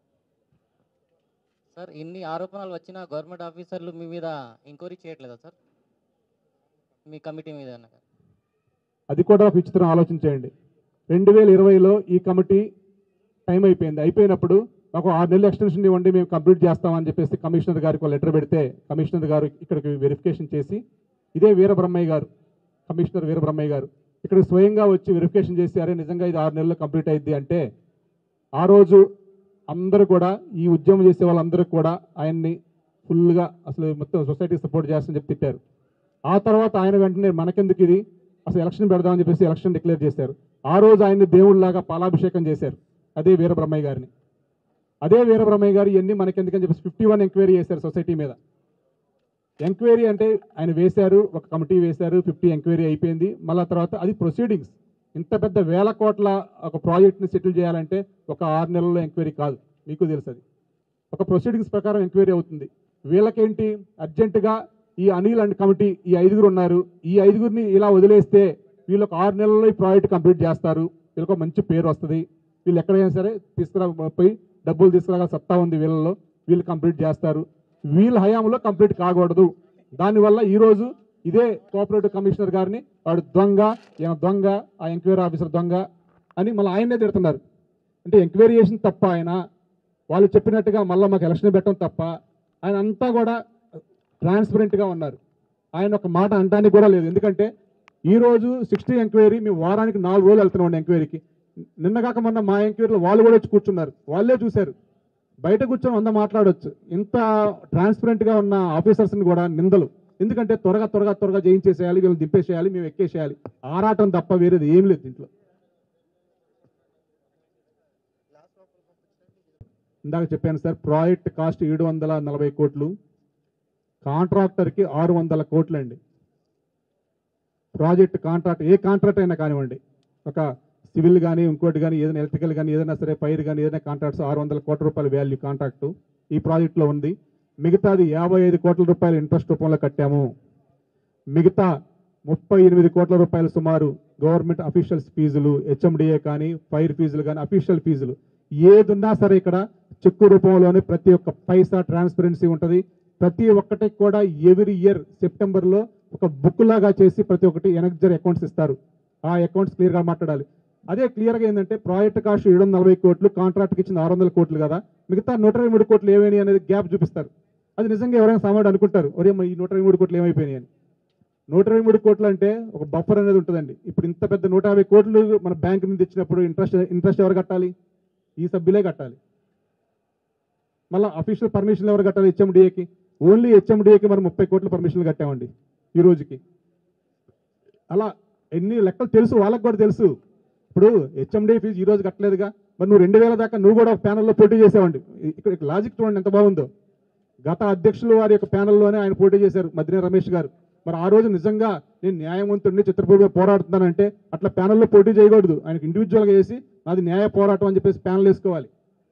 సార్ ఇన్ని ఆరోపణలు వచ్చినా గవర్నమెంట్ ఆఫీసర్లు మీ మీద ఎంక్వైరీ చేయట్లేదా సార్ మీ కమిటీ మీద అన్నగా అది కూడా ఒక విచిత్రం ఆలోచించేయండి రెండు వేల ఇరవైలో ఈ కమిటీ టైం అయిపోయింది అయిపోయినప్పుడు మాకు ఆరు నెలలు ఎక్స్టెన్షన్ ఇవ్వండి మేము కంప్లీట్ చేస్తామని చెప్పేసి కమిషనర్ గారికి ఒక లెటర్ పెడితే కమిషనర్ గారు ఇక్కడికి వెరిఫికేషన్ చేసి ఇదే వీరబ్రహ్మయ్య గారు కమిషనర్ వీరబ్రహ్మయ్య గారు ఇక్కడికి స్వయంగా వచ్చి వెరిఫికేషన్ చేసి అరే నిజంగా ఇది ఆరు నెలల్లో కంప్లీట్ అయింది అంటే ఆ రోజు అందరూ కూడా ఈ ఉద్యమం చేసే వాళ్ళందరూ కూడా ఆయన్ని ఫుల్గా అసలు మొత్తం సొసైటీ సపోర్ట్ చేస్తామని చెప్పి తిట్టారు ఆ తర్వాత ఆయన వెంటనే మనకెందుకు ఇది అసలు ఎలక్షన్ పెడదామని చెప్పేసి ఎలక్షన్ డిక్లేర్ చేశారు ఆ రోజు ఆయన్ని దేవుళ్ళలాగా పాలాభిషేకం చేశారు అదే వీరబ్రహ్మయ్య గారిని అదే వీరబ్రహ్మయ్య గారు ఇవన్నీ మనకెందుకని చెప్పేసి ఫిఫ్టీ వన్ ఎంక్వైరీ చేశారు సొసైటీ మీద ఎంక్వైరీ అంటే ఆయన వేశారు ఒక కమిటీ వేశారు ఫిఫ్టీ ఎంక్వైరీ అయిపోయింది మళ్ళీ తర్వాత అది ప్రొసీడింగ్స్ ఇంత పెద్ద వేల కోట్ల ఒక ప్రాజెక్ట్ని సెటిల్ చేయాలంటే ఒక ఆరు నెలల్లో ఎంక్వైరీ కాదు మీకు తెలుసు అది ఒక ప్రొసీడింగ్స్ ప్రకారం ఎంక్వైరీ అవుతుంది వీళ్ళకేంటి అర్జెంటుగా ఈ అనిల్ అండ్ కమిటీ ఈ ఐదుగురు ఉన్నారు ఈ ఐదుగురిని ఇలా వదిలేస్తే వీళ్ళు ఒక ఆరు నెలల్లో ఈ ప్రాజెక్ట్ కంప్లీట్ చేస్తారు వీళ్ళకి ఒక మంచి పేరు వస్తుంది వీళ్ళు ఎక్కడైనా సరే తీసుకురా పోయి డబ్బులు తీసుకురాగల సత్తా ఉంది వీళ్ళలో వీళ్ళు కంప్లీట్ చేస్తారు వీళ్ళ హయాంలో కంప్లీట్ కాకూడదు దానివల్ల ఈరోజు ఇదే కోఆపరేటివ్ కమిషనర్ గారిని వాడు దొంగ ఈయన దొంగ ఆ ఎంక్వైరీ ఆఫీసర్ దొంగ అని మళ్ళీ ఆయన్నే తిడుతున్నారు అంటే ఎంక్వైరీ చేసిన తప్ప ఆయన వాళ్ళు చెప్పినట్టుగా మళ్ళీ మాకు ఎలక్షన్ పెట్టడం తప్ప ఆయన అంతా కూడా ట్రాన్స్పరెంట్గా ఉన్నారు ఆయన ఒక మాట అనడానికి కూడా లేదు ఎందుకంటే ఈ రోజు సిక్స్టీ ఎంక్వైరీ మేము వారానికి నాలుగు రోజులు వెళ్తున్నాం ఎంక్వైరీకి నిన్న కాక మొన్న మా ఎంక్వైరీలో వాళ్ళు కూడా వచ్చి కూర్చున్నారు వాళ్ళే చూశారు బయట కూర్చొని వంద మాట్లాడొచ్చు ఇంత ట్రాన్స్పరెంట్గా ఉన్న ఆఫీసర్స్ని కూడా నిందలు ఎందుకంటే త్వరగా త్వరగా త్వరగా జయించేసేయాలి వీళ్ళని దింపేసేయాలి మేము ఎక్కేసేయాలి ఆరాటం తప్ప వేరేది ఏం లేదు దీంట్లో ఇందాక చెప్పాను సార్ ప్రాజెక్ట్ కాస్ట్ ఏడు వందల నలభై కోట్లు కాంట్రాక్టర్కి ఆరు వందల కోట్లు అండి ప్రాజెక్ట్ కాంట్రాక్ట్ ఏ కాంట్రాక్ట్ అయినా కానివ్వండి ఒక సివిల్ కానీ ఇంకోటి కానీ ఏదైనా ఎలక్ట్రికల్ కానీ ఏదైనా సరే పైర్ కానీ ఏదైనా కాంట్రాక్ట్స్ ఆరు వందల కోట్ల రూపాయల వాల్యూ కాంట్రాక్టు ఈ ప్రాజెక్ట్లో ఉంది మిగతాది యాభై ఐదు కోట్ల రూపాయలు ఇంట్రెస్ట్ రూపంలో కట్టాము మిగతా ముప్పై ఎనిమిది కోట్ల రూపాయలు సుమారు గవర్నమెంట్ అఫీషియల్స్ ఫీజులు హెచ్ఎండిఏ కానీ ఫైర్ ఫీజులు కానీ అఫీషియల్ ఫీజులు ఏదున్నా సరే ఇక్కడ చెక్కు రూపంలోనే ప్రతి ఒక్క పైసా ట్రాన్స్పరెన్సీ ఉంటుంది ప్రతి ఒక్కటి కూడా ఎవ్రీ ఇయర్ సెప్టెంబర్లో ఒక బుక్ లాగా చేసి ప్రతి ఒక్కటి ఎనర్జర్ అకౌంట్స్ ఇస్తారు ఆ అకౌంట్స్ క్లియర్గా మాట్లాడాలి అదే క్లియర్గా ఏంటంటే ప్రాజెక్ట్ కాస్ట్ ఏడు వందల నలభై కోట్లు కాంట్రాక్ట్కి ఇచ్చిన ఆరు వందల కోట్లు కదా మిగతా నూట ఇరవై మూడు కోట్లు ఏమైనాయి అనేది గ్యాప్ చూపిస్తారు అది నిజంగా ఎవరైనా సామాన్యుడు అనుకుంటారు ఒరే మరి ఈ నూట ఇరవై మూడు కోట్లు ఏమైపోయినాయి అని నూట ఇరవై మూడు కోట్లు అంటే ఒక బఫర్ అనేది ఉంటుందండి ఇప్పుడు ఇంత పెద్ద నూట యాభై కోట్లు మన బ్యాంక్ నుంచి ఇచ్చినప్పుడు ఇంట్రెస్ట్ ఇంట్రెస్ట్ ఎవరు కట్టాలి ఈ సభ్యులే కట్టాలి మళ్ళీ అఫీషియల్ పర్మిషన్లు ఎవరు కట్టాలి హెచ్ఎండిఏకి ఓన్లీ హెచ్ఎండిఏకి మనం ముప్పై కోట్ల పర్మిషన్లు కట్టామండి ఈ రోజుకి అలా ఎన్ని లెక్కలు తెలుసు వాళ్ళకి కూడా తెలుసు ఇప్పుడు హెచ్ఎండి ఫీజు ఈ రోజు కట్టలేదుగా మరి నువ్వు రెండు వేల దాకా నువ్వు కూడా ఒక ప్యానల్లో పోటీ చేసావండి ఇక్కడ ఇక్కడ లాజిక్ చూడండి ఎంత బాగుందో గత అధ్యక్షులు వారి యొక్క ప్యానల్లోనే ఆయన పోటీ చేశారు మద్దినే రమేష్ గారు మరి ఆ రోజు నిజంగా నేను న్యాయవంతుడిని చిత్రపూర్గా పోరాడుతున్నానంటే అట్లా ప్యానల్లో పోటీ చేయకూడదు ఆయనకి ఇండివిజువల్గా చేసి నాది న్యాయ పోరాటం అని చెప్పేసి ప్యానల్ వేసుకోవాలి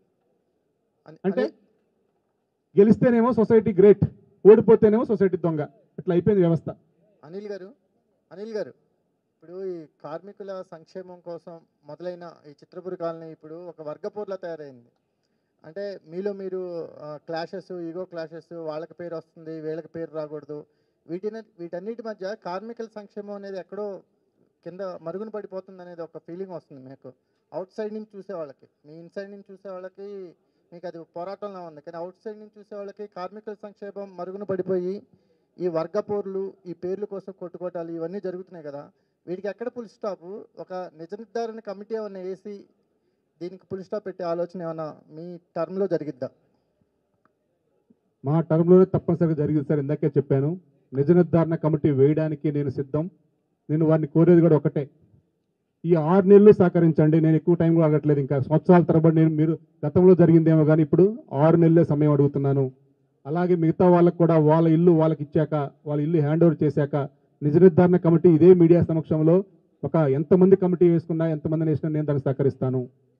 అంటే గెలిస్తేనేమో సొసైటీ గ్రేట్ ఓడిపోతేనేమో సొసైటీ దొంగ ఇట్లా అయిపోయింది వ్యవస్థ అనిల్ గారు అనిల్ గారు ఇప్పుడు ఈ కార్మికుల సంక్షేమం కోసం మొదలైన ఈ చిత్రపురి కాలనీ ఇప్పుడు ఒక వర్గపోర్లా తయారైంది అంటే మీలో మీరు క్లాషెస్ ఈగో క్లాషెస్ వాళ్ళకి పేరు వస్తుంది వీళ్ళకి పేరు రాకూడదు వీటిని వీటన్నిటి మధ్య కార్మికుల సంక్షేమం అనేది ఎక్కడో కింద మరుగున పడిపోతుంది అనేది ఒక ఫీలింగ్ వస్తుంది మీకు అవుట్ సైడ్ నుంచి చూసే వాళ్ళకి మీ ఇన్సైడ్ నుంచి చూసే వాళ్ళకి మీకు అది పోరాటంలో ఉంది కానీ అవుట్ సైడ్ నుంచి చూసే వాళ్ళకి కార్మికుల సంక్షేమం మరుగున పడిపోయి ఈ వర్గపోర్లు ఈ పేర్ల కోసం కొట్టుకోవటాలు ఇవన్నీ జరుగుతున్నాయి కదా వీటికి ఎక్కడ పుల్ స్టాప్ ఒక నిజ నిర్ధారణ కమిటీ ఏమన్నా వేసి దీనికి పుల్ స్టాప్ పెట్టే ఆలోచన ఏమన్నా మీ టర్మ్లో జరిగిద్దా మా టర్మ్లోనే తప్పనిసరిగా జరిగింది సార్ ఇందాకే చెప్పాను నిజ నిర్ధారణ కమిటీ వేయడానికి నేను సిద్ధం నేను వారిని కోరేది కూడా ఒకటే ఈ ఆరు నెలలు సహకరించండి నేను ఎక్కువ టైం కూడా అడగట్లేదు ఇంకా సంవత్సరాల తరబడి నేను మీరు గతంలో జరిగిందేమో కానీ ఇప్పుడు ఆరు నెలలే సమయం అడుగుతున్నాను అలాగే మిగతా వాళ్ళకు కూడా వాళ్ళ ఇల్లు వాళ్ళకి ఇచ్చాక వాళ్ళ ఇల్లు హ్యాండ్ ఓవర్ చేశాక నిజ నిర్ధారణ కమిటీ ఇదే మీడియా సమక్షంలో ఒక ఎంతమంది కమిటీ వేసుకున్నా ఎంతమందిని వేసినా నేను దానికి సహకరిస్తాను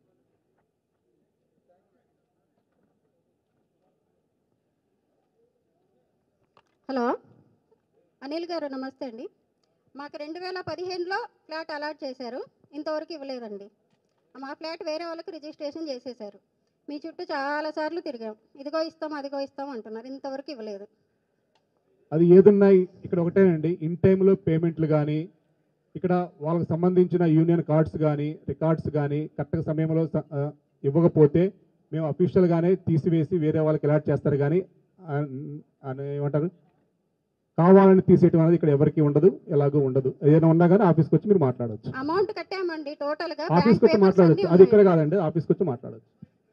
హలో అనిల్ గారు నమస్తే అండి మాకు రెండు వేల పదిహేనులో ఫ్లాట్ అలాట్ చేశారు ఇంతవరకు ఇవ్వలేదండి మా ఫ్లాట్ వేరే వాళ్ళకి రిజిస్ట్రేషన్ చేసేశారు మీ చుట్టూ చాలాసార్లు తిరిగాం ఇదిగో ఇస్తాం అదిగో ఇస్తాం అంటున్నారు ఇంతవరకు ఇవ్వలేదు అది ఏదున్నా ఇక్కడ ఒకటేనండి ఇన్ టైంలో పేమెంట్లు కానీ ఇక్కడ వాళ్ళకి సంబంధించిన యూనియన్ కార్డ్స్ కానీ రికార్డ్స్ కానీ కరెక్ట్ సమయంలో స- ఆ, ఇవ్వకపోతే మేము అఫీషియల్గానే తీసివేసి వేరే వాళ్ళకి అలాట్ చేస్తారు కానీ ఆ, అని ఏమంటారు కావాలని తీసేయటం అనేది ఇక్కడ ఎవరికి ఉండదు ఎలాగూ ఉండదు ఏదైనా ఉన్నా కానీ ఆఫీస్కి వచ్చి మీరు మాట్లాడవచ్చు అమౌంట్ కట్టామండి టోటల్గా ఆఫీస్కి వచ్చి మాట్లాడచ్చు అది ఇక్కడ కాదండి ఆఫీస్కి వచ్చి మాట్లాడచ్చు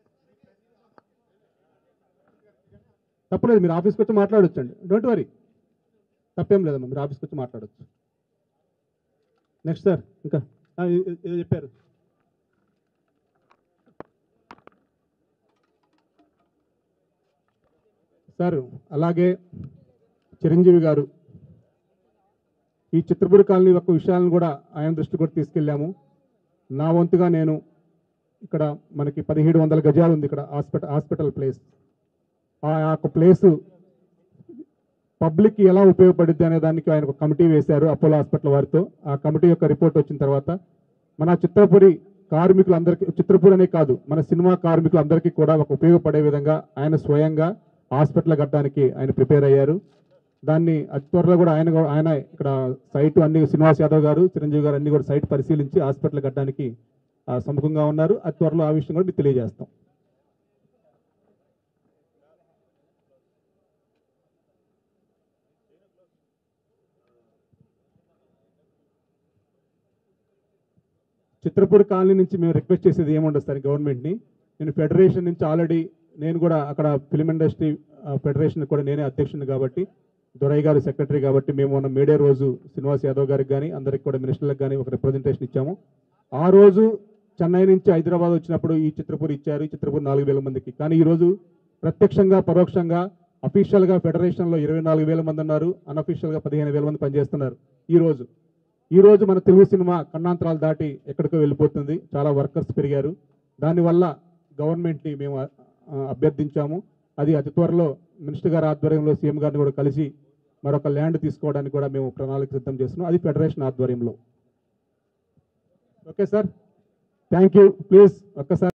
తప్పలేదు మీరు ఆఫీస్కి వచ్చి మాట్లాడొచ్చు అండి డోంట్ వరీ తప్పేం లేదమ్మా మీరు ఆఫీస్కి వచ్చి మాట్లాడచ్చు నెక్స్ట్ సార్ ఇంకా ఆ, ఏ- ఏ- ఏదో చెప్పారు సార్ అలాగే చిరంజీవి గారు ఈ చిత్రపూర్ కాలనీ యొక్క విషయాలను కూడా ఆయన దృష్టి కూడా తీసుకెళ్ళాము నా వంతుగా నేను ఇక్కడ మనకి పదిహేడు వందల గజాలు ఉంది ఇక్కడ హాస్పిటల్ హాస్పిటల్ ప్లేస్ ఆ యొక్క ప్లేసు పబ్లిక్కి ఎలా ఉపయోగపడుద్ది అనే దానికి ఆయన ఒక కమిటీ వేశారు అపోలో హాస్పిటల్ వారితో ఆ కమిటీ యొక్క రిపోర్ట్ వచ్చిన తర్వాత మన చిత్రపురి కార్మికులందరికీ చిత్రపూర్ అనే కాదు మన సినిమా కార్మికులందరికీ కూడా ఒక ఉపయోగపడే విధంగా ఆయన స్వయంగా హాస్పిటల్ కట్టడానికి ఆయన ప్రిపేర్ అయ్యారు దాన్ని అతి త్వరలో కూడా ఆయన కూడా- ఆయన ఇక్కడ సైట్ అన్ని శ్రీనివాస్ యాదవ్ గారు చిరంజీవి గారు అన్ని కూడా సైట్ పరిశీలించి హాస్పిటల్ కట్టడానికి ఆ, సముఖంగా ఉన్నారు అతి త్వరలో ఆ విషయం కూడా మీకు తెలియజేస్తాం చిత్రపూడి కాలనీ నుంచి మేము రిక్వెస్ట్ చేసేది ఏముండదు సార్ గవర్నమెంట్ని నేను ఫెడరేషన్ నుంచి ఆల్రెడీ నేను కూడా అక్కడ ఫిలిం ఇండస్ట్రీ ఆ, ఫెడరేషన్ కూడా నేనే అధ్యక్షుని కాబట్టి దొరయ్య గారు సెక్రటరీ కాబట్టి మేము మొన్న మేడే రోజు శ్రీనివాస్ యాదవ్ గారికి కానీ అందరికి కూడా మినిస్టర్లకు కానీ ఒక రిప్రజెంటేషన్ ఇచ్చాము ఆ రోజు చెన్నై నుంచి హైదరాబాద్ వచ్చినప్పుడు ఈ చిత్రపూర్ ఇచ్చారు ఈ చిత్రపూర్ నాలుగు వేల మందికి కానీ ఈరోజు ప్రత్యక్షంగా పరోక్షంగా అఫీషియల్గా ఫెడరేషన్లో ఇరవై నాలుగు వేల మంది ఉన్నారు అన్అఫీషియల్గా పదిహేను వేల మంది పనిచేస్తున్నారు ఈ రోజు ఈ రోజు మన తెలుగు సినిమా కన్నాంతరాలు దాటి ఎక్కడికో వెళ్ళిపోతుంది చాలా వర్కర్స్ పెరిగారు దానివల్ల గవర్నమెంట్ని మేము ఆ, అభ్యర్థించాము అది అతి త్వరలో మినిస్టర్ గారి ఆధ్వర్యంలో సీఎం గారిని కూడా కలిసి మరొక ల్యాండ్ తీసుకోవడానికి కూడా మేము ప్రణాళిక సిద్ధం చేస్తున్నాం అది ఫెడరేషన్ ఆధ్వర్యంలో okay sir thank you please ఒక్కసారి